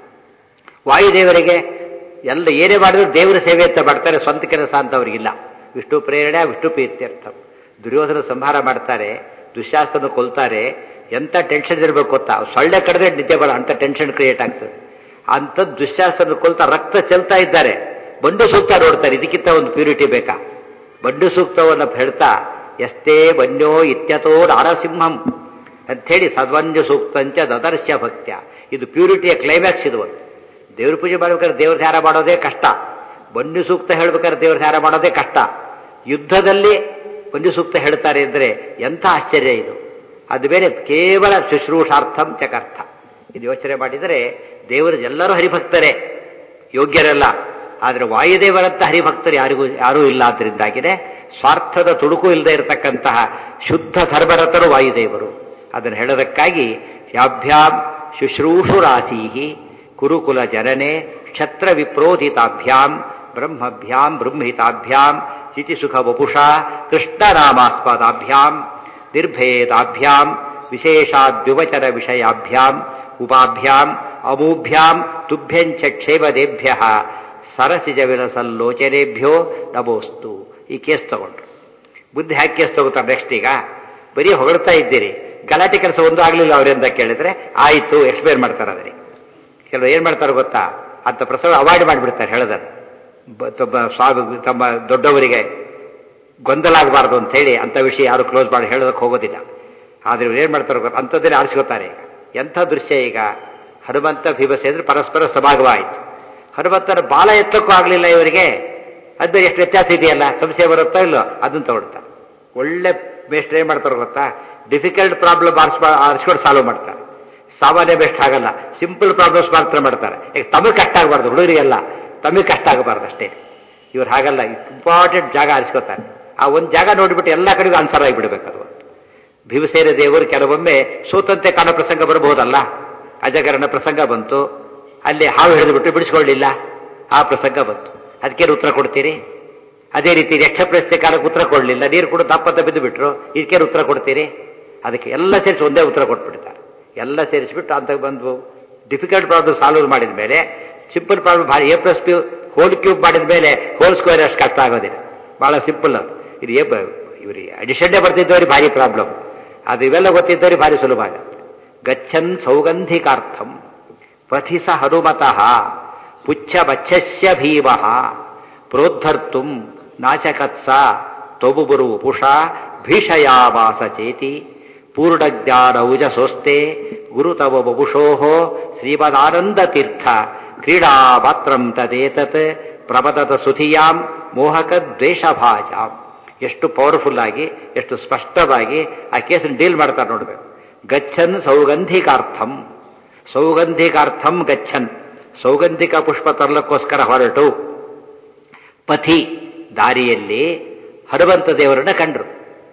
ವಾಯುದೇವರಿಗೆ ಎಲ್ಲ ಏನೇ ಮಾಡಿದ್ರು ದೇವರ ಸೇವೆ ಅಂತ ಮಾಡ್ತಾರೆ ಸ್ವಂತ ಕೆಲಸ ಅಂತ ಅವರಿಗಿಲ್ಲ ವಿಷ್ಣು ಪ್ರೇರಣೆ ವಿಷ್ಣು ಪ್ರೀತ್ಯರ್ಥ ದುರ್ಯೋಧನ ಸಂಹಾರ ಮಾಡ್ತಾರೆ ದುಶ್ಯಾಸ್ತನ ಕೊಲ್ತಾರೆ ಎಂತ ಟೆನ್ಷನ್ ಇರಬೇಕು ಗೊತ್ತಾ ಸೊಳ್ಳೆ ಕಡಿದ್ರೆ ನಿದ್ದೆ ಬರ ಅಂತ ಟೆನ್ಷನ್ ಕ್ರಿಯೇಟ್ ಆಗ್ತದೆ ಅಂತ ದುಶ್ಯಾಸ್ತನ ಕೊಲ್ತಾ ರಕ್ತ ಚೆಲ್ತಾ ಇದ್ದಾರೆ ಬಂಡು ಸೂಕ್ತ ನೋಡ್ತಾರೆ ಇದಕ್ಕಿಂತ ಒಂದು ಪ್ಯೂರಿಟಿ ಬೇಕಾ ಬಂಡು ಸೂಕ್ತವನ್ನು ಹೇಳ್ತಾ ಎಷ್ಟೇ ವನ್ಯೋ ಇತ್ಯತೋ ನಾರಸಿಂಹಂ ಅಂಥೇಳಿ ಸದ್ವಂಜ ಸೂಕ್ತಂಚ ದದರ್ಶ್ಯ ಭಕ್ತ್ಯ ಇದು ಪ್ಯೂರಿಟಿಯ ಕ್ಲೈಮ್ಯಾಕ್ಸ್ ಇದು ಒಂದು ದೇವ್ರ ಪೂಜೆ ಮಾಡ್ಬೇಕಾದ್ರೆ ದೇವ್ರ ಧ್ಯಾನ ಮಾಡೋದೇ ಕಷ್ಟ ಬಂಡು ಸೂಕ್ತ ಹೇಳ್ಬೇಕಾದ್ರೆ ದೇವ್ರ ಧ್ಯಾನ ಮಾಡೋದೇ ಕಷ್ಟ ಯುದ್ಧದಲ್ಲಿ ಬಂಡು ಸೂಕ್ತ ಹೇಳ್ತಾರೆ ಅಂದ್ರೆ ಎಂಥ ಆಶ್ಚರ್ಯ ಇದು ಅದು ಬೇರೆ ಕೇವಲ ಶುಶ್ರೂಷಾರ್ಥಂ ಚಕರ್ಥ ಇದು ಯೋಚನೆ ಮಾಡಿದರೆ ದೇವರು ಎಲ್ಲರೂ ಹರಿಭಕ್ತರೇ ಯೋಗ್ಯರಲ್ಲ ಆದರೆ ವಾಯುದೇವರಂತ ಹರಿಭಕ್ತರು ಯಾರಿಗೂ ಯಾರೂ ಇಲ್ಲ ಆದ್ದರಿಂದಾಗಿದೆ ಸ್ವಾರ್ಥದ ತುಡುಕು ಇಲ್ಲದೆ ಇರತಕ್ಕಂತಹ ಶುದ್ಧ ಧರ್ಮರತರು ವಾಯುದೇವರು ಅದನ್ನು ಹೇಳೋದಕ್ಕಾಗಿ ಯಾಭ್ಯಾಂ ಶುಶ್ರೂಷುರಾಸೀಹಿ ಕುರುಕುಲ ಜನನೆ ಕ್ಷತ್ರ ವಿಪ್ರೋಧಿತಾಭ್ಯಾಂ ಬ್ರಹ್ಮಭ್ಯಾಂ ಬೃಂಹಿತಾಭ್ಯಾಂ ಚಿತಿಸುಖ ವಪುಷಾ ಕೃಷ್ಣನಾಮಾಸ್ಪದಾಭ್ಯಾಂ ನಿರ್ಭೇದಾಭ್ಯಾಂ ವಿಶೇಷಾದ್ವಿವಚನ ವಿಷಯಾಭ್ಯಾಂ ಉಪಾಭ್ಯಾಂ ಅಮೂಭ್ಯಾಂ ತುಭ್ಯಂಚ ಕ್ಷೇಮದೇಭ್ಯ ಸರಸಿಜ ವಿಲಸಲ್ಲೋಚನೆಭ್ಯೋ ನಮೋಸ್ತು ಈ ಕೇಸ್ ತಗೊಂಡ್ರು ಬುದ್ಧಿ ಹ್ಯಾಕ್ ಕೇಸ್ ತಗೋತಾರೆ ನೆಕ್ಸ್ಟ್ ಈಗ ಬರೀ ಹೊಗಳ್ತಾ ಇದ್ದೀರಿ ಗಲಾಟೆ ಕೆಲಸ ಒಂದು ಆಗಲಿಲ್ಲ ಅವರಿಂದ ಕೇಳಿದ್ರೆ ಆಯಿತು ಎಕ್ಸ್ಪ್ಲೇನ್ ಮಾಡ್ತಾರೆ ಅದರಿಗೆ ಕೆಲವು ಏನು ಮಾಡ್ತಾರೆ ಗೊತ್ತಾ ಅಂತ ಪ್ರಸಂಗ ಅವಾಯ್ಡ್ ಮಾಡಿಬಿಡ್ತಾರೆ ಹೇಳೋದನ್ನು ಬ- ತಮ್ಮ ಸ್ವಾಮಿ ತಮ್ಮ ದೊಡ್ಡವರಿಗೆ ಗೊಂದಲ ಆಗಬಾರ್ದು ಅಂತ ಹೇಳಿ ಅಂಥ ವಿಷಯ ಯಾರು ಕ್ಲೋಸ್ ಮಾಡಿ ಹೇಳೋದಕ್ಕೆ ಹೋಗೋದಿಲ್ಲ ಆದ್ರೆ ಇವ್ರು ಏನು ಮಾಡ್ತಾರೆ ಗೊತ್ತಾ ಅಂಥದ್ದನ್ನೇ ಆರಿಸ್ಕೋತಾರೆ ಈಗ ಎಂಥ ದೃಶ್ಯ ಈಗ ಹನುಮಂತ ಭೀಮಸೇಂದ್ರ ಪರಸ್ಪರ ಸಭಾಗವಾಯಿತು ಹನುಮಂತನ ಬಾಲ ಎತ್ತಕ್ಕೂ ಆಗಲಿಲ್ಲ ಇವರಿಗೆ ಅದು ಎಷ್ಟು ವ್ಯತ್ಯಾಸ ಇದೆಯಲ್ಲ ಸಂಶಯ ಬರುತ್ತಾ ಇಲ್ಲೋ ಅದನ್ನು ತಗೊಳ್ತಾರೆ ಒಳ್ಳೆ ಮೇಷ್ಟ್ರು ಏನು ಮಾಡ್ತಾರೆ ಗೊತ್ತಾ ಡಿಫಿಕಲ್ಟ್ ಪ್ರಾಬ್ಲಮ್ ಆರಿಸ್ ಆರಿಸ್ಕೊಂಡು ಸಾಲ್ವ್ ಮಾಡ್ತಾರೆ ಸಾಮಾನ್ಯ ಬೆಸ್ಟ್ ಆಗಲ್ಲ ಸಿಂಪಲ್ ಪ್ರಾಬ್ಲಮ್ಸ್ ಮಾತ್ರ ಮಾಡ್ತಾರೆ ಈಗ ತಮಗೆ ಕಷ್ಟ ಆಗಬಾರ್ದು ಹುಡುಗರಿಗೆಲ್ಲ ತಮಗೆ ಕಷ್ಟ ಆಗಬಾರ್ದು ಅಷ್ಟೇ ಇವ್ರು ಹಾಗಲ್ಲ ಇಂಪಾರ್ಟೆಂಟ್ ಜಾಗ ಆರಿಸ್ಕೋತಾರೆ ಆ ಒಂದು ಜಾಗ ನೋಡಿಬಿಟ್ಟು ಎಲ್ಲ ಕಡೆಗೂ ಆನ್ಸರ್ ಆಗಿಬಿಡ್ಬೇಕು ಅದು ಭೀಮಸೇನ ದೇವರು ಕೆಲವೊಮ್ಮೆ ಸೋತಂತೆ ಕಾಣೋ ಪ್ರಸಂಗ ಬರಬಹುದಲ್ಲ ಅಜಗರನ ಪ್ರಸಂಗ ಬಂತು ಅಲ್ಲಿ ಹಾವು ಹಿಡಿದುಬಿಟ್ಟು ಬಿಡಿಸ್ಕೊಳ್ಳಿಲ್ಲ ಆ ಪ್ರಸಂಗ ಬಂತು ಅದಕ್ಕೇನು ಉತ್ತರ ಕೊಡ್ತೀರಿ ಅದೇ ರೀತಿ ಯಕ್ಷ ಪ್ರಶ್ನೆ ಕಾಲಕ್ಕೆ ಉತ್ತರ ಕೊಡಲಿಲ್ಲ ನೀರು ಕೂಡ ದಪ್ಪಂತ ಬಿದ್ದು ಬಿಟ್ರು ಇದಕ್ಕೇನು ಉತ್ತರ ಕೊಡ್ತೀರಿ ಅದಕ್ಕೆ ಎಲ್ಲ ಸೇರಿಸಿ ಒಂದೇ ಉತ್ತರ ಕೊಟ್ಬಿಡ್ತಾರೆ ಎಲ್ಲ ಸೇರಿಸ್ಬಿಟ್ಟು ಅಂತ ಬಂದು ಡಿಫಿಕಲ್ಟ್ ಪ್ರಾಬ್ಲಮ್ ಸಾಲ್ವ್ ಮಾಡಿದ ಮೇಲೆ ಸಿಂಪಲ್ ಪ್ರಾಬ್ಲಮ್ ಭಾರಿ A plus B whole cube ಮಾಡಿದ ಮೇಲೆ ಹೋಲ್ ಸ್ಕ್ವೇರ್ ಅಷ್ಟು ಕಷ್ಟ ಆಗೋದಿಲ್ಲ ಬಹಳ ಸಿಂಪಲ್ ಅದು ಇದು ಏ ಇವ್ರಿಗೆ ಅಡಿಷನ್ನೇ ಬರ್ತಿದ್ದವ್ರಿಗೆ ಭಾರಿ ಪ್ರಾಬ್ಲಮ್ ಅದು ಇವೆಲ್ಲ ಗೊತ್ತಿದ್ದವ್ರಿಗೆ ಭಾರಿ ಸುಲಭ ಆಗುತ್ತೆ ಗಚ್ಚನ್ ಸೌಗಂಧಿಕಾರ್ಥಂ ಪಥಿಸ ಹನುಮತಃ ಪುಚ್ಛ ಬಚ್ಚಸ್ಯ ಭೀಮಃ ಪ್ರೋದ್ಧರ್ತು ನಾಶಕತ್ಸ ತೊಬುಬುರು ಪುಷ ಭೀಷಯಾವಾಸ ಚೇತಿ ಪೂರ್ಣಜ್ಞಾನೌಜ ಸೋಸ್ತೆ ಗುರುತವ ಬಬುಷೋ ಶ್ರೀಮದಾನಂದ ತೀರ್ಥ ಕ್ರೀಡಾ ಮಾತ್ರಂ ತದೇತತ್ ಪ್ರಬದದ ಸುಧಿಯಾಂ ಮೋಹಕ ದ್ವೇಷಭಾಜಾಂ ಎಷ್ಟು ಪವರ್ಫುಲ್ ಆಗಿ ಎಷ್ಟು ಸ್ಪಷ್ಟವಾಗಿ ಆ ಕೇಸನ್ನು ಡೀಲ್ ಮಾಡ್ತಾರೆ ನೋಡ್ಬೇಕು ಗಚ್ಚನ್ ಸೌಗಂಧಿಕಾರ್ಥಂ ಸೌಗಂಧಿಕಾರ್ಥಂ ಗಚ್ಚನ್ ಸೌಗಂಧಿಕ ಪುಷ್ಪ ತರಲಕ್ಕೋಸ್ಕರ ಹೊರಟು ಪಥಿ ದಾರಿಯಲ್ಲಿ ಹನುಮಂತ ದೇವರನ್ನ ಕಂಡ್ರು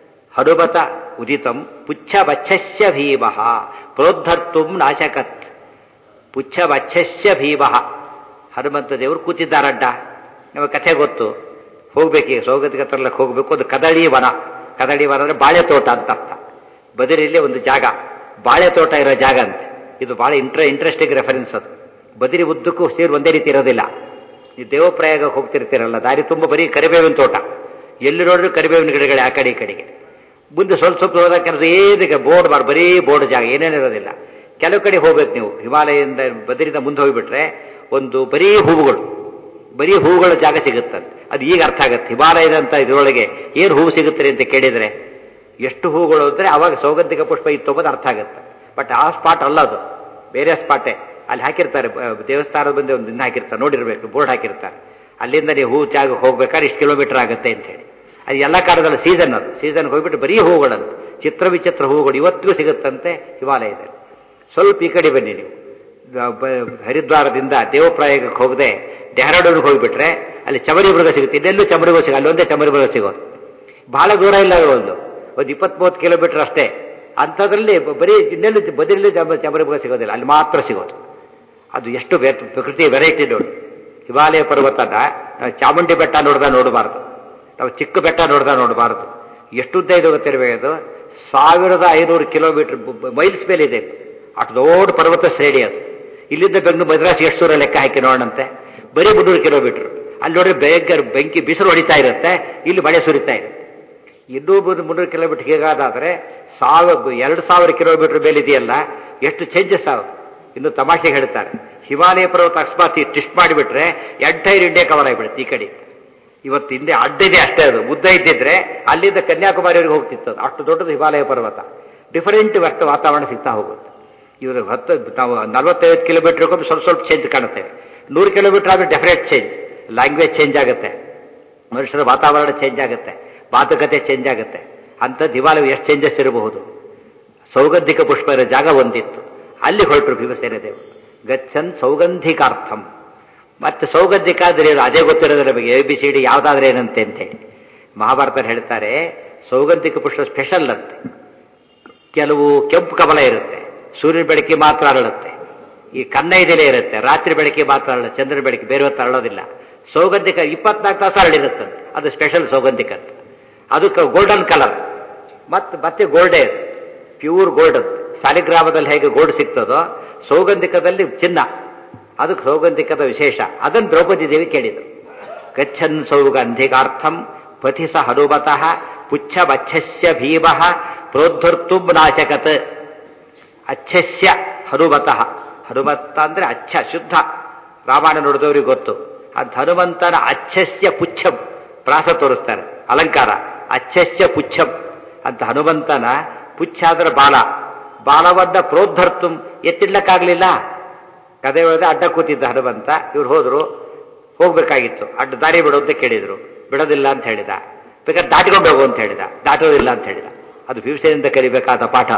ಹನುಮತ ಉದಿತಂ ಪುಚ್ಛ ಬಚ್ಚಸ್ಯ ಭೀಮಃ ಪ್ರೋದ್ಧರ್ತು ನಾಶಕತ್ ಪುಚ್ಛ ಬಚ್ಚಸ್ಯ ಭೀಮಃ ಹನುಮಂತ ದೇವರು ಕೂತಿದ್ದಾರಡ್ಡ ನಿಮಗೆ ಕಥೆ ಗೊತ್ತು ಹೋಗ್ಬೇಕೀಗ ಸೌಗಂಧಿಕ ತರಲಕ್ಕೆ ಹೋಗ್ಬೇಕು ಒಂದು ಕದಳಿ ವನ ಕದಳಿ ವನ ಅಂದ್ರೆ ಬಾಳೆ ತೋಟ ಅಂತ ಅರ್ಥ ಬದಿರಿಯಲ್ಲಿ ಒಂದು ಜಾಗ ಬಾಳೆ ತೋಟ ಇರೋ ಜಾಗ ಅಂತೆ ಇದು ಬಹಳ ಇಂಟ್ರ ಇಂಟ್ರೆಸ್ಟಿಂಗ್ ರೆಫರೆನ್ಸ್ ಅದು ಬದಿರಿ ಉದ್ದಕ್ಕೂ ಸೇರಿ ಒಂದೇ ರೀತಿ ಇರೋದಿಲ್ಲ ನೀವು ದೇವಪ್ರಯಾಗಕ್ಕೆ ಹೋಗ್ತಿರ್ತೀರಲ್ಲ ದಾರಿ ತುಂಬ ಬರೀ ಕರಿಬೇವಿನ ತೋಟ ಎಲ್ಲಿ ನೋಡಿದ್ರು ಕರಿಬೇವಿನ ಗಿಡಗಳೇ ಆ ಕಡೆ ಈ ಕಡೆಗೆ ಮುಂದೆ ಸ್ವಲ್ಪ ಸ್ವಲ್ಪ ಹೋದಾಗ ಕೆಲಸ ಏನಕ್ಕೆ ಬೋರ್ಡ್ ಬಾರ್ ಬರೀ ಬೋರ್ಡ್ ಜಾಗ ಏನೇನಿರೋದಿಲ್ಲ ಕೆಲವು ಕಡೆ ಹೋಗ್ಬೇಕು ನೀವು ಹಿಮಾಲಯದಿಂದ ಬದರಿಂದ ಮುಂದೆ ಹೋಗ್ಬಿಟ್ರೆ ಒಂದು ಬರೀ ಹೂವುಗಳು ಬರೀ ಹೂವುಗಳ ಜಾಗ ಸಿಗುತ್ತಂತೆ ಅದು ಈಗ ಅರ್ಥ ಆಗುತ್ತೆ ಹಿಮಾಲಯದಂತ ಇದರೊಳಗೆ ಏನು ಹೂವು ಸಿಗುತ್ತೆ ಅಂತ ಕೇಳಿದ್ರೆ ಎಷ್ಟು ಹೂಗಳು ಅಂದ್ರೆ ಅವಾಗ ಸೌಗಂಧಿಕ ಪುಷ್ಪ ಇತ್ತು ಅನ್ನೋದು ಅರ್ಥ ಆಗುತ್ತೆ ಬಟ್ ಆ ಸ್ಪಾಟ್ ಅಲ್ಲ ಅದು ಬೇರೆ ಸ್ಪಾಟೇ ಅಲ್ಲಿ ಹಾಕಿರ್ತಾರೆ ಬ- ದೇವಸ್ಥಾನದ ಬಂದು ಒಂದು ದಿನ ಹಾಕಿರ್ತಾರೆ ನೋಡಿರ್ಬೇಕು ಬೋರ್ಡ್ ಹಾಕಿರ್ತಾರೆ ಅಲ್ಲಿಂದ ನೀವು ಹೂ ಜಾಗ ಹೋಗ್ಬೇಕಾದ್ರೆ ಇಷ್ಟು ಕಿಲೋಮೀಟರ್ ಆಗುತ್ತೆ ಅಂತ ಹೇಳಿ ಅದು ಎಲ್ಲ ಕಾಲದಲ್ಲಿ ಸೀಸನ್ ಅದು ಸೀಸನ್ಗೆ ಹೋಗ್ಬಿಟ್ಟು ಬರೀ ಹೂಗಳಂತೆ ಚಿತ್ರ ವಿಚಿತ್ರ ಹೂಗಳು ಇವತ್ತಿಗೂ ಸಿಗುತ್ತಂತೆ ಹಿಮಾಲಯದಲ್ಲಿ ಸ್ವಲ್ಪ ಈ ಕಡೆ ಬನ್ನಿ ನೀವು ದ- ಬ- ಹರಿದ್ವಾರದಿಂದ ದೇವಪ್ರಾಯಕ್ಕೆ ಹೋಗದೆ ಡೆಹ್ರಾಡೂನ್ಗೆ ಹೋಗ್ಬಿಟ್ರೆ ಅಲ್ಲಿ ಚಮರಿ ಮೃಗ ಸಿಗುತ್ತೆ ಇನ್ನೆಲ್ಲೂ ಚಮರಿ ಮೃಗ ಸಿಗ ಅಲ್ಲೊಂದೇ ಚಮರಿ ಮೃಗ ಸಿಗೋದು ಬಹಳ ದೂರ ಇಲ್ಲ ಒಂದು ಒಂದು ಇಪ್ಪತ್ಮೂವತ್ತು ಕಿಲೋಮೀಟರ್ ಅಷ್ಟೇ ಅಂಥದ್ರಲ್ಲಿ ಬ- ಬರೀ ಇನ್ನೆಲ್ಲೂ ಬದಿರಲ್ಲಿ ಚಮ- ಚಮರಿ ಮೃಗ ಸಿಗೋದಿಲ್ಲ ಅಲ್ಲಿ ಮಾತ್ರ ಸಿಗೋದು ಅದು ಎಷ್ಟು ವ್ಯತ್- ಪ್ರಕೃತಿ ವೆರೈಟಿ ನೋಡಿ ಹಿಮಾಲಯ ಪರ್ವತನ ನಾವು ಚಾಮುಂಡಿ ಬೆಟ್ಟ ನೋಡ್ದ ನೋಡಬಾರ್ದು ನಾವು ಚಿಕ್ಕ ಬೆಟ್ಟ ನೋಡ್ದ ನೋಡಬಾರ್ದು ಎಷ್ಟು ಉದ್ದ ಇದು ಗೊತ್ತಿರಬೇಕು ಅದು ಸಾವಿರದ ಐನೂರು ಕಿಲೋಮೀಟರ್ ಮೈಲ್ಸ್ ಮೇಲೆ ಇದೆ ಅಷ್ಟು ದೊಡ್ಡ ಪರ್ವತ ಶ್ರೇಣಿ ಅದು ಇಲ್ಲಿಂದ ಬೆಂಗಳೂರು ಮದ್ರಾಸ್ ಎಷ್ಟು ದೂರ ಲೆಕ್ಕ ಹಾಕಿ ನೋಡಂತೆ ಬರೀ ಮುನ್ನೂರು ಕಿಲೋಮೀಟರ್ ಅಲ್ಲಿ ನೋಡ್ರೆ ಭಯಂಕರ ಬೆಂಕಿ ಬಿಸಿಲು ಹೊಡಿತಾ ಇರುತ್ತೆ ಇಲ್ಲಿ ಮಳೆ ಸುರಿತಾ ಇರುತ್ತೆ ಇನ್ನೂ ಮುನ್ನೂರು ಮುನ್ನೂರು ಕಿಲೋಮೀಟರ್ ಹೇಗಾದಾದ್ರೆ ಸಾವಿರ ಎರಡು ಸಾವಿರ ಕಿಲೋಮೀಟರ್ ಮೇಲೆ ಇದೆಯಲ್ಲ ಎಷ್ಟು ಚೇಂಜಸ್ ಆಗುತ್ತೆ ಇನ್ನು ತಮಾಷೆಗೆ ಹೇಳ್ತಾರೆ ಹಿಮಾಲಯ ಪರ್ವತ ಅಕಸ್ಮಾತ್ ಟಿಸ್ಟ್ ಮಾಡಿಬಿಟ್ರೆ ಎಂಟೈರ್ ಇಂಡಿಯಾ ಕವರ್ ಆಗಿಬಿಡುತ್ತೆ ಈ ಕಡೆ ಇವತ್ತು ಹಿಂದೆ ಅಡ್ಡ ಇದೆ ಅಷ್ಟೇ ಅದು ಉದ್ದ ಇದ್ದಿದ್ರೆ ಅಲ್ಲಿಂದ ಕನ್ಯಾಕುಮಾರಿವರೆಗೆ ಹೋಗ್ತಿತ್ತು ಅದು ಅಷ್ಟು ದೊಡ್ಡದು ಹಿಮಾಲಯ ಪರ್ವತ ಡಿಫರೆಂಟ್ ವ್ಯಕ್ತ ವಾತಾವರಣ ಸಿಗ್ತಾ ಹೋಗುತ್ತೆ ಇವರು ಹತ್ತು ನಾವು ನಲವತ್ತೈವತ್ತು ಕಿಲೋಮೀಟರ್ಗೊಮ್ಮೆ ಸ್ವಲ್ಪ ಸ್ವಲ್ಪ ಚೇಂಜ್ ಕಾಣುತ್ತೇವೆ ನೂರು ಕಿಲೋಮೀಟರ್ ಆದ್ರೆ ಡೆಫಿನೆಟ್ ಚೇಂಜ್ ಲ್ಯಾಂಗ್ವೇಜ್ ಚೇಂಜ್ ಆಗುತ್ತೆ ಮನುಷ್ಯರ ವಾತಾವರಣ ಚೇಂಜ್ ಆಗುತ್ತೆ ಮಾತುಕತೆ ಚೇಂಜ್ ಆಗುತ್ತೆ ಅಂಥದ್ದು ಹಿಮಾಲಯ ಎಷ್ಟು ಚೇಂಜಸ್ ಇರಬಹುದು ಸೌಗಂಧಿಕ ಪುಷ್ಪ ಇರೋ ಜಾಗ ಒಂದಿತ್ತು ಅಲ್ಲಿ ಹೊರಟರು ಭೀಮಸೇನ ದೇವರು ಗಚ್ಚನ್ ಸೌಗಂಧಿಕಾರ್ಥಂ ಮತ್ತೆ ಸೌಗಂಧಿಕ ಅಂದ್ರೆ ಏನು? ಅದೇ ಗೊತ್ತಿರೋದು ನಮಗೆ ಎ ಬಿ ಸಿ ಡಿ ಯಾವ್ದಾದ್ರೆ ಏನಂತೆ ಅಂತೇಳಿ ಮಹಾಭಾರತ ಹೇಳ್ತಾರೆ ಸೌಗಂಧಿಕ ಪುಷ್ಪ ಸ್ಪೆಷಲ್ ಅಂತೆ ಕೆಲವು ಕೆಂಪು ಕಮಲ ಇರುತ್ತೆ ಸೂರ್ಯನ ಬೆಳಕಿ ಮಾತ್ರ ಅರಳುತ್ತೆ ಈ ಕನ್ನೈದೆಲೆ ಇರುತ್ತೆ ರಾತ್ರಿ ಬೆಳಕಿ ಮಾತ್ರ ಅರಳ ಚಂದ್ರನ ಬೆಳಕಿ ಬೇರೆ ಹೊತ್ತು ಅರಳೋದಿಲ್ಲ ಸೌಗಂಧಿಕ ಇಪ್ಪತ್ನಾಲ್ಕು ತಾಸು ಅರಳಿರುತ್ತಂತೆ ಅದು ಸ್ಪೆಷಲ್ ಸೌಗಂಧಿಕ ಅಂತ ಅದಕ್ಕೆ ಗೋಲ್ಡನ್ ಕಲರ್ ಮತ್ತೆ ಮತ್ತೆ ಗೋಲ್ಡೇ ಪ್ಯೂರ್ ಗೋಲ್ಡ್ ಅದು ಸಾಲಿಗ್ರಾಮದಲ್ಲಿ ಹೇಗೆ ಗೋಲ್ಡ್ ಸಿಗ್ತದೋ ಸೌಗಂಧಿಕದಲ್ಲಿ ಚಿನ್ನ ಅದಕ್ಕೆ ಸೌಗಂಧಿಕದ ವಿಶೇಷ ಅದನ್ನು ದ್ರೌಪದಿ ದೇವಿ ಕೇಳಿದರು ಗಚ್ಚನ್ ಸೌಗಂಧಿಕಾರ್ಥಂ ಪಥಿಸ ಹನುಮತಃ ಪುಚ್ಛಮಚ್ಛಸ್ಯ ಭೀಮಃ ಪ್ರೋದ್ಧರ್ತುಂ ನಾಶಕತ್ ಅಚ್ಛಸ್ಯ ಹನುಮತಃ ಹನುಮಂತ ಅಂದ್ರೆ ಅಚ್ಛ ಶುದ್ಧ ರಾಮಾಯಣ ನೋಡಿದವ್ರಿಗೆ ಗೊತ್ತು ಅಂತ ಹನುಮಂತನ ಅಚ್ಛಸ್ಯ ಪುಚ್ಛಂ ಪ್ರಾಸ ತೋರಿಸ್ತಾರೆ ಅಲಂಕಾರ ಅಚ್ಛಸ್ಯ ಪುಚ್ಛಂ ಅಂತ ಹನುಮಂತನ ಪುಚ್ಛ ಅಂದ್ರೆ ಬಾಲ ಬಾಲವನ್ನ ಪ್ರೋದ್ಧರ್ತುಂ ಎತ್ತಿಡ್ಲಕ್ಕಾಗ್ಲಿಲ್ಲ ಕದೆ ಒಳಗೆ ಅಡ್ಡ ಕೂತಿದ್ದ ಹನುಮಂತ ಇವ್ರು ಹೋದ್ರು ಹೋಗ್ಬೇಕಾಗಿತ್ತು ಅಡ್ಡ ದಾರಿ ಬಿಡು ಅಂತ ಕೇಳಿದ್ರು ಬಿಡೋದಿಲ್ಲ ಅಂತ ಹೇಳಿದ ಬೇಕಾದ್ರೆ ದಾಟಿಕೊಂಡು ಹೋಗು ಅಂತ ಹೇಳಿದ ದಾಟೋದಿಲ್ಲ ಅಂತ ಹೇಳಿದ ಅದು ಭೀಮಸೇನಿಂದ ಕಲಿಬೇಕಾದ ಪಾಠ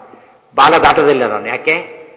ಬಾಲ ದಾಟೋದಿಲ್ಲ ನಾನು ಯಾಕೆ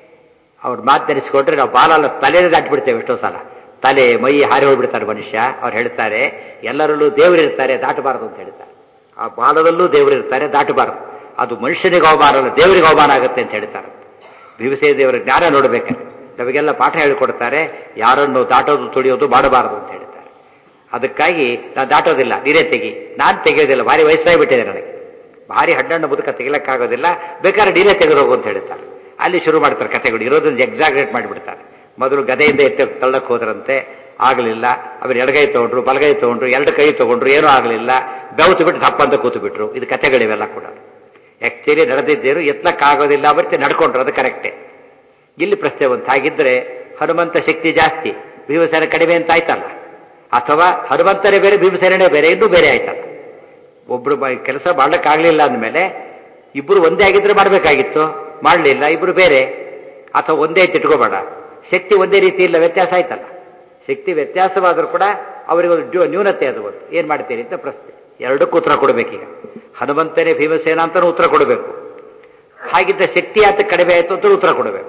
ಅವ್ರ ಮಾತು ಧರಿಸ್ಕೊಂಡ್ರೆ ನಾವು ಬಾಲ ಅಲ್ಲ ತಲೆನೇ ದಾಟಿಬಿಡ್ತೇವೆ ಎಷ್ಟೋ ಸಲ ತಲೆ ಮೈ ಹಾರಿ ಹೋಗ್ಬಿಡ್ತಾರೆ ಮನುಷ್ಯ ಅವ್ರು ಹೇಳ್ತಾರೆ ಎಲ್ಲರಲ್ಲೂ ದೇವರಿರ್ತಾರೆ ದಾಟಬಾರದು ಅಂತ ಹೇಳ್ತಾರೆ ಆ ಬಾಲದಲ್ಲೂ ದೇವರಿರ್ತಾರೆ ದಾಟಬಾರದು ಅದು ಮನುಷ್ಯನಿಗೆ ಅವಮಾನ ಅಲ್ಲ ದೇವರಿಗೆ ಅವಮಾನ ಆಗುತ್ತೆ ಅಂತ ಹೇಳ್ತಾರೆ ಭೀಮಸೇನ ದೇವರ ಜ್ಞಾನ ನೋಡಬೇಕಂತೆ ನಮಗೆಲ್ಲ ಪಾಠ ಹೇಳಿಕೊಡ್ತಾರೆ ಯಾರನ್ನು ದಾಟೋದು ತುಳಿಯೋದು ಮಾಡಬಾರದು ಅಂತ ಹೇಳ್ತಾರೆ ಅದಕ್ಕಾಗಿ ನಾನು ದಾಟೋದಿಲ್ಲ ನೀರೇ ತೆಗಿ ನಾನು ತೆಗೆಯೋದಿಲ್ಲ ಭಾರಿ ವಯಸ್ಸಾಗಿಬಿಟ್ಟಿದೆ ನನಗೆ ಭಾರಿ ಹಣ್ಣನ್ನು ಮುದುಕ ತೆಗಿಲಕ್ಕಾಗೋದಿಲ್ಲ ಬೇಕಾದ್ರೆ ನೀರೇ ತೆಗೆದೋಗು ಅಂತ ಹೇಳ್ತಾರೆ ಅಲ್ಲಿ ಶುರು ಮಾಡ್ತಾರೆ ಕಥೆಗಳು ಇರೋದನ್ನ ಎಕ್ಸಾಗ್ರೇಟ್ ಮಾಡಿಬಿಡ್ತಾರೆ ಮೊದಲು ಗದೆಯಿಂದ ಎತ್ತ ತಳ್ಳಕ್ಕೆ ಹೋದ್ರಂತೆ ಆಗಲಿಲ್ಲ ಆಮೇಲೆ ಎಡಗೈ ತಗೊಂಡ್ರು ಬಲಗೈ ತಗೊಂಡ್ರು ಎರಡು ಕೈ ತಗೊಂಡ್ರು ಏನೂ ಆಗಲಿಲ್ಲ ಬೆವತು ಬಿಟ್ಟು ದಪ್ಪ ಅಂತ ಕೂತು ಬಿಟ್ರು ಇದು ಕಥೆಗಳಿವೆಲ್ಲ ಕೂಡ ಆಕ್ಚುಲಿ ನಡೆದಿದ್ದೇನು ಎತ್ತಲಕ್ಕಾಗೋದಿಲ್ಲ ಮತ್ತೆ ನಡ್ಕೊಂಡ್ರು ಅದು ಕರೆಕ್ಟೇ ಇಲ್ಲಿ ಪ್ರಶ್ನೆ ಒಂದು ಹಾಗಿದ್ರೆ ಹನುಮಂತ ಶಕ್ತಿ ಜಾಸ್ತಿ ಭೀಮಸೇನ ಕಡಿಮೆ ಅಂತ ಆಯ್ತಲ್ಲ ಅಥವಾ ಹನುಮಂತನೇ ಬೇರೆ ಭೀಮಸೇನೇ ಬೇರೆ ಇನ್ನೂ ಬೇರೆ ಆಯ್ತಲ್ಲ ಒಬ್ರು ಕೆಲಸ ಮಾಡ್ಲಿಕ್ಕಾಗ್ಲಿಲ್ಲ ಅಂದಮೇಲೆ ಇಬ್ರು ಒಂದೇ ಆಗಿದ್ರೆ ಮಾಡಬೇಕಾಗಿತ್ತು ಮಾಡಲಿಲ್ಲ ಇಬ್ರು ಬೇರೆ ಅಥವಾ ಒಂದೇ ಅಂತ ಇಟ್ಕೋಬೇಡ ಶಕ್ತಿ ಒಂದೇ ರೀತಿ ಇಲ್ಲ ವ್ಯತ್ಯಾಸ ಆಯ್ತಲ್ಲ ಶಕ್ತಿ ವ್ಯತ್ಯಾಸವಾದರೂ ಕೂಡ ಅವರಿಗೆ ಒಂದು ಡ್ಯೂ- ನ್ಯೂನತೆ ಅದು ಒಂದು ಏನ್ ಮಾಡ್ತೀರಿ ಅಂತ ಪ್ರಶ್ನೆ ಎರಡಕ್ಕೂ ಉತ್ತರ ಕೊಡಬೇಕೀಗ ಹನುಮಂತನೇ ಭೀಮಸೇನ ಅಂತಾನೂ ಉತ್ತರ ಕೊಡಬೇಕು ಹಾಗಿದ್ದ ಶಕ್ತಿ ಆತ ಕಡಿಮೆ ಆಯ್ತು ಅಂತ ಉತ್ತರ ಕೊಡಬೇಕು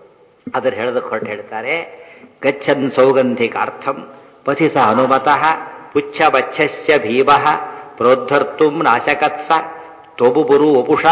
ಅದರ ಹೇಳದಕ್ಕೆ ಹೊರಟು ಹೇಳ್ತಾರೆ ಗಚ್ಚನ್ ಸೌಗಂಧಿಕಾರ್ಥಂ ಪಥಿ ಸ ಹನುಮತಃ ಪುಚ್ಛ ಬಚ್ಛಸ್ಯ ಭೀಮಃ ಪ್ರೋದ್ಧರ್ತುಂ ನಾಶಕತ್ಸ ತೊಬುಬುರು ವಪುಷ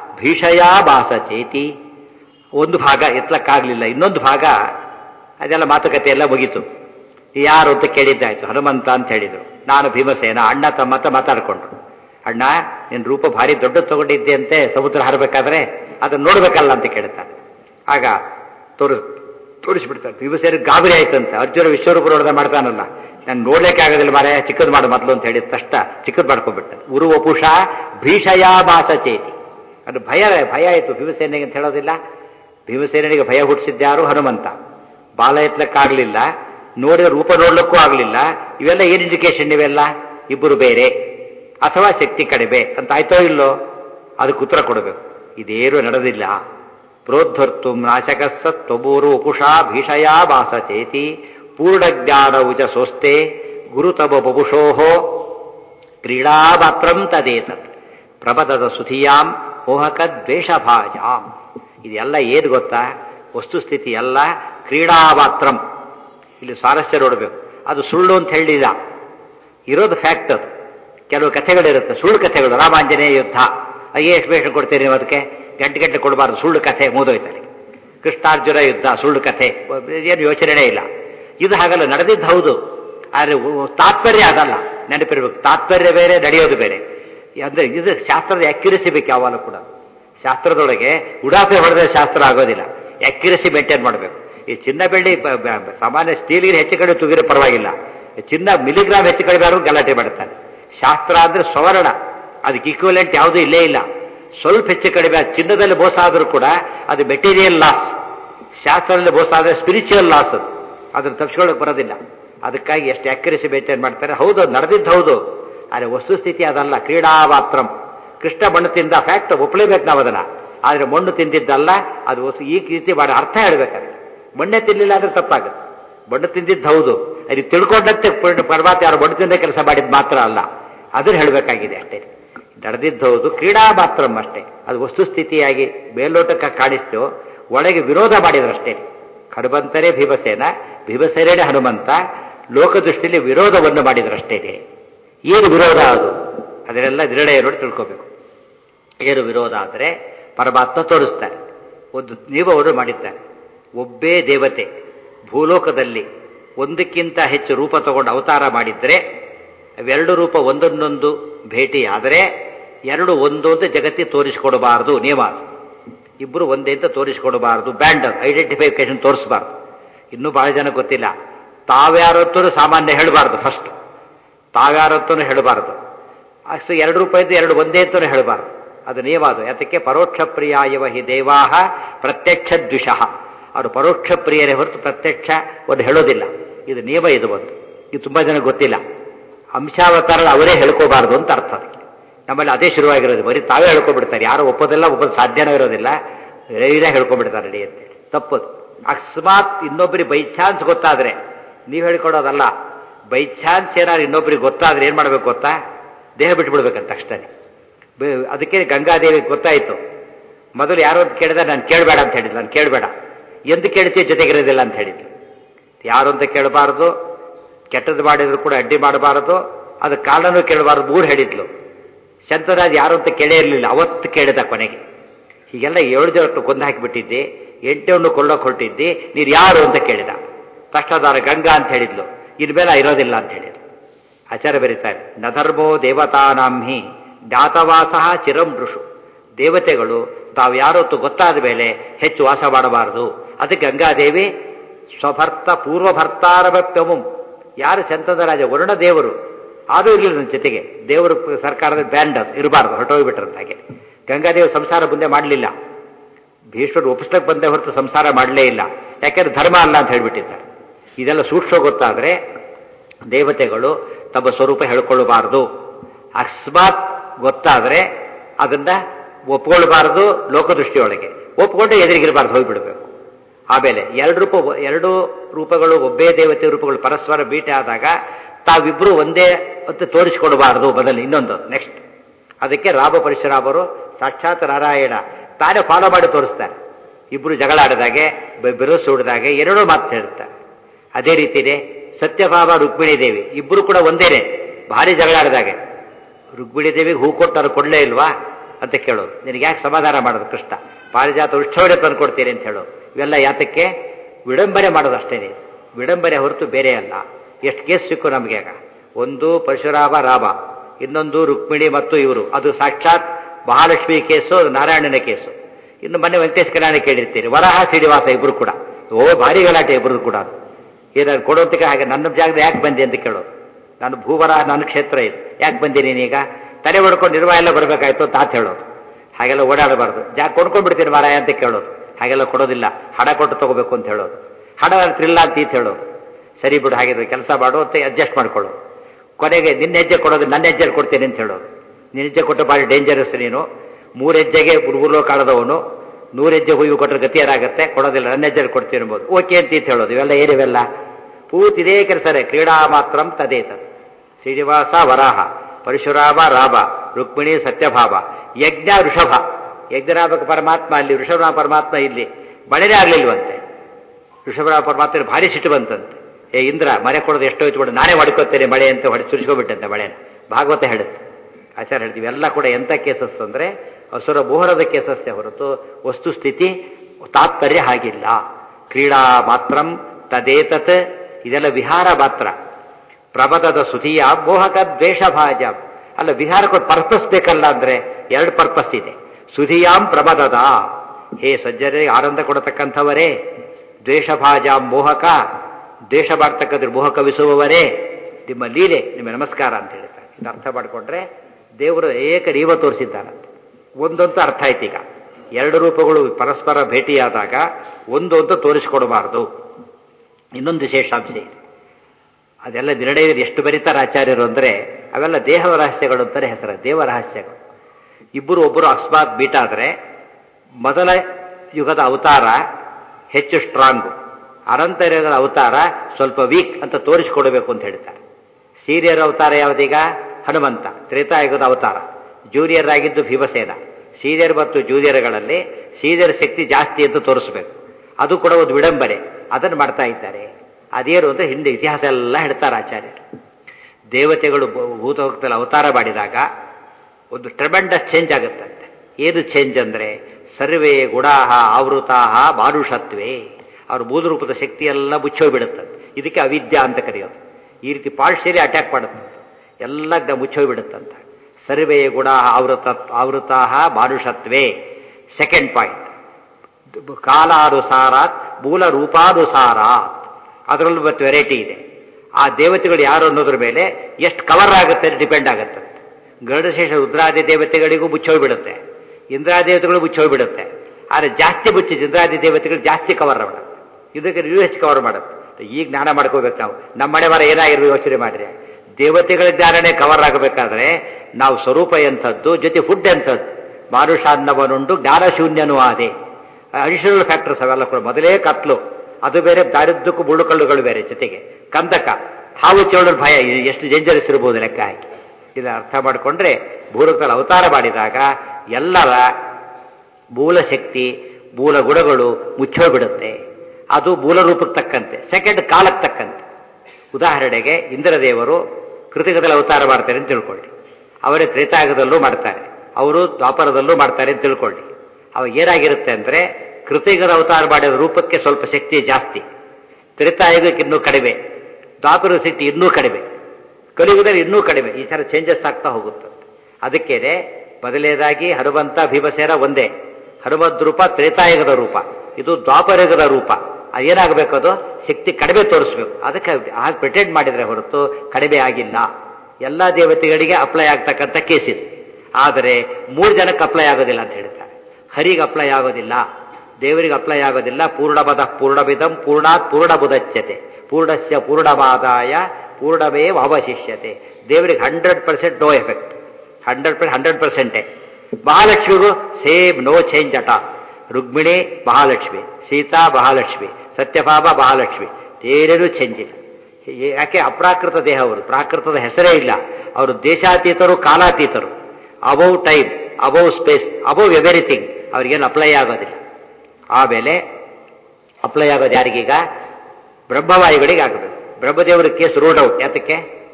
ಭೀಷಯಾ ಬಾಸ ಚೇತಿ ಒಂದು ಭಾಗ ಎತ್ತಲಕ್ಕಾಗ್ಲಿಲ್ಲ ಇನ್ನೊಂದು ಭಾಗ ಅದೆಲ್ಲ ಮಾತುಕತೆ ಎಲ್ಲ ಮುಗೀತು ಯಾರು ಅಂತ ಕೇಳಿದ್ದಾಯ್ತು ಹನುಮಂತ ಅಂತ ಹೇಳಿದ್ರು ನಾನು ಭೀಮಸೇನ ಅಣ್ಣ ತಮ್ಮ ಅಂತ ಮಾತಾಡ್ಕೊಂಡ್ರು ಅಣ್ಣ ನಿನ್ ರೂಪ ಭಾರಿ ದೊಡ್ಡ ತಗೊಂಡಿದ್ದೆ ಅಂತೆ ಸಮುದ್ರ ಹಾರಬೇಕಾದ್ರೆ ಅದನ್ನ ನೋಡ್ಬೇಕಲ್ಲ ಅಂತ ಕೇಳ್ತಾನೆ ಆಗ ತೋರಿಸ್ ತೋರಿಸ್ಬಿಡ್ತಾನೆ ಭೀಮಸೇನ ಗಾಬರಿ ಆಯ್ತಂತೆ ಅರ್ಜುನ ವಿಶ್ವರೂಪ ನೋಡ್ದ ಮಾಡ್ತಾನಲ್ಲ ನಾನು ನೋಡ್ಲಿಕ್ಕೆ ಆಗೋದಿಲ್ಲ ಮಾರೆ ಚಿಕ್ಕದ್ ಮಾಡು ಮೊದಲು ಅಂತ ಹೇಳಿದ ತಕ್ಷಣ ಚಿಕ್ಕದ್ ಮಾಡ್ಕೊಂಡ್ಬಿಟ್ಟ ಉರು ವಪುಷ ಭೀಷಯಾ ಮಾಸ ಚೇತಿ ಅದು ಭಯ ಭಯ ಆಯ್ತು ಭೀಮಸೇನಿಗೆ ಅಂತ ಹೇಳೋದಿಲ್ಲ ಭೀಮಸೇನಿಗೆ ಭಯ ಹುಟ್ಟಿಸಿದ್ಯಾರು ಹನುಮಂತ ಬಾಲ ಎತ್ತಲಕ್ಕಾಗ್ಲಿಲ್ಲ ನೋಡಿದ ರೂಪ ನೋಡ್ಲಿಕ್ಕೂ ಆಗ್ಲಿಲ್ಲ ಇವೆಲ್ಲ ಏನ್ ಇಂಡಿಕೇಶನ್ ಇವೆಲ್ಲ ಇಬ್ಬರು ಬೇರೆ ಅಥವಾ ಶಕ್ತಿ ಕಡಿಮೆ ಅಂತ ಆಯ್ತೋ ಇಲ್ಲೋ ಅದಕ್ಕೆ ಉತ್ತರ ಕೊಡಬೇಕು ಇದೇನು ನಡೆದಿಲ್ಲ ಪ್ರೋದ್ಧರ್ತು ನಾಶಕಸ್ಸ ತ್ವಬೂರು ಉಪುಷಾ ಭೀಷಯಾ ವಾಸ ಚೇತಿ ಪೂರ್ಣಜ್ಞಾನ ಉಚ ಸೋಸ್ತೆ ಗುರುತಮ ಬಪುಷೋಹೋ ಕ್ರೀಡಾಮಾತ್ರಂ ತದೇತತ್ ಪ್ರಪದದ ಸುಧಿಯಾಂ ಮೋಹಕ ದ್ವೇಷಭಾಜಾಂ ಇದೆಲ್ಲ ಏನು ಗೊತ್ತಾ ವಸ್ತುಸ್ಥಿತಿ ಎಲ್ಲ ಕ್ರೀಡಾಮಾತ್ರಂ ಇಲ್ಲಿ ಸ್ವಾರಸ್ಯ ನೋಡಬೇಕು ಅದು ಸುಳ್ಳು ಅಂತ ಹೇಳಿಲ್ಲ ಇರೋದು ಫ್ಯಾಕ್ಟ್ ಅದು ಕೆಲವು ಕಥೆಗಳಿರುತ್ತೆ ಸುಳ್ಳು ಕಥೆಗಳು ರಾಮಾಂಜನೇಯ ಯುದ್ಧ ಅಯ್ಯೇ ಎಕ್ಸ್ಪ್ಲೇಷನ್ ಕೊಡ್ತೀರಿ ನೀವು ಅದಕ್ಕೆ ಗಂಟೆ ಗಂಟೆ ಕೊಡಬಾರ್ದು ಸುಳ್ಳು ಕಥೆ ಮುಗಿದೋಯ್ತಾರೆ ಕೃಷ್ಣಾರ್ಜುನ ಯುದ್ಧ ಸುಳ್ಳು ಕಥೆ ಏನು ಯೋಚನೆನೇ ಇಲ್ಲ ಇದು ಹಾಗಲ್ಲ ನಡೆದಿದ್ದು ಹೌದು ಆದರೆ ತಾತ್ಪರ್ಯ ಅದಲ್ಲ ನೆನಪಿರ್ಬೇಕು ತಾತ್ಪರ್ಯ ಬೇರೆ ನಡೆಯೋದು ಬೇರೆ ಅಂದ್ರೆ ಇದು ಶಾಸ್ತ್ರದ ಅಕ್ಯುರಸಿ ಬೇಕು ಯಾವಾಗಲೂ ಕೂಡ ಶಾಸ್ತ್ರದೊಳಗೆ ಉಡಾಫೆ ಹೊಡೆದ ಶಾಸ್ತ್ರ ಆಗೋದಿಲ್ಲ ಅಕ್ಯುರಸಿ ಮೇಂಟೈನ್ ಮಾಡಬೇಕು ಈ ಚಿನ್ನ ಬೆಳ್ಳಿ ಬ- ಬ- ಸಾಮಾನ್ಯ ಸ್ಟೀಲ್ಗೆ ಹೆಚ್ಚು ಕಡೆ ತುಗಿರೋ ಪರವಾಗಿಲ್ಲ ಈ ಚಿನ್ನ ಮಿಲಿಗ್ರಾಮ್ ಹೆಚ್ಚು ಕಡಿಮೆ ಆದ್ರೂ ಗಲಾಟೆ ಮಾಡ್ತಾರೆ ಶಾಸ್ತ್ರ ಅಂದ್ರೆ ಸ್ವರ್ಣ ಅದಕ್ಕೆ ಈಕ್ವಲೆಂಟ್ ಯಾವುದೂ ಇಲ್ಲೇ ಇಲ್ಲ ಸ್ವಲ್ಪ ಹೆಚ್ಚು ಕಡಿಮೆ ಆ ಚಿನ್ನದಲ್ಲಿ ಮೋಸ ಆದರೂ ಕೂಡ ಅದು ಮೆಟೀರಿಯಲ್ ಲಾಸ್ ಶಾಸ್ತ್ರದಲ್ಲಿ ಮೋಸ ಆದರೆ ಸ್ಪಿರಿಚುವಲ್ ಲಾಸ್ ಅದು ಅದನ್ನು ತಪ್ಪಿಸ್ಕೊಳ್ಳೋಕೆ ಬರೋದಿಲ್ಲ ಅದಕ್ಕಾಗಿ ಎಷ್ಟು ಅಕ್ಯುರಸಿ ಮೇಂಟೈನ್ ಮಾಡ್ತಾರೆ ಹೌದು ಅದು ನಡೆದಿದ್ದು ಹೌದು ಆದರೆ ವಸ್ತುಸ್ಥಿತಿ ಅದಲ್ಲ ಕ್ರೀಡಾ ಮಾತ್ರಂ ಕೃಷ್ಣ ಮಣ್ಣು ತಿಂದ ಫ್ಯಾಕ್ಟ್ ಒಪ್ಪಲೇಬೇಕು ನಾವು ಅದನ್ನ ಆದರೆ ಮಣ್ಣು ತಿಂದಿದ್ದಲ್ಲ ಅದು ವಸ್ತು ಈ ರೀತಿ ಮಾಡಿ ಅರ್ಥ ಹೇಳ್ಬೇಕಾದ್ರೆ ಮಣ್ಣೆ ತಿನ್ನಲಿಲ್ಲ ಅಂದ್ರೆ ತಪ್ಪಾಗುತ್ತೆ ಮಣ್ಣು ತಿಂದಿದ್ದು ಹೌದು ಅದು ತಿಳ್ಕೊಂಡಂತೆ ಪೂರ್ಣ ಪರಮಾತ್ಮ ಯಾರು ಮಣ್ಣು ತಿಂದ ಕೆಲಸ ಮಾಡಿದ್ ಮಾತ್ರ ಅಲ್ಲ ಅದನ್ನ ಹೇಳಬೇಕಾಗಿದೆ ಅಷ್ಟೇ ನಡೆದಿದ್ದು ಹೌದು ಕ್ರೀಡಾ ಮಾತ್ರಂ ಅಷ್ಟೇ ಅದು ವಸ್ತುಸ್ಥಿತಿಯಾಗಿ ಮೇಲ್ನೋಟಕ್ಕೆ ಕಾಣಿಸ್ತು ಒಳಗೆ ವಿರೋಧ ಮಾಡಿದ್ರಷ್ಟೇ ಹನುಮಂತನೇ ಭೀಮಸೇನ ಭೀಮಸೇನೇ ಹನುಮಂತ ಲೋಕದೃಷ್ಟಿಯಲ್ಲಿ ವಿರೋಧವನ್ನು ಮಾಡಿದ್ರಷ್ಟೇ ಏನು ವಿರೋಧ ಅದು ಅದನ್ನೆಲ್ಲ ನಿರ್ಣಯ ನೋಡಿ ತಿಳ್ಕೋಬೇಕು ಏನು ವಿರೋಧ ಅಂದರೆ ಪರಮಾತ್ಮ ತೋರಿಸ್ತಾರೆ ಒಂದು ನಿಯಮವನ್ನು ಮಾಡಿದ್ದಾರೆ ಒಬ್ಬೇ ದೇವತೆ ಭೂಲೋಕದಲ್ಲಿ ಒಂದಕ್ಕಿಂತ ಹೆಚ್ಚು ರೂಪ ತಗೊಂಡು ಅವತಾರ ಮಾಡಿದ್ರೆ ಅವೆರಡು ರೂಪ ಒಂದನ್ನೊಂದು ಭೇಟಿ ಆದರೆ ಎರಡು ಒಂದು ಅಂತ ಜಗತ್ತಿಗೆ ತೋರಿಸಿಕೊಡಬಾರದು ನಿಯಮ ಅದು. ಇಬ್ಬರು ಒಂದೇ ಅಂತ ತೋರಿಸಿಕೊಡಬಾರದು ಬ್ಯಾಂಡ್ ಐಡೆಂಟಿಫಿಕೇಶನ್ ತೋರಿಸಬಾರ್ದು ಇನ್ನೂ ಬಹಳ ಜನ ಗೊತ್ತಿಲ್ಲ ತಾವ್ಯಾರತ್ತೂ ಸಾಮಾನ್ಯ ಹೇಳಬಾರ್ದು ಫಸ್ಟ್ ತಾವ್ಯಾರತ್ತೂ ಹೇಳಬಾರದು ಅಷ್ಟು ಎರಡು ರೂಪಾಯಿದ್ದು ಎರಡು ಒಂದೇ ಅಂತಲೇ ಹೇಳಬಾರ್ದು ಅದು ನಿಯಮ ಅದು ಯಾತಕ್ಕೆ ಪರೋಕ್ಷ ಪ್ರಿಯಾಯವ ಹಿ ದೇವಾಹ ಪ್ರತ್ಯಕ್ಷ ದ್ವಿಷಃ ಅವರು ಪರೋಕ್ಷ ಪ್ರಿಯರೇ ಹೊರತು ಪ್ರತ್ಯಕ್ಷ ಒಂದು ಹೇಳೋದಿಲ್ಲ ಇದು ನಿಯಮ ಇದು ಒಂದು ಇದು ತುಂಬಾ ಜನ ಗೊತ್ತಿಲ್ಲ ಅಂಶಾವತಾರ ಅವರೇ ಹೇಳ್ಕೋಬಾರ್ದು ಅಂತ ಅರ್ಥ ಅದಕ್ಕೆ ನಮ್ಮಲ್ಲಿ ಅದೇ ಶುರುವಾಗಿರೋದು ಬರೀ ತಾವೇ ಹೇಳ್ಕೊಬಿಡ್ತಾರೆ ಯಾರು ಒಪ್ಪೋದಿಲ್ಲ ಒಪ್ಪೋದು ಸಾಧ್ಯನೂ ಇರೋದಿಲ್ಲ ರೈರೇ ಹೇಳ್ಕೊಂಡ್ಬಿಡ್ತಾರೆ ರೆಡಿ ಅಂತೇಳಿ ತಪ್ಪದು ಅಕಸ್ಮಾತ್ ಇನ್ನೊಬ್ಬರಿಗೆ ಬೈ ಚಾನ್ಸ್ ಗೊತ್ತಾದ್ರೆ ನೀವು ಹೇಳ್ಕೊಡೋದಲ್ಲ ಬೈ ಚಾನ್ಸ್ ಏನಾದ್ರು ಇನ್ನೊಬ್ಬರಿಗೆ ಗೊತ್ತಾದ್ರೆ ಏನ್ ಮಾಡ್ಬೇಕು ಗೊತ್ತಾ ದೇಹ ಬಿಟ್ಟು ಬಿಡ್ಬೇಕಂತ ತಕ್ಷಣ ಅದಕ್ಕೆ ಗಂಗಾದೇವಿ ಗೊತ್ತಾಯ್ತು ಮೊದಲು ಯಾರೋ ಅಂತ ಕೇಳಿದ ನಾನು ಕೇಳಬೇಡ ಅಂತ ಹೇಳಿದ್ಲು ನಾನು ಕೇಳಬೇಡ ಎಂದು ಕೇಳ್ತೀಯ ಜೊತೆಗಿರೋದಿಲ್ಲ ಅಂತ ಹೇಳಿದ್ಲು ಯಾರು ಅಂತ ಕೇಳಬಾರದು ಕೆಟ್ಟದ್ದು ಮಾಡಿದ್ರು ಕೂಡ ಅಡ್ಡಿ ಮಾಡಬಾರದು ಅದು ಕಾರಣನೂ ಕೇಳಬಾರದು ಮೂರು ಹೇಳಿದ್ಲು ಶಂತರಾಜ್ ಯಾರು ಅಂತ ಕೇಳೇ ಇರಲಿಲ್ಲ ಅವತ್ತು ಕೇಳಿದ ಕೊನೆಗೆ ಹೀಗೆಲ್ಲ ಏಳು ಜನ ಕೊಂದು ಹಾಕಿಬಿಟ್ಟಿದ್ದೆ ಎಂಟವನ್ನು ಕೊಲ್ಲೋಕೆ ಹೊರಟಿದ್ದಿ ನೀರು ಯಾರು ಅಂತ ಕೇಳಿದ ತಕ್ಷಣದಾರ ಗಂಗಾ ಅಂತ ಹೇಳಿದ್ಲು ಇನ್ಮೇಲೆ ಇರೋದಿಲ್ಲ ಅಂತ ಹೇಳಿದ್ರು ಆಚಾರ್ಯ ಬರೀತಾರೆ ನಧರ್ಮೋ ದೇವತಾನಾಂಹಿ ಜ್ಞಾತವಾಸ ಚಿರಂ ಋಷು ದೇವತೆಗಳು ತಾವು ಯಾರೊತ್ತು ಗೊತ್ತಾದ ಮೇಲೆ ಹೆಚ್ಚು ವಾಸ ಮಾಡಬಾರದು ಅದಕ್ಕೆ ಗಂಗಾದೇವಿ ಸ್ವಭರ್ತ ಪೂರ್ವಭರ್ತಾರಭ್ಯಮಂ ಯಾರು ಸಂತದ ರಾಜ ವರುಣ ದೇವರು ಆದರೂ ಇರಲಿಲ್ಲ ನನ್ನ ಜೊತೆಗೆ ದೇವರು ಸರ್ಕಾರದ ಬ್ಯಾಂಡ್ ಇರಬಾರ್ದು ಹೊರಟೋಗ್ಬಿಟ್ರಂತ ಹಾಗೆ ಗಂಗಾದೇವಿ ಸಂಸಾರ ಮುಂದೆ ಮಾಡಲಿಲ್ಲ ಭೀಷ್ಮರು ಒಪ್ಪಿಸ್ಲಕ್ಕೆ ಬಂದೇ ಹೊರತು ಸಂಸಾರ ಮಾಡಲೇ ಇಲ್ಲ ಯಾಕೆಂದ್ರೆ ಧರ್ಮ ಅಲ್ಲ ಅಂತ ಹೇಳ್ಬಿಟ್ಟಿದ್ದಾರೆ ಇದೆಲ್ಲ ಸೂಕ್ಷ್ಮ ಗೊತ್ತಾದ್ರೆ ದೇವತೆಗಳು ತಮ್ಮ ಸ್ವರೂಪ ಹೇಳ್ಕೊಳ್ಳಬಾರದು ಅಕಸ್ಮಾತ್ ಗೊತ್ತಾದ್ರೆ ಅದನ್ನ ಒಪ್ಕೊಳ್ಬಾರದು ಲೋಕದೃಷ್ಟಿಯೊಳಗೆ ಒಪ್ಕೊಂಡು ಎದುರಿಗಿರಬಾರ್ದು ಹೋಗ್ಬಿಡ್ಬೇಕು ಆಮೇಲೆ ಎರಡು ರೂಪ ಎರಡು ರೂಪಗಳು ಒಬ್ಬೇ ದೇವತೆ ರೂಪಗಳು ಪರಸ್ಪರ ಭೇಟಿ ಆದಾಗ ತಾವಿಬ್ರು ಒಂದೇ ಅಂತ ತೋರಿಸಿಕೊಡಬಾರದು ಬದಲು ಇನ್ನೊಂದು ನೆಕ್ಸ್ಟ್ ಅದಕ್ಕೆ ರಾಮ ಪರಶುರಾಮರು ಸಾಕ್ಷಾತ್ ನಾರಾಯಣ ತಾನೇ ಫಾಲೋ ಮಾಡಿ ತೋರಿಸ್ತಾರೆ ಇಬ್ರು ಜಗಳ ಆಡಿದಾಗೆ ಬಿರುಸು ಹೊಡೆದಾಗೆ ಎರಡೂ ಮಾತು ಹೇಳ್ತಾರೆ ಅದೇ ರೀತಿನೇ ಸತ್ಯಭಾಮ ರುಕ್ಮಿಣಿ ದೇವಿ ಇಬ್ರು ಕೂಡ ಒಂದೇನೆ ಭಾರಿ ಜಗಳ ಆಡಿದಾಗೆ ರುಕ್ಮಿಣಿ ದೇವಿಗೆ ಹೂ ಕೊಟ್ಟು ಕೊಡ್ಲೇ ಇಲ್ವಾ ಅಂತ ಕೇಳೋದು ನಿನಗೆ ಯಾಕೆ ಸಮಾಧಾನ ಮಾಡೋದು ಕೃಷ್ಣ ಪಾರಿಜಾತ ಉತ್ಸವಡೆ ತಂದು ಕೊಡ್ತೀನಿ ಅಂತ ಹೇಳೋದು ಇವೆಲ್ಲ ಯಾತಕ್ಕೆ ವಿಡಂಬನೆ ಮಾಡೋದು ಅಷ್ಟೇನೆ ವಿಡಂಬನೆ ಹೊರತು ಬೇರೆ ಅಲ್ಲ ಎಷ್ಟು ಕೇಸ್ ಸಿಕ್ಕು ನಮಗೆ ಆಗ ಒಂದು ಪರಶುರಾಮ ರಾಮ ಇನ್ನೊಂದು ರುಕ್ಮಿಣಿ ಮತ್ತು ಇವರು ಅದು ಸಾಕ್ಷಾತ್ ಮಹಾಲಕ್ಷ್ಮಿ ಕೇಸು ಅದು ನಾರಾಯಣನ ಕೇಸು ಇನ್ನು ಮೊನ್ನೆ ವೆಂಕಟೇಶ್ ಕಲ್ಯಾಣ ಕೇಳಿರ್ತೀರಿ ವರಹ ಶ್ರೀನಿವಾಸ ಇಬ್ರು ಕೂಡ ಓ ಭಾರಿ ಗಲಾಟೆ ಇಬ್ರು ಕೂಡ ಏನಾದ್ರು ಕೊಡೋದಕ್ಕೆ ಹಾಗೆ ನನ್ನ ಜಾಗದ ಯಾಕೆ ಬಂದೆ ಅಂತ ಕೇಳೋದು ನಾನು ಭೂವರ ನನ್ನ ಕ್ಷೇತ್ರ ಇದು ಯಾಕೆ ಬಂದೆ ನೀನೀಗ ತಲೆ ಹೊಡ್ಕೊಂಡು ನಿರ್ವಾಹ ಎಲ್ಲ ಬರಬೇಕಾಯ್ತು ಅಂತ ಆತ ಹೇಳೋದು ಹಾಗೆಲ್ಲ ಓಡಾಡಬಾರ್ದು ಜಾಗ ಕೊಂಡ್ಕೊಂಡ್ಬಿಡ್ತೀನಿ ಮಾರಾಯ ಅಂತ ಕೇಳೋದು ಹಾಗೆಲ್ಲ ಕೊಡೋದಿಲ್ಲ ಹಣ ಕೊಟ್ಟು ತಗೋಬೇಕು ಅಂತ ಹೇಳೋದು ಹಣ ತಿರ್ಲ ಅಂತ ಈತ ಹೇಳೋದು ಸರಿ ಬಿಡು ಹಾಗಿದ್ರೆ ಕೆಲಸ ಮಾಡು ಅಂತ ಅಡ್ಜಸ್ಟ್ ಮಾಡ್ಕೊಳ್ಳು ಕೊನೆಗೆ ನಿನ್ನ ಹೆಜ್ಜೆ ಕೊಡೋದು ನನ್ನ ಹೆಜ್ಜೆ ಕೊಡ್ತೀನಿ ಅಂತ ಹೇಳೋದು ನಿನ್ನ ಹೆಜ್ಜೆ ಕೊಟ್ಟು ಭಾರಿ ಡೇಂಜರಸ್ ನೀನು ಮೂರು ಹೆಜ್ಜೆಗೆ ಗುರುಗುರು ಕಾಳದವನು ನೂರು ಹೆಜ್ಜೆ ಹೂವು ಕೊಟ್ಟರೆ ಗತಿ ಏನಾಗುತ್ತೆ ಕೊಡೋದಿಲ್ಲ ನನ್ನ ಹೆಜ್ಜೆ ಕೊಡ್ತೀನಿ ಎಂಬುದು ಓಕೆ ಅಂತ ಈತ ಹೇಳೋದು ಇವೆಲ್ಲ ಏನಿವೆಲ್ಲ ಪೂರ್ತಿ ಇದೇ ಕೆಲಸನೇ ಕ್ರೀಡಾ ಮಾತ್ರಂ ತದೇತ ಶ್ರೀನಿವಾಸ ವರಾಹ ಪರಶುರಾಮ ರಾಮ ರುಕ್ಮಿಣಿ ಸತ್ಯಭಾವ ಯಜ್ಞ ಋಷಭ ಯಜ್ಞರಾಮಕ ಪರಮಾತ್ಮ ಅಲ್ಲಿ ಋಷಭರಾಮ ಪರಮಾತ್ಮ ಇಲ್ಲಿ ಮಳೆನೇ ಆಗ್ಲಿಲ್ವಂತೆ ಋಷಭರಾಮ ಪರಮಾತ್ಮ ಭಾರಿ ಸಿಟ್ಟು ಬಂತಂತೆ ಏ ಇಂದ್ರ ಮನೆ ಕೊಡೋದು ಎಷ್ಟೋಯ್ತು ಬಿಡು ನಾನೇ ಹೊಡ್ಕೋತೇನೆ ಮಳೆ ಅಂತ ಹೊಡೆ ಸುರಿಸ್ಕೊಬಿಟ್ಟಂತೆ ಮಳೆನ ಭಾಗವತ ಹೇಳುತ್ತೆ ಆಚಾರ ಹೇಳ್ತೀವಿ ಎಲ್ಲ ಕೂಡ ಎಂಥ ಕೇಸಸ್ ಅಂದ್ರೆ ಅಸುರ ಮೋಹರದ ಕೇಸಸ್ಸೇ ಹೊರತು ವಸ್ತುಸ್ಥಿತಿ ತಾತ್ಪರ್ಯ ಹಾಗಿಲ್ಲ ಕ್ರೀಡಾ ಮಾತ್ರಂ ತದೇತತ್ ಇದೆಲ್ಲ ವಿಹಾರ ಮಾತ್ರ ಪ್ರಬದದ ಸುತಿಯ ಮೋಹಕ ದ್ವೇಷ ಭಾಜ ಅಲ್ಲ ವಿಹಾರ ಕೊಟ್ಟು ಪರ್ಪಸ್ ಬೇಕಲ್ಲ ಅಂದ್ರೆ ಎರಡು ಪರ್ಪಸ್ ಇದೆ ಸುಧಿಯಾಂ ಪ್ರಬದದ ಹೇ ಸಜ್ಜರಿಗೆ ಆನಂದ ಕೊಡತಕ್ಕಂಥವರೇ ದ್ವೇಷ ಭಾಜ ಮೋಹಕ ದ್ವೇಷ ಮಾಡ್ತಕ್ಕಂಥ ಮೋಹಕವಿಸುವವರೇ ನಿಮ್ಮ ಲೀಲೆ ನಿಮ್ಮ ನಮಸ್ಕಾರ ಅಂತ ಹೇಳ್ತಾರೆ ಇದು ಅರ್ಥ ಮಾಡಿಕೊಂಡ್ರೆ ದೇವರು ಏಕ ನೀವ ತೋರಿಸಿದ್ದಾರಂತೆ ಒಂದೊಂದು ಅರ್ಥ ಆಯ್ತು ಈಗ ಎರಡು ರೂಪಗಳು ಪರಸ್ಪರ ಭೇಟಿಯಾದಾಗ ಒಂದು ಅಂತ ತೋರಿಸಿಕೊಡಬಾರದು ಇನ್ನೊಂದು ವಿಶೇಷಾಂಶ ಇದೆ ಅದೆಲ್ಲ ನಿರ್ಣಯ ಎಷ್ಟು ಬರೀತಾರೆ ಆಚಾರ್ಯರು ಅಂದ್ರೆ ಅವೆಲ್ಲ ದೇಹ ರಹಸ್ಯಗಳು ಅಂತಾನೆ ಹೆಸರು ದೇವ ರಹಸ್ಯಗಳು ಇಬ್ಬರು ಒಬ್ಬರು ಅಕಸ್ಮಾತ್ ಬೀಟ್ ಆದ್ರೆ ಮೊದಲ ಯುಗದ ಅವತಾರ ಹೆಚ್ಚು ಸ್ಟ್ರಾಂಗು ಅನಂತ ಯುಗದ ಅವತಾರ ಸ್ವಲ್ಪ ವೀಕ್ ಅಂತ ತೋರಿಸಿಕೊಡಬೇಕು ಅಂತ ಹೇಳ್ತಾರೆ ಸೀರಿಯರ್ ಅವತಾರ ಯಾವುದೀಗ ಹನುಮಂತ ತ್ರೇತಾಯುಗದ ಅವತಾರ ಜೂನಿಯರ್ ಆಗಿದ್ದು ಭೀಮಸೇನ ಸೀನಿಯರ್ ಮತ್ತು ಜೂನಿಯರ್ಗಳಲ್ಲಿ ಸೀನಿಯರ್ ಶಕ್ತಿ ಜಾಸ್ತಿ ಅಂತ ತೋರಿಸ್ಬೇಕು ಅದು ಕೂಡ ಒಂದು ವಿಡಂಬನೆ ಅದನ್ನು ಮಾಡ್ತಾ ಇದ್ದಾರೆ ಅದೇನು ಅಂದ್ರೆ ಹಿಂದೆ ಇತಿಹಾಸ ಎಲ್ಲ ಹೇಳ್ತಾರೆ ಆಚಾರ್ಯರು ದೇವತೆಗಳು ಭೂತೋಕ್ತಲ್ಲಿ ಅವತಾರ ಮಾಡಿದಾಗ ಒಂದು ಟ್ರೆಮೆಂಡಸ್ ಚೇಂಜ್ ಆಗುತ್ತಂತೆ ಏನು ಚೇಂಜ್ ಅಂದ್ರೆ ಸರ್ವೇ ಗುಡಾಹ ಆವೃತಾಹ ಮಾನುಷತ್ವೇ ಅವ್ರ ಮೂಲರೂಪದ ಶಕ್ತಿ ಎಲ್ಲ ಮುಚ್ಚೋಗ್ಬಿಡುತ್ತಂತೆ ಇದಕ್ಕೆ ಅವಿದ್ಯಾ ಅಂತ ಕರೆಯೋದು ಈ ರೀತಿ ಪಾರ್ಶಿಯಲಿ ಅಟ್ಯಾಕ್ ಮಾಡುತ್ತೆ ಎಲ್ಲ ಮುಚ್ಚೋಗ್ಬಿಡುತ್ತಂತ ಸರ್ವೇ ಗುಡಾಹ ಆವೃತ ಆವೃತಾಹ ಮಾನುಷತ್ವೇ ಸೆಕೆಂಡ್ ಪಾಯಿಂಟ್ ಕಾಲಾನುಸಾರಾತ್ ಮೂಲ ರೂಪಾನುಸಾರಾತ್ ಅದರಲ್ಲೂ ಮತ್ತೆ ವೆರೈಟಿ ಇದೆ ಆ ದೇವತೆಗಳು ಯಾರು ಅನ್ನೋದ್ರ ಮೇಲೆ ಎಷ್ಟು ಕವರ್ ಆಗುತ್ತೆ ಡಿಪೆಂಡ್ ಆಗುತ್ತೆ ಗರುಡಶೇಷ ರುದ್ರಾದಿ ದೇವತೆಗಳಿಗೂ ಮುಚ್ಚೋಗ್ಬಿಡುತ್ತೆ ಇಂದ್ರಾದಿ ದೇವತೆಗಳು ಮುಚ್ಚೋಗ್ಬಿಡುತ್ತೆ ಆದರೆ ಜಾಸ್ತಿ ಮುಚ್ಚಿದ್ದು ಇಂದ್ರಾದಿ ದೇವತೆಗಳು ಜಾಸ್ತಿ ಕವರ್ ಮಾಡುತ್ತೆ ಇದಕ್ಕೆ ಇನ್ನೂ ಹೆಚ್ಚು ಕವರ್ ಮಾಡುತ್ತೆ ಈಗ ಜ್ಞಾನ ಮಾಡ್ಕೋಬೇಕು ನಾವು ನಮ್ಮ ಮನೆ ವಾರ ಏನಾಗಿರ್ಬೇಕು ಯೋಚನೆ ಮಾಡಿದ್ರೆ ದೇವತೆಗಳ ಜ್ಞಾನನೇ ಕವರ್ ಆಗಬೇಕಾದ್ರೆ ನಾವು ಸ್ವರೂಪ ಎಂಥದ್ದು ಜೊತೆ ಫುಡ್ ಎಂಥದ್ದು ಮಾನುಷ ಅನ್ನವನುಂಡು ಜ್ಞಾನಶೂನ್ಯನೂ ಆದೆ ಅಡಿಷನಲ್ ಫ್ಯಾಕ್ಟರ್ಸ್ ಅವೆಲ್ಲ ಕೂಡ ಮೊದಲೇ ಕತ್ಲು ಅದು ಬೇರೆ ದಾರಿದ್ದಕ್ಕೂ ಮುಳ್ಳುಕಲ್ಲುಗಳು ಬೇರೆ ಜೊತೆಗೆ ಕಂದಕ ಹಾವು ಚೋಳರ ಭಯ ಇದು ಎಷ್ಟು ಡೇಂಜರಸ್ ಇರ್ಬೋದು ಲೆಕ್ಕ ಹಾಕಿ ಇದನ್ನ ಅರ್ಥ ಮಾಡಿಕೊಂಡ್ರೆ ಭೂಲೋಕದಲ್ಲಿ ಅವತಾರ ಮಾಡಿದಾಗ ಎಲ್ಲರ ಮೂಲ ಶಕ್ತಿ ಮೂಲ ಗುಣಗಳು ಮುಚ್ಚೋಗ್ಬಿಡುತ್ತೆ ಅದು ಮೂಲ ರೂಪಕ್ಕೆ ತಕ್ಕಂತೆ ಸೆಕೆಂಡ್ ಕಾಲಕ್ಕೆ ತಕ್ಕಂತೆ ಉದಾಹರಣೆಗೆ ಇಂದ್ರದೇವರು ಕೃತಿಕದಲ್ಲಿ ಅವತಾರ ಮಾಡ್ತಾರೆ ಅಂತ ತಿಳ್ಕೊಳ್ಳಿ ಅವರೇ ತ್ರೇತಾಯುಗದಲ್ಲೂ ಮಾಡ್ತಾರೆ ಅವರು ದ್ವಾಪರದಲ್ಲೂ ಮಾಡ್ತಾರೆ ಅಂತ ತಿಳ್ಕೊಳ್ಳಿ ಅವಾಗ ಏನಾಗಿರುತ್ತೆ ಅಂದ್ರೆ ಕೃತಿಗದ ಅವತಾರ ಮಾಡಿದ ರೂಪಕ್ಕೆ ಸ್ವಲ್ಪ ಶಕ್ತಿ ಜಾಸ್ತಿ ತ್ರೇತಾಯುಗಕ್ಕೆ ಇನ್ನೂ ಕಡಿಮೆ ದ್ವಾಪರ ಶಕ್ತಿ ಇನ್ನೂ ಕಡಿಮೆ ಕಲಿಯುಗದಲ್ಲಿ ಇನ್ನೂ ಕಡಿಮೆ ಈ ಥರ ಚೇಂಜಸ್ ಆಗ್ತಾ ಹೋಗುತ್ತೆ ಅದಕ್ಕೇನೆ ಮೊದಲನೇದಾಗಿ ಹನುಮಂತ ಭೀಮಸೇನ ಒಂದೇ ಹನುಮದ್ ರೂಪ ತ್ರೇತಾಯುಗದ ರೂಪ ಇದು ದ್ವಾಪರಯುಗದ ರೂಪ ಅದೇನಾಗಬೇಕು ಅದು ಶಕ್ತಿ ಕಡಿಮೆ ತೋರಿಸ್ಬೇಕು ಅದಕ್ಕೆ ಹಾಗೆ ಪ್ರಿಟೆಂಡ್ ಮಾಡಿದ್ರೆ ಹೊರತು ಕಡಿಮೆ ಆಗಿಲ್ಲ ಎಲ್ಲ ದೇವತೆಗಳಿಗೆ ಅಪ್ಲೈ ಆಗ್ತಕ್ಕಂಥ ಕೇಸ್ ಇದು ಆದರೆ ಮೂರು ಜನಕ್ಕೆ ಅಪ್ಲೈ ಆಗೋದಿಲ್ಲ ಅಂತ ಹೇಳ್ತಾರೆ ಹರಿಗೆ ಅಪ್ಲೈ ಆಗೋದಿಲ್ಲ ದೇವರಿಗೆ ಅಪ್ಲೈ ಆಗೋದಿಲ್ಲ ಪೂರ್ಣಪದ ಪೂರ್ಣವಿದಂ ಪೂರ್ಣಾತ್ ಪೂರ್ಣಬುಧಚ್ಯತೆ ಪೂರ್ಣಸ್ಯ ಪೂರ್ಣವಾದಾಯ ಪೂರ್ಣಮೇವ ಅವಶಿಷ್ಯತೆ ದೇವರಿಗೆ hundred percent no effect hundred percent hundred ಪರ್ಸೆಂಟೇ ಮಹಾಲಕ್ಷ್ಮಿಗೂ ಸೇಮ್ ನೋ ಚೇಂಜ್ ಅಟ ರುಕ್ಮಿಣಿ ಮಹಾಲಕ್ಷ್ಮಿ ಸೀತಾ ಮಹಾಲಕ್ಷ್ಮಿ ಸತ್ಯಭಾಮ ಮಹಾಲಕ್ಷ್ಮಿ ಏನೇನೂ ಚೇಂಜ್ ಇಲ್ಲ ಯಾಕೆ ಅಪ್ರಾಕೃತ ದೇಹ ಅವರು ಪ್ರಾಕೃತದ ಹೆಸರೇ ಇಲ್ಲ ಅವರು ದೇಶಾತೀತರು ಕಾಲಾತೀತರು above time above space above everything ಅವ್ರಿಗೇನು ಅಪ್ಲೈ ಆಗೋದಿಲ್ಲ ಆಮೇಲೆ ಅಪ್ಲೈ ಆಗೋದು ಯಾರಿಗೀಗ ಬ್ರಹ್ಮವಾಯುಗಳಿಗೆ ಆಗಬೇಕು ಬ್ರಹ್ಮದೇವರ ಕೇಸ್ ರೂಡ್ ಔಟ್ ಯಾತಕ್ಕೆ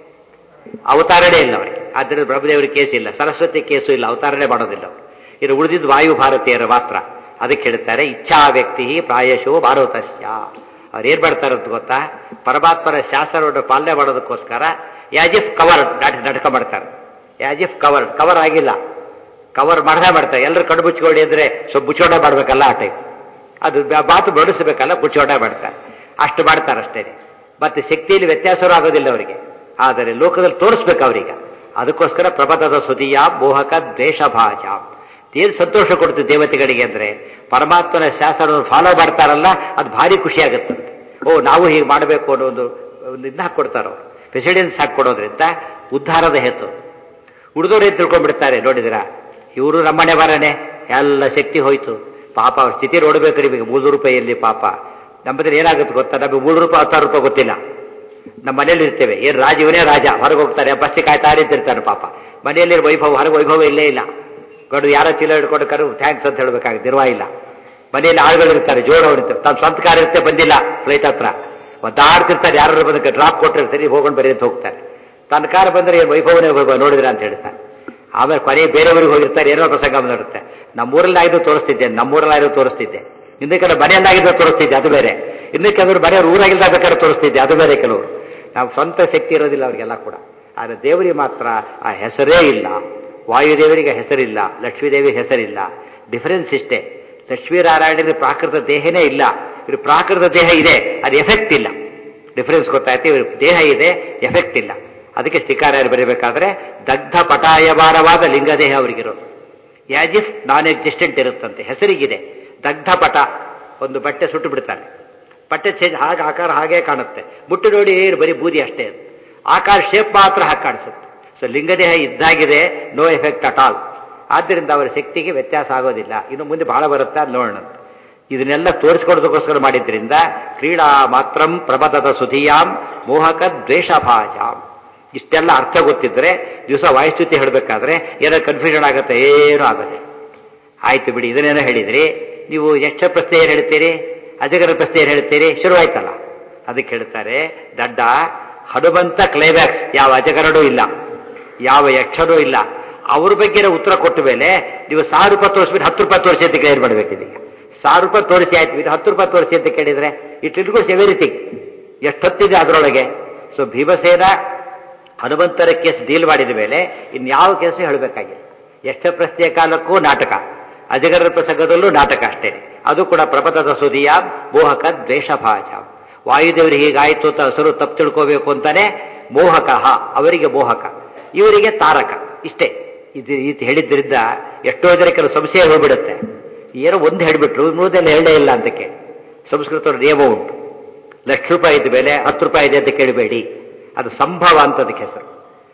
ಅವತಾರಣೆ ಇಲ್ಲ ಅವರಿಗೆ ಆದ್ದರಿಂದ ಬ್ರಹ್ಮದೇವರ ಕೇಸ್ ಇಲ್ಲ ಸರಸ್ವತಿ ಕೇಸು ಇಲ್ಲ ಅವತಾರಣೆ ಮಾಡೋದಿಲ್ಲ ಅವರು ಇನ್ನು ಉಳಿದಿದ್ದು ವಾಯು ಭಾರತೀಯರ ಮಾತ್ರ ಅದಕ್ಕೆ ಹೇಳ್ತಾರೆ ಇಚ್ಛಾ ವ್ಯಕ್ತಿ ಪ್ರಾಯಶೋ ಭಾರತಸ್ಯ ಅವ್ರು ಏನ್ ಮಾಡ್ತಾರೆ ಅಂತ ಗೊತ್ತಾ ಪರಮಾತ್ಮರ ಶಾಸ್ತ್ರವನ್ನು ಪಾಲನೆ ಮಾಡೋದಕ್ಕೋಸ್ಕರ ಯಾಜ್ ಇಫ್ ಕವರ್ ನಾಟಕ ಮಾಡ್ತಾರೆ ಯಾಜ್ ಇಫ್ ಕವರ್ ಕವರ್ ಆಗಿಲ್ಲ ಕವರ್ ಮಾಡದೇ ಮಾಡ್ತಾರೆ ಎಲ್ಲರೂ ಕಣ್ಣು ಮುಚ್ಕೊಳ್ಳಿ ಅಂದ್ರೆ ಸ್ವಲ್ಪ ಮುಚ್ಚೋಟ ಮಾಡ್ಬೇಕಲ್ಲ ಆ ಟೈಪ್ ಅದು ಮಾತು ಬಡಿಸಬೇಕಲ್ಲ ಮುಚ್ಚೋಟ ಮಾಡ್ತಾರೆ ಅಷ್ಟು ಮಾಡ್ತಾರೆ ಅಷ್ಟೇ ಮತ್ತೆ ಶಕ್ತಿಯಲ್ಲಿ ವ್ಯತ್ಯಾಸವೂ ಆಗೋದಿಲ್ಲ ಅವರಿಗೆ ಆದರೆ ಲೋಕದಲ್ಲಿ ತೋರಿಸ್ಬೇಕು ಅವರೀಗ ಅದಕ್ಕೋಸ್ಕರ ಪ್ರಬಂಧದ ಸುದಿಯ ಮೋಹಕ ದ್ವೇಷ ಭಾಜ ಏನು ಸಂತೋಷ ಕೊಡ್ತು ದೇವತೆಗಳಿಗೆ ಅಂದ್ರೆ ಪರಮಾತ್ಮನ ಶಾಸ್ತ್ರವನ್ನು ಫಾಲೋ ಮಾಡ್ತಾರಲ್ಲ ಅದು ಭಾರಿ ಖುಷಿ ಆಗುತ್ತಂತೆ ಓ ನಾವು ಹೀಗೆ ಮಾಡಬೇಕು ಅನ್ನೋ ಒಂದು ಒಂದು ಇದನ್ನ ಹಾಕೊಡ್ತಾರ ಅವರು ಪ್ರೆಸಿಡೆನ್ಸ್ ಹಾಕೊಡೋದ್ರಿಂದ ಉದ್ಧಾರದ ಹೇತು ಉಳಿದವ್ರು ಏನ್ ತಿಳ್ಕೊಂಡ್ಬಿಡ್ತಾರೆ ನೋಡಿದಿರಾ ಇವರು ನಮ್ಮನೆ ಬರನೆ ಎಲ್ಲ ಶಕ್ತಿ ಹೋಯ್ತು ಪಾಪ ಅವ್ರ ಸ್ಥಿತಿ ನೋಡ್ಬೇಕು ನಿಮಗೆ ಮೂರು ರೂಪಾಯಿಯಲ್ಲಿ ಪಾಪ ನಮ್ಮದ್ರಲ್ಲಿ ಏನಾಗುತ್ತೆ ಗೊತ್ತಾ ನಮಗೆ ಮೂರು ರೂಪಾಯಿ ಹತ್ತಾರು ರೂಪಾಯಿ ಗೊತ್ತಿಲ್ಲ ನಮ್ಮ ಮನೇಲಿ ಇರ್ತೇವೆ ಏನ್ ರಾಜ ಇವನೇ ರಾಜ ಹೊರಗೆ ಹೋಗ್ತಾರೆ ಬಸ್ಸಿ ಕಾಯ್ತಾ ಇರ್ತಿರ್ತಾನೆ ಪಾಪ ಮನೆಯಲ್ಲಿ ವೈಭವ ಹೊರಗೆ ವೈಭವ ಇಲ್ಲೇ ಇಲ್ಲ ಗಡು ಯಾರೋ ಚೀಲ ಹಿಡ್ಕೊಂಡು ಕರು ಥ್ಯಾಂಕ್ಸ್ ಅಂತ ಹೇಳ್ಬೇಕಾಗುತ್ತೆ ನಿರ್ವಾಹ ಇಲ್ಲ ಮನೆಯಲ್ಲಿ ಆಳುಗಳು ಇರ್ತಾರೆ ಜೋಡವ್ರು ಇರ್ತಾರೆ ತಮ್ಮ ಸ್ವಂತ ಕಾರ್ ಇರುತ್ತೆ ಬಂದಿಲ್ಲ ಫ್ಲೈಟ್ ಹತ್ರ ಒದ್ದಾಡ್ತಿರ್ತಾರೆ ಯಾರು ಬಂದಕ್ಕೆ ಡ್ರಾಪ್ ಕೊಟ್ಟಿರ್ತಾರೆ ಹೋಗೊಂಡು ಬರೀ ಅಂತ ಹೋಗ್ತಾರೆ ತನ್ನ ಕಾರ್ ಬಂದ್ರೆ ಏನು ವೈಭವನೇ ವೈಭವ ನೋಡಿದ್ರ ಅಂತ ಹೇಳ್ತಾರೆ ಆಮೇಲೆ ಕೊನೆಗೆ ಬೇರೆಯವ್ರಿಗೆ ಹೋಗಿರ್ತಾರೆ ಏನೋ ಪ್ರಸಂಗ ಬಂದಿರುತ್ತೆ ನಮ್ಮೂರಲ್ಲಿ ಆಗಿದ್ದು ತೋರಿಸ್ತಿದ್ದೆ ನಮ್ಮೂರಲ್ಲಿ ಆಗಿದ್ದು ತೋರಿಸ್ತಿದ್ದೆ ಹಿಂದೆ ಕೆಲವು ಮನೆಯಲ್ಲಾಗಿದ್ದು ತೋರಿಸ್ತಿದ್ದೆ ಅದು ಬೇರೆ ಇನ್ನು ಕೆಲವರು ಮನೆಯವ್ರು ಊರಾಗಿಲ್ದಾಗ ಬೇಕಾದ್ರೆ ತೋರಿಸ್ತಿದ್ದೆ ಅದು ಬೇರೆ ಕೆಲವರು ನಾವು ಸ್ವಂತ ಶಕ್ತಿ ಇರೋದಿಲ್ಲ ಅವರಿಗೆಲ್ಲ ಕೂಡ ಆದರೆ ದೇವರಿಗೆ ಮಾತ್ರ ಆ ಹೆಸರೇ ಇಲ್ಲ ವಾಯುದೇವರಿಗೆ ಹೆಸರಿಲ್ಲ ಲಕ್ಷ್ಮೀದೇವಿಗೆ ಹೆಸರಿಲ್ಲ ಡಿಫರೆನ್ಸ್ ಇಷ್ಟೇ ಲಕ್ಷ್ಮೀನಾರಾಯಣರಿಗೆ ಪ್ರಾಕೃತ ದೇಹನೇ ಇಲ್ಲ ಇವ್ರ ಪ್ರಾಕೃತ ದೇಹ ಇದೆ ಅದು ಎಫೆಕ್ಟ್ ಇಲ್ಲ ಡಿಫರೆನ್ಸ್ ಗೊತ್ತಾಯ್ತು ಇವ್ರ ದೇಹ ಇದೆ ಎಫೆಕ್ಟ್ ಇಲ್ಲ ಅದಕ್ಕೆ ಸ್ಟಿಕಾರ ಬರೀಬೇಕಾದ್ರೆ ದಗ್ಧ ಪಟಾಯಮಾನವಾದ ಲಿಂಗದೇಹ ಅವರಿಗಿರೋದು ಯಾಸ್ ಇಫ್ ನಾನ್ ಎಕ್ಸಿಸ್ಟೆಂಟ್ ಇರುತ್ತಂತೆ ಹೆಸರಿಗಿದೆ ದಗ್ಧ ಪಟ ಒಂದು ಬಟ್ಟೆ ಸುಟ್ಟು ಬಿಡ್ತಾನೆ ಬಟ್ಟೆ ಚೇಂಜ್ ಹಾಗೆ ಆಕಾರ ಹಾಗೆ ಕಾಣುತ್ತೆ ಮುಟ್ಟು ನೋಡಿ ಏನು ಬರೀ ಬೂದಿ ಅಷ್ಟೇ ಅದು ಆಕಾರ ಶೇಪ್ ಮಾತ್ರ ಹಾಗೆ ಕಾಣಿಸುತ್ತೆ ಸೊ ಲಿಂಗದೇಹ ಇದ್ದಾಗಿದೆ ನೋ ಎಫೆಕ್ಟ್ ಅಟ್ ಆಲ್ ಆದ್ದರಿಂದ ಅವರ ಶಕ್ತಿಗೆ ವ್ಯತ್ಯಾಸ ಆಗೋದಿಲ್ಲ ಇನ್ನು ಮುಂದೆ ಬಹಳ ಬರುತ್ತೆ ಅದು ನೋಡೋಣ ಇದನ್ನೆಲ್ಲ ತೋರಿಸ್ಕೊಡೋದಕ್ಕೋಸ್ಕರ ಮಾಡಿದ್ರಿಂದ ಕ್ರೀಡಾ ಮಾತ್ರಂ ಪ್ರಬದದ ಸುಧಿಯಾಂ ಮೋಹಕ ದ್ವೇಷಭಾಜಾಂ ಇಷ್ಟೆಲ್ಲ ಅರ್ಥ ಗೊತ್ತಿದ್ರೆ ದಿವಸ ವಾಯುಸ್ತುತಿ ಹೇಳಬೇಕಾದ್ರೆ ಏನೋ ಕನ್ಫ್ಯೂಷನ್ ಆಗುತ್ತೆ ಏನೂ ಆಗುತ್ತೆ ಆಯ್ತು ಬಿಡಿ ಇದನ್ನೇನೋ ಹೇಳಿದ್ರಿ ನೀವು ಯಕ್ಷ ಪ್ರಶ್ನೆ ಏನು ಹೇಳ್ತೀರಿ ಅಜಗರ ಪ್ರಶ್ನೆ ಏನು ಹೇಳ್ತೀರಿ ಶುರುವಾಯ್ತಲ್ಲ ಅದಕ್ಕೆ ಹೇಳ್ತಾರೆ ದಡ್ಡ ಹನುಮಂತ ಕ್ಲೈಮ್ಯಾಕ್ಸ್ ಯಾವ ಅಜಗರನೂ ಇಲ್ಲ ಯಾವ ಯಕ್ಷನೂ ಇಲ್ಲ ಅವ್ರ ಬಗ್ಗೆ ಉತ್ತರ ಕೊಟ್ಟ ಮೇಲೆ ನೀವು ಸಾವಿರ ರೂಪಾಯಿ ತೋರಿಸ್ಬಿಟ್ಟು ಹತ್ತು ರೂಪಾಯಿ ತೋರಿಸಿ ಅಂತ ಕ್ಲಿಯರ್ ಮಾಡಬೇಕಿದೀಗ ಸಾವಿರ ರೂಪಾಯಿ ತೋರಿಸಿ ಆಯ್ತು ಇದು ಹತ್ತು ರೂಪಾಯಿ ತೋರಿಸಿ ಅಂತ ಕೇಳಿದ್ರೆ ಇಟ್ ಇಟ್ಕೊಳ್ಸ್ ಎವ್ರಿಥಿಂಗ್ ಎಷ್ಟೊತ್ತಿದೆ ಅದರೊಳಗೆ ಸೊ ಭೀಮಸೇನ ಹನುಮಂತರ ಕೇಸ್ ಡೀಲ್ ಮಾಡಿದ ಮೇಲೆ ಇನ್ಯಾವ ಕೇಸು ಹೇಳಬೇಕಾಗಿಲ್ಲ ಎಷ್ಟ ಪ್ರಶ್ನೆಯ ಕಾಲಕ್ಕೂ ನಾಟಕ ಅಜಗರ ಪ್ರಸಂಗದಲ್ಲೂ ನಾಟಕ ಅಷ್ಟೇ ಅದು ಕೂಡ ಪ್ರಪಥದ ಸುದಿಯ ಮೋಹಕ ದ್ವೇಷಭಾಜ ವಾಯುದೇವರಿಗೆ ಹೀಗಾಯ್ತು ಅಂತ ಹಸರು ತಪ್ಪು ತಿಳ್ಕೋಬೇಕು ಅಂತಾನೆ ಮೋಹಕ ಅವರಿಗೆ ಮೋಹಕ ಇವರಿಗೆ ತಾರಕ ಇಷ್ಟೇ ಇದು ಇದು ಹೇಳಿದ್ರಿಂದ ಎಷ್ಟೋ ಜನ ಕೆಲವು ಸಂಶಯ ಹೋಗ್ಬಿಡುತ್ತೆ ಏನೋ ಒಂದು ಹೇಳಿಬಿಟ್ರು ಇನ್ನೂದೆಲ್ಲ ಹೇಳೇ ಇಲ್ಲ ಅಂತಕ್ಕೆ ಸಂಸ್ಕೃತದ ನಿಯಮ ಉಂಟು ಲಕ್ಷ ರೂಪಾಯಿ ಇದ್ದ ಬೆಲೆ ಹತ್ತು ರೂಪಾಯಿ ಇದೆ ಅಂತ ಕೇಳಬೇಡಿ ಅದು ಸಂಭವ ಅಂತ ಅದಕ್ಕೆ ಹೆಸರು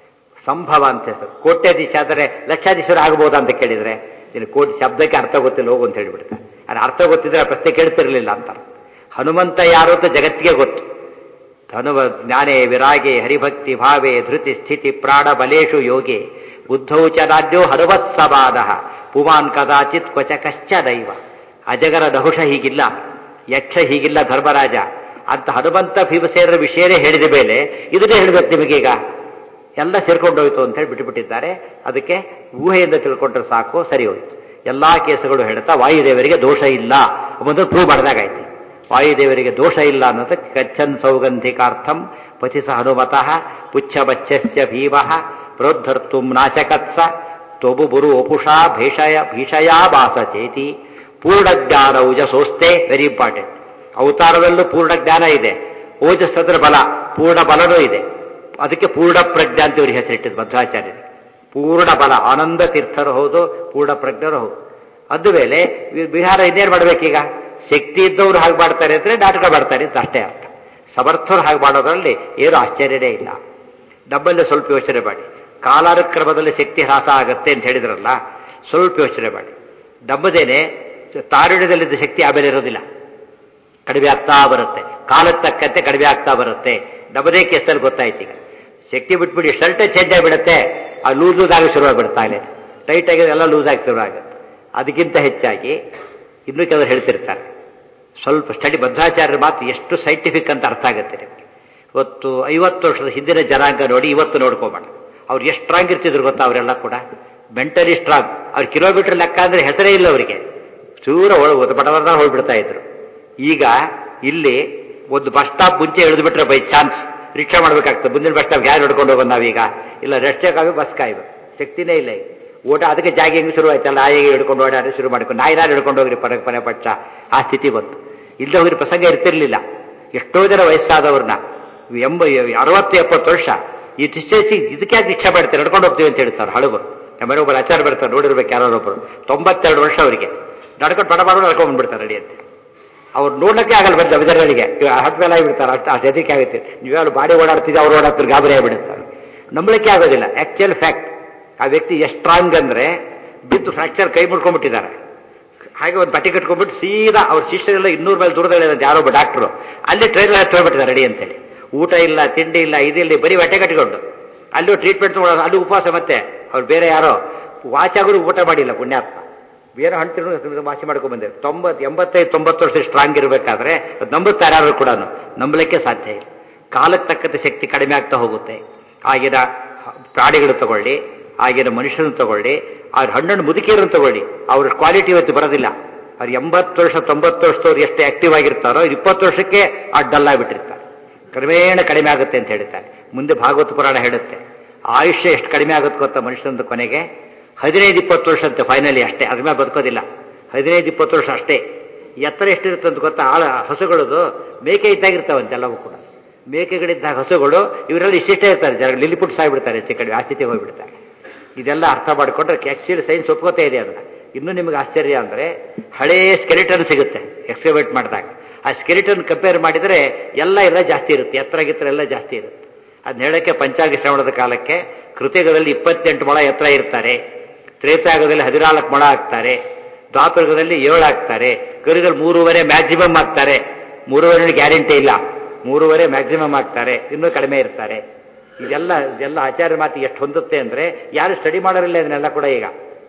ಸಂಭವ ಅಂತ ಹೆಸರು ಕೋಟ್ಯಾಧೀಶ ಆದರೆ ಲಕ್ಷಾಧೀಶರು ಆಗ್ಬೋದಾ ಅಂತ ಕೇಳಿದ್ರೆ ನೀನು ಕೋಟಿ ಶಬ್ದಕ್ಕೆ ಅರ್ಥ ಗೊತ್ತಿಲ್ಲ ಹೋಗು ಅಂತ ಹೇಳಿಬಿಡ್ತಾರೆ ಅದು ಅರ್ಥ ಗೊತ್ತಿದ್ರೆ ಆ ಪ್ರಶ್ನೆ ಕೇಳ್ತಿರ್ಲಿಲ್ಲ ಅಂತ ಹನುಮಂತ ಯಾರು ಅಂತ ಜಗತ್ತಿಗೆ ಗೊತ್ತು ಹನುಮ ಜ್ಞಾನೇ ವಿರಾಗೆ ಹರಿಭಕ್ತಿ ಭಾವೆ ಧೃತಿ ಸ್ಥಿತಿ ಪ್ರಾಣ ಬಲೇಶು ಯೋಗೆ ಬುದ್ಧೌ ಚ ರಾಜ್ಯೋ ಹನುಮತ್ಸವಾದ ಪುಮಾನ್ ಕದಾಚಿತ್ ಕ್ವಚ ಕಶ್ಚ ದೈವ ಅಜಗರ ದಹುಷ ಹೀಗಿಲ್ಲ ಯಕ್ಷ ಹೀಗಿಲ್ಲ ಧರ್ಮರಾಜ ಅಂತ ಹನುಮಂತ ಭೀಮಸೇನರ ವಿಷಯನೇ ಹೇಳಿದ ಮೇಲೆ ಇದನ್ನೇ ಹೇಳ್ಬೇಕು ನಿಮಗೀಗ ಎಲ್ಲ ಸೇರ್ಕೊಂಡೋಯ್ತು ಅಂತ ಹೇಳಿ ಬಿಟ್ಟುಬಿಟ್ಟಿದ್ದಾರೆ ಅದಕ್ಕೆ ಊಹೆಯಿಂದ ತಿಳ್ಕೊಂಡ್ರೆ ಸಾಕು ಸರಿ ಹೋಯ್ತು ಎಲ್ಲಾ ಕೇಸುಗಳು ಹೇಳ್ತಾ ವಾಯುದೇವರಿಗೆ ದೋಷ ಇಲ್ಲ ಮೊದಲು ಪ್ರೂವ್ ಮಾಡಿದಾಗಾಯ್ತು ವಾಯುದೇವರಿಗೆ ದೋಷ ಇಲ್ಲ ಅನ್ನೋದಕ್ಕೆ ಗಚ್ಚನ್ ಸೌಗಂಧಿಕಾರ್ಥಂ ಪಥಿಸ ಹನುಮತಃ ಪುಚ್ಛಬಚ್ಚಸ್ಯ ಭೀಮಃ ಪ್ರೋದ್ಧರ್ತು ನಾಚಕತ್ಸ ತ್ವಬು ಬುರು ವಪುಷಾ ಭೀಷಯ ಭೀಷಯಾ ಭಾಸ ಚೇತಿ ಪೂರ್ಣಜ್ಞಾನ ಉಜಸೋಸ್ತೆ ವೆರಿ ಇಂಪಾರ್ಟೆಂಟ್ ಅವತಾರದಲ್ಲೂ ಪೂರ್ಣ ಜ್ಞಾನ ಇದೆ ಓಜಸ್ಸದ್ರ ಬಲ ಪೂರ್ಣ ಬಲನೂ ಇದೆ ಅದಕ್ಕೆ ಪೂರ್ಣ ಪ್ರಜ್ಞಾ ಅಂತ ಇವ್ರಿಗೆ ಹೆಸರಿಟ್ಟಿದ್ದು ಮಧ್ವಾಚಾರ್ಯರಿಗೆ ಪೂರ್ಣ ಬಲ ಆನಂದ ತೀರ್ಥರು ಹೌದು ಪೂರ್ಣ ಪ್ರಜ್ಞರು ಹೌದು ಅದ ಮೇಲೆ ಬಿಹಾರ ಇನ್ನೇನು ಮಾಡ್ಬೇಕೀಗ ಶಕ್ತಿ ಇದ್ದವರು ಹಾಗೆ ಮಾಡ್ತಾರೆ ಅಂದ್ರೆ ನಾಟಕ ಮಾಡ್ತಾರೆ ಅಂತ ಅಷ್ಟೇ ಅರ್ಥ ಸಮರ್ಥರು ಹಾಗೆ ಮಾಡೋದ್ರಲ್ಲಿ ಏನು ಆಶ್ಚರ್ಯನೇ ಇಲ್ಲ ನಮ್ಮಲ್ಲಿ ಸ್ವಲ್ಪ ಯೋಚನೆ ಮಾಡಿ ಕಾಲಾನುಕ್ರಮದಲ್ಲಿ ಶಕ್ತಿ ಹ್ರಾಸ ಆಗತ್ತೆ ಅಂತ ಹೇಳಿದ್ರಲ್ಲ ಸ್ವಲ್ಪ ಯೋಚನೆ ಮಾಡಿ ನಮ್ಮದೇನೆ ತಾರುಣ್ಯದಲ್ಲಿದ್ದ ಶಕ್ತಿ ಆಮೇಲೆ ಇರೋದಿಲ್ಲ ಕಡಿಮೆ ಆಗ್ತಾ ಬರುತ್ತೆ ಕಾಲಕ್ಕೆ ತಕ್ಕಂತೆ ಕಡಿಮೆ ಆಗ್ತಾ ಬರುತ್ತೆ ನಮ್ಮದೇ ಕೇಸಲ್ಲಿ ಗೊತ್ತಾಯ್ತು ಈಗ ಶಕ್ತಿ ಬಿಟ್ಬಿಡಿ ಶರ್ಟ್ ಚೇಂಜ್ ಆಗಿಬಿಡುತ್ತೆ ಆ ಲೂಸ್ ಲೂಸ್ ಆಗಿ ಶುರುವಾಗ್ಬಿಡುತ್ತಾ ಇದೆ ಟೈಟ್ ಆಗಿದೆ ಎಲ್ಲ ಲೂಸ್ ಆಗಿ ಶುರು ಆಗುತ್ತೆ ಅದಕ್ಕಿಂತ ಹೆಚ್ಚಾಗಿ ಇನ್ನೂ ಕೆಲವರು ಹೇಳ್ತಿರ್ತಾರೆ ಸ್ವಲ್ಪ ಸ್ಟಡಿ ಬದ್ಧಾಚಾರ್ಯರ ಮಾತು ಎಷ್ಟು ಸೈಂಟಿಫಿಕ್ ಅಂತ ಅರ್ಥ ಆಗುತ್ತೆ ನಿಮಗೆ ಇವತ್ತು ಐವತ್ತು ವರ್ಷದ ಹಿಂದಿನ ಜನಾಂಗ ನೋಡಿ ಇವತ್ತು ನೋಡ್ಕೋಬೇಡ ಅವ್ರು ಎಷ್ಟು ಸ್ಟ್ರಾಂಗ್ ಇರ್ತಿದ್ರು ಗೊತ್ತಾ ಅವರೆಲ್ಲ ಕೂಡ ಮೆಂಟಲಿ ಸ್ಟ್ರಾಂಗ್ ಅವ್ರ ಕಿಲೋಮೀಟರ್ ಲೆಕ್ಕ ಅಂದ್ರೆ ಹೆಸರೇ ಇಲ್ಲ ಅವರಿಗೆ ಚೂರ ಬಡವರ್ದ ಹೋಗ್ಬಿಡ್ತಾ ಇದ್ರು ಈಗ ಇಲ್ಲಿ ಒಂದು ಬಸ್ ಸ್ಟಾಪ್ ಮುಂಚೆ ಇಳಿದ್ಬಿಟ್ರೆ ಬೈ ಚಾನ್ಸ್ ರಿಕ್ಷಾ ಮಾಡ್ಬೇಕಾಗ್ತದೆ ಮುಂದಿನ ಬಸ್ ಸ್ಟಾಪ್ ಯಾರು ಹಿಡ್ಕೊಂಡು ಹೋಗೋದು ನಾವೀಗ ಇಲ್ಲ ರೆಸ್ಟೇ ಕಾವಿ ಬಸ್ ಕಾಯ್ಬೇಕು ಶಕ್ತಿನೇ ಇಲ್ಲ ಈಗ ಓಟ ಅದಕ್ಕೆ ಜಾಗಿಂಗ್ ಶುರು ಆಯ್ತಲ್ಲ ಆಯಿಗೆ ಹಿಡ್ಕೊಂಡು ಓಡಾಡಿ ಶುರು ಮಾಡ್ಕೊಂಡು ನಾಯಿ ನಾರು ಹಿಡ್ಕೊಂಡು ಹೋಗ್ರಿ ಪರ ಪರ ಪಕ್ಷ ಆ ಸ್ಥಿತಿ ಬಂತು ಇಲ್ಲದೆ ಹೋಗ್ರಿ ಪ್ರಸಂಗ ಇರ್ತಿರ್ಲಿಲ್ಲ ಎಷ್ಟೋ ಜನ ವಯಸ್ಸಾದವ್ರನ್ನ ಎಂಬ ಅರವತ್ತು ಎಪ್ಪತ್ತು ವರ್ಷ ಈ ಡಿಸ್ಟೆನ್ಸ್ ಇದಕ್ಕೆ ಯಾಕೆ ರಿಕ್ಷಾ ಮಾಡ್ತಾರೆ ನಡ್ಕೊಂಡು ಹೋಗ್ತೀವಿ ಅಂತ ಹೇಳ್ತಾರೆ ಹಳಬರು ನಮ್ಮ ಒಬ್ಬರು ಆಚಾರ ಬರ್ತಾರೆ ನೋಡಿರ್ಬೇಕು ಯಾರೊಬ್ಬರು ತೊಂಬತ್ತೆರಡು ವರ್ಷ ಅವರಿಗೆ ನಡ್ಕೊಂಡು ಪಡ ಮಾಡೋದು ನಡ್ಕೊಂಡು ಬಂದ್ಬಿಡ್ತಾರೆ ರೆಡಿ ಅಂತ ಅವ್ರು ನೋಡಕ್ಕೆ ಆಗಲ್ಲ ಬಂದ ವಿದರ್ಗಳಿಗೆ ಹತ್ತು ಮೇಲೆ ಆಗಿಬಿಡ್ತಾರೆ ಅಷ್ಟು ಅಷ್ಟು ಹೆದರಿಕೆ ಆಗುತ್ತೆ ನೀವೆಲ್ಲ ಬಾಡಿ ಓಡಾಡ್ತಿದ್ದೆ ಅವ್ರು ಓಡಾಡ್ತಾರೆ ಗಾಬರಿ ಆಗಿಬಿಡುತ್ತಾರೆ ನಂಬಲಿಕ್ಕೆ ಆಗೋದಿಲ್ಲ ಆಕ್ಚುಯಲ್ ಫ್ಯಾಕ್ಟ್ ಆ ವ್ಯಕ್ತಿ ಎಷ್ಟು ಸ್ಟ್ರಾಂಗ್ ಅಂದ್ರೆ ಬಿದ್ದು ಫ್ರಾಕ್ಚರ್ ಕೈ ಮುಡ್ಕೊಂಡ್ಬಿಟ್ಟಿದ್ದಾರೆ ಹಾಗೆ ಒಂದು ಬಟ್ಟೆ ಕಟ್ಕೊಂಡ್ಬಿಟ್ಟು ಸೀದಾ ಅವ್ರ ಶಿಷ್ಯರೆಲ್ಲ ಇನ್ನೂರು ಮೇಲೆ ದೂರದಲ್ಲಿ ಯಾರೊಬ್ಬ ಡಾಕ್ಟ್ರು ಅಲ್ಲಿ ಟ್ರೈನ್ ಹತ್ತು ಹೋಗ್ಬಿಟ್ಟಿದ್ದಾರೆ ರೆಡಿ ಅಂತೇಳಿ ಊಟ ಇಲ್ಲ ತಿಂಡಿ ಇಲ್ಲ ಇದಿಲ್ಲ ಬರೀ ಬಟ್ಟೆ ಕಟ್ಟಿಕೊಂಡು ಅಲ್ಲೂ ಟ್ರೀಟ್ಮೆಂಟ್ ತಗೊಳ್ಳೋದು ಅಲ್ಲಿ ಉಪವಾಸ ಮತ್ತೆ ಅವ್ರು ಬೇರೆ ಯಾರೋ ವಾಚಾಗರು ಊಟ ಮಾಡಿಲ್ಲ ಪುಣ್ಯಾತ್ಮ ಬೇರೆ ಹಣ್ತಿರು ವಾಸಿ ಮಾಡ್ಕೊಂಡ್ ಬಂದಿರು ತೊಂಬತ್ ಎಂಬತ್ತೈದು ತೊಂಬತ್ತು ವರ್ಷ ಸ್ಟ್ರಾಂಗ್ ಇರಬೇಕಾದ್ರೆ ನಂಬುತ್ತಾರೆ ಯಾರು ಕೂಡ ನಂಬಲಿಕ್ಕೆ ಸಾಧ್ಯ ಇಲ್ಲ ಕಾಲಕ್ಕೆ ತಕ್ಕಂತೆ ಶಕ್ತಿ ಕಡಿಮೆ ಆಗ್ತಾ ಹೋಗುತ್ತೆ ಆಗಿನ ಪ್ರಾಣಿಗಳು ತಗೊಳ್ಳಿ ಆಗಿನ ಮನುಷ್ಯರನ್ನು ತಗೊಳ್ಳಿ ಅವ್ರ ಹಣ್ಣನ್ನು ಮುದುಕಿಯರನ್ನು ತಗೊಳ್ಳಿ ಅವ್ರ ಕ್ವಾಲಿಟಿ ಇವತ್ತು ಬರೋದಿಲ್ಲ ಅವ್ರು ಎಂಬತ್ತು ವರ್ಷ ತೊಂಬತ್ತು ವರ್ಷದವ್ರು ಎಷ್ಟು ಆಕ್ಟಿವ್ ಆಗಿರ್ತಾರೋ ಇಪ್ಪತ್ತು ವರ್ಷಕ್ಕೆ ಆ ಡಲ್ ಆಗಿಬಿಟ್ಟಿರ್ತಾರೆ ಕ್ರಮೇಣ ಕಡಿಮೆ ಆಗುತ್ತೆ ಅಂತ ಹೇಳ್ತಾರೆ ಮುಂದೆ ಭಾಗವತ ಪುರಾಣ ಹೇಳುತ್ತೆ ಆಯುಷ್ಯ ಎಷ್ಟು ಕಡಿಮೆ ಆಗುತ್ತೆ ಗೊತ್ತಾ ಮನುಷ್ಯನಂದು ಕೊನೆಗೆ ಹದಿನೈದು ಇಪ್ಪತ್ತು ವರ್ಷ ಅಂತೆ ಫೈನಲಿ ಅಷ್ಟೇ ಅದ್ರ ಮೇಲೆ ಬದುಕೋದಿಲ್ಲ ಹದಿನೈದು ಇಪ್ಪತ್ತು ವರ್ಷ ಅಷ್ಟೇ ಎತ್ತರ ಎಷ್ಟಿರುತ್ತೆ ಅಂತ ಗೊತ್ತಾ ಆಳ ಹಸುಗಳದು ಮೇಕೆ ಇದ್ದಾಗಿರ್ತಾವಂತೆ ಎಲ್ಲವೂ ಕೂಡ ಮೇಕೆಗಳಿದ್ದಾಗ ಹಸುಗಳು ಇವರೆಲ್ಲ ಇಷ್ಟಿಷ್ಟೇ ಇರ್ತಾರೆ ಜನ ಲಿಲಿಪುಟ್ ಸಾಯ್ಬಿಡ್ತಾರೆ ಹೆಚ್ಚು ಕಡಿಮೆ ಆ ಸ್ಥಿತಿಗೆ ಹೋಗ್ಬಿಡ್ತಾರೆ ಇದೆಲ್ಲ ಅರ್ಥ ಮಾಡಿಕೊಂಡ್ರೆ ಆಕ್ಚುಲಿ ಸೈನ್ಸ್ ಒಪ್ಕೋತಾ ಇದೆ ಅದನ್ನ ಇನ್ನೂ ನಿಮಗೆ ಆಶ್ಚರ್ಯ ಅಂದ್ರೆ ಹಳೇ ಸ್ಕೆಲಿಟನ್ ಸಿಗುತ್ತೆ ಎಕ್ಸ್ಪೆರಿಮೆಂಟ್ ಮಾಡಿದಾಗ ಆ ಸ್ಕೆಲಿಟನ್ ಕಂಪೇರ್ ಮಾಡಿದರೆ ಎಲ್ಲ ಎಲ್ಲ ಜಾಸ್ತಿ ಇರುತ್ತೆ ಎತ್ತರ ಗಿತ್ತರ ಎಲ್ಲ ಜಾಸ್ತಿ ಇರುತ್ತೆ ಅದನ್ನ ಹೇಳಕ್ಕೆ ಪಂಚಾಂಗ ಶ್ರವಣದ ಕಾಲಕ್ಕೆ ಕೃತಿಗಳಲ್ಲಿ ಇಪ್ಪತ್ತೆಂಟು ಮೊಳ ಎತ್ತರ ಇರ್ತಾರೆ ತ್ರೇತಾಯುಗದಲ್ಲಿ ಹದಿನಾಲ್ಕು ಮೊಳ ಆಗ್ತಾರೆ ದ್ವಾಪರಯುಗದಲ್ಲಿ ಏಳು ಆಗ್ತಾರೆ ಕರಿಗಳು ಮೂರುವರೆ ಮ್ಯಾಕ್ಸಿಮಮ್ ಆಗ್ತಾರೆ ಮೂರುವರೆ ಗ್ಯಾರಂಟಿ ಇಲ್ಲ ಮೂರುವರೆ ಮ್ಯಾಕ್ಸಿಮಮ್ ಆಗ್ತಾರೆ ಇನ್ನೂ ಕಡಿಮೆ ಇರ್ತಾರೆ ಇದೆಲ್ಲ ಇದೆಲ್ಲ ಆಚಾರ್ಯ ಮಾತು ಎಷ್ಟು ಹೊಂದುತ್ತೆ ಅಂದ್ರೆ ಯಾರು ಸ್ಟಡಿ ಮಾಡೋರಿಲ್ಲ ಇದನ್ನೆಲ್ಲ ಕೂಡ ಈಗ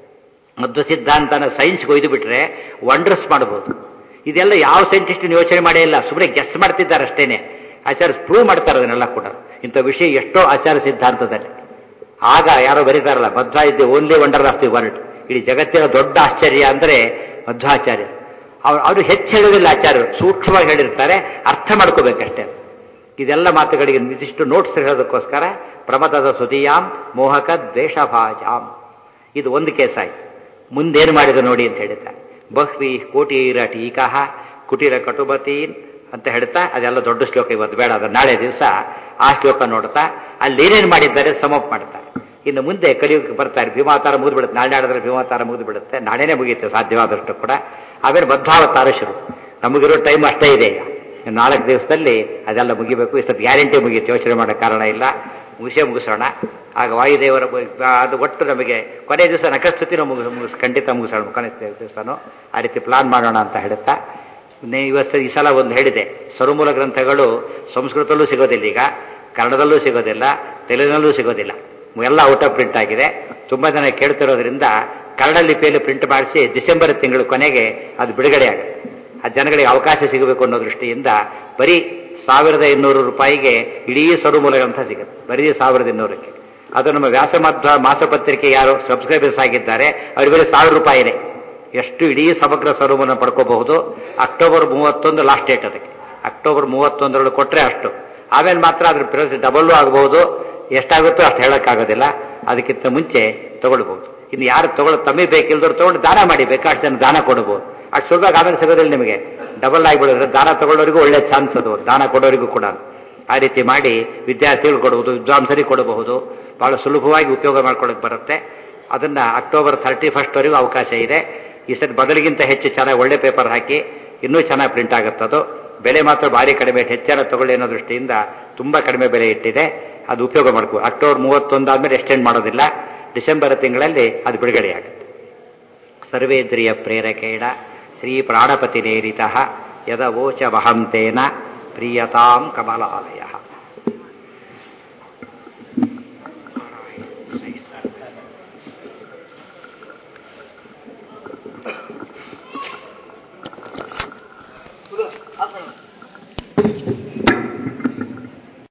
ಮಧ್ವ ಸಿದ್ಧಾಂತನ ಸೈನ್ಸ್ಗೆ ಒಯ್ದು ಬಿಟ್ರೆ ವಂಡರ್ಸ್ ಮಾಡಬಹುದು ಇದೆಲ್ಲ ಯಾವ ಸೈಂಟಿಸ್ಟ್ ಯೋಚನೆ ಮಾಡೇ ಇಲ್ಲ ಸುಮ್ಮನೆ ಗೆಸ್ ಮಾಡ್ತಿದ್ದಾರೆ ಅಷ್ಟೇನೆ ಆಚಾರ್ಯ ಪ್ರೂವ್ ಮಾಡ್ತಾರೆ ಅದನ್ನೆಲ್ಲ ಕೂಡ ಇಂಥ ವಿಷಯ ಎಷ್ಟೋ ಆಚಾರ ಸಿದ್ಧಾಂತದಲ್ಲಿ ಆಗ ಯಾರೋ ಬರೀತಾರಲ್ಲ ಮಧ್ವ ಇದ್ದೆ only wonder of the world ಇಡೀ ಜಗತ್ತಿನ ದೊಡ್ಡ ಆಶ್ಚರ್ಯ ಅಂದ್ರೆ ಮಧ್ವಾಚಾರ್ಯ ಅವ್ರು ಅವರು ಹೆಚ್ಚು ಹೇಳೋದಿಲ್ಲ ಆಚಾರ್ಯರು ಸೂಕ್ಷ್ಮವಾಗಿ ಹೇಳಿರ್ತಾರೆ ಅರ್ಥ ಮಾಡ್ಕೋಬೇಕಷ್ಟೇ ಇದೆಲ್ಲ ಮಾತುಗಳಿಗೆ ಇದಿಷ್ಟು ನೋಟ್ಸ್ ಹೇಳೋದಕ್ಕೋಸ್ಕರ ಪ್ರಮದದ ಸುದಿಯಾಂ ಮೋಹಕ ದ್ವೇಷಭಾಜಾಂ ಇದು ಒಂದು ಕೇಸ್ ಆಯ್ತು ಮುಂದೇನು ಮಾಡಿದ ನೋಡಿ ಅಂತ ಹೇಳಿದ್ದಾರೆ ಬಹ್ವಿ ಕೋಟೀರ ಟೀಕಃ ಕುಟೀರ ಕಟುಬತೀನ್ ಅಂತ ಹೇಳ್ತಾ ಅದೆಲ್ಲ ದೊಡ್ಡ ಶ್ಲೋಕ ಇವತ್ತು ಬೇಡ ಅದು ನಾಳೆ ದಿವಸ ಆ ಶ್ಲೋಕ ನೋಡ್ತಾ ಅಲ್ಲಿ ಏನೇನು ಮಾಡಿದ್ದಾರೆ ಸಮಪ್ ಮಾಡ್ತಾರೆ ಇನ್ನು ಮುಂದೆ ಕಲಿಯುಗಕ್ಕೆ ಬರ್ತಾರೆ ಭೀಮಾವತಾರ ಮುಗಿದು ಬಿಡುತ್ತೆ ನಾಳೆ ನಾಡಿದ್ರೆ ಭೀಮಾವತಾರ ಮುಗಿದು ಬಿಡುತ್ತೆ ನಾಳೆನೇ ಮುಗಿಯುತ್ತೆ ಸಾಧ್ಯವಾದಷ್ಟು ಕೂಡ ಆಮೇಲೆ ಬದ್ಧಾವತಾರ ಶುರು ನಮಗಿರೋ ಟೈಮ್ ಅಷ್ಟೇ ಇದೆ ಈಗ ಇನ್ನು ನಾಲ್ಕು ದಿವಸದಲ್ಲಿ ಅದೆಲ್ಲ ಮುಗಿಬೇಕು ಇಷ್ಟೊತ್ತು ಗ್ಯಾರಂಟಿ ಮುಗಿಯುತ್ತೆ ಯೋಚನೆ ಮಾಡೋ ಕಾರಣ ಇಲ್ಲ ಮುಗಿಸೇ ಮುಗಿಸೋಣ ಆಗ ವಾಯುದೇವರ ಬ- ಅದು ಒಟ್ಟು ನಮಗೆ ಕೊನೆ ದಿವಸ ನಖಸ್ತುತಿನೂ ಮುಗಿಸ್ ಮುಗಿಸ್ ಖಂಡಿತ ಮುಗಿಸೋಣ ಕೊನೆ ದಿವಸನೂ ಆ ರೀತಿ ಪ್ಲಾನ್ ಮಾಡೋಣ ಅಂತ ಹೇಳುತ್ತಾ ನೇ- ಇವತ್ತು ಈ ಸಲ ಒಂದು ಹೇಳಿದೆ ಸರುಮೂಲ ಗ್ರಂಥಗಳು ಸಂಸ್ಕೃತದಲ್ಲೂ ಸಿಗೋದಿಲ್ಲ ಈಗ ಕನ್ನಡದಲ್ಲೂ ಸಿಗೋದಿಲ್ಲ ತೆಲುಗಿನಲ್ಲೂ ಸಿಗೋದಿಲ್ಲ ಎಲ್ಲ ಔಟ್ ಆಫ್ ಪ್ರಿಂಟ್ ಆಗಿದೆ ತುಂಬಾ ಜನ ಕೇಳ್ತಿರೋದ್ರಿಂದ ಕನ್ನಡ ಲಿಪಿಯಲ್ಲಿ ಪ್ರಿಂಟ್ ಮಾಡಿಸಿ ಡಿಸೆಂಬರ್ ತಿಂಗಳ ಕೊನೆಗೆ ಅದು ಬಿಡುಗಡೆ ಆಗುತ್ತೆ ಆ ಜನಗಳಿಗೆ ಅವಕಾಶ ಸಿಗಬೇಕು ಅನ್ನೋ ದೃಷ್ಟಿಯಿಂದ ಬರೀ ಸಾವಿರದ ಇನ್ನೂರು ರೂಪಾಯಿಗೆ ಇಡೀ ಸರುಮೂಲ ಗ್ರಂಥ ಸಿಗುತ್ತೆ ಬರೀ ಸಾವಿರದ ಇನ್ನೂರಕ್ಕೆ ಅದು ನಮ್ಮ ವ್ಯಾಸಮಧ್ವ ಮಾಸಪತ್ರಿಕೆ ಯಾರು ಸಬ್ಸ್ಕ್ರೈಬರ್ಸ್ ಆಗಿದ್ದಾರೆ ಅವ್ರಿಗೆ ಬರೀ ಸಾವಿರ ರೂಪಾಯಿನೇ ಎಷ್ಟು ಇಡೀ ಸಮಗ್ರ ಸ್ವರೂಪವನ್ನು ಪಡ್ಕೋಬಹುದು ಅಕ್ಟೋಬರ್ ಮೂವತ್ತೊಂದು ಲಾಸ್ಟ್ ಡೇಟ್ ಅದಕ್ಕೆ ಅಕ್ಟೋಬರ್ ಮೂವತ್ತೊಂದರೊಳಗೆ ಕೊಟ್ಟರೆ ಅಷ್ಟು ಆಮೇಲೆ ಮಾತ್ರ ಅದ್ರ ಪ್ರೈಸ್ ಡಬಲ್ಲು ಆಗಬಹುದು ಎಷ್ಟಾಗುತ್ತೋ ಅಷ್ಟು ಹೇಳಕ್ಕಾಗೋದಿಲ್ಲ ಅದಕ್ಕಿಂತ ಮುಂಚೆ ತಗೊಳ್ಬಹುದು ಇನ್ನು ಯಾರು ತಗೊಳ್ಳೋ ತಮಗೆ ಬೇಕಿಲ್ದವ್ರು ತಗೊಂಡು ದಾನ ಮಾಡಿ ಬೇಕಾಷ್ಟು ಜನ ದಾನ ಕೊಡಬಹುದು ಅಷ್ಟು ಸುಲಭವಾಗಿ ಆಮೇಲೆ ಸಿಗೋದಿಲ್ಲ ನಿಮಗೆ ಡಬಲ್ ಆಗಿಬಿಡಿದ್ರೆ ದಾನ ತಗೊಳ್ಳೋರಿಗೂ ಒಳ್ಳೆ ಚಾನ್ಸ್ ಅದು ದಾನ ಕೊಡೋರಿಗೂ ಕೂಡ ಆ ರೀತಿ ಮಾಡಿ ವಿದ್ಯಾರ್ಥಿಗಳು ಕೊಡಬಹುದು ವಿದ್ವಾಂಸರಿಗೆ ಕೊಡಬಹುದು ಬಹಳ ಸುಲಭವಾಗಿ ಉಪಯೋಗ ಮಾಡ್ಕೊಳ್ಳೋಕೆ ಬರುತ್ತೆ ಅದನ್ನ ಅಕ್ಟೋಬರ್ ಥರ್ಟಿ ಫಸ್ಟ್ ವರೆಗೂ ಅವಕಾಶ ಇದೆ ಈ ಸರಿ ಬದಲಿಗಿಂತ ಹೆಚ್ಚು ಚೆನ್ನಾಗಿ ಒಳ್ಳೆ ಪೇಪರ್ ಹಾಕಿ ಇನ್ನೂ ಚೆನ್ನಾಗಿ ಪ್ರಿಂಟ್ ಆಗುತ್ತೆ ಅದು ಬೆಲೆ ಮಾತ್ರ ಭಾರಿ ಕಡಿಮೆ ಹೆಚ್ಚಾರ ತಗೊಳ್ಳಿ ಅನ್ನೋ ದೃಷ್ಟಿಯಿಂದ ತುಂಬಾ ಕಡಿಮೆ ಬೆಲೆ ಇಟ್ಟಿದೆ ಅದು ಉಪಯೋಗ ಮಾಡ್ಕೋ ಅಕ್ಟೋಬರ್ ಮೂವತ್ತೊಂದು ಆದ್ಮೇಲೆ ಎಕ್ಸ್ಟೆಂಡ್ ಮಾಡೋದಿಲ್ಲ ಡಿಸೆಂಬರ್ ತಿಂಗಳಲ್ಲಿ ಅದು ಬಿಡುಗಡೆಯಾಗುತ್ತೆ ಸರ್ವೇಂದ್ರಿಯ ಪ್ರೇರಕೇಣ ಶ್ರೀ ಪ್ರಾಣಪತಿ ನೇರಿತ ಯದವೋಚ ವಹಂತೇನ ಪ್ರಿಯತಾಂ ಕಮಲಾಲಯ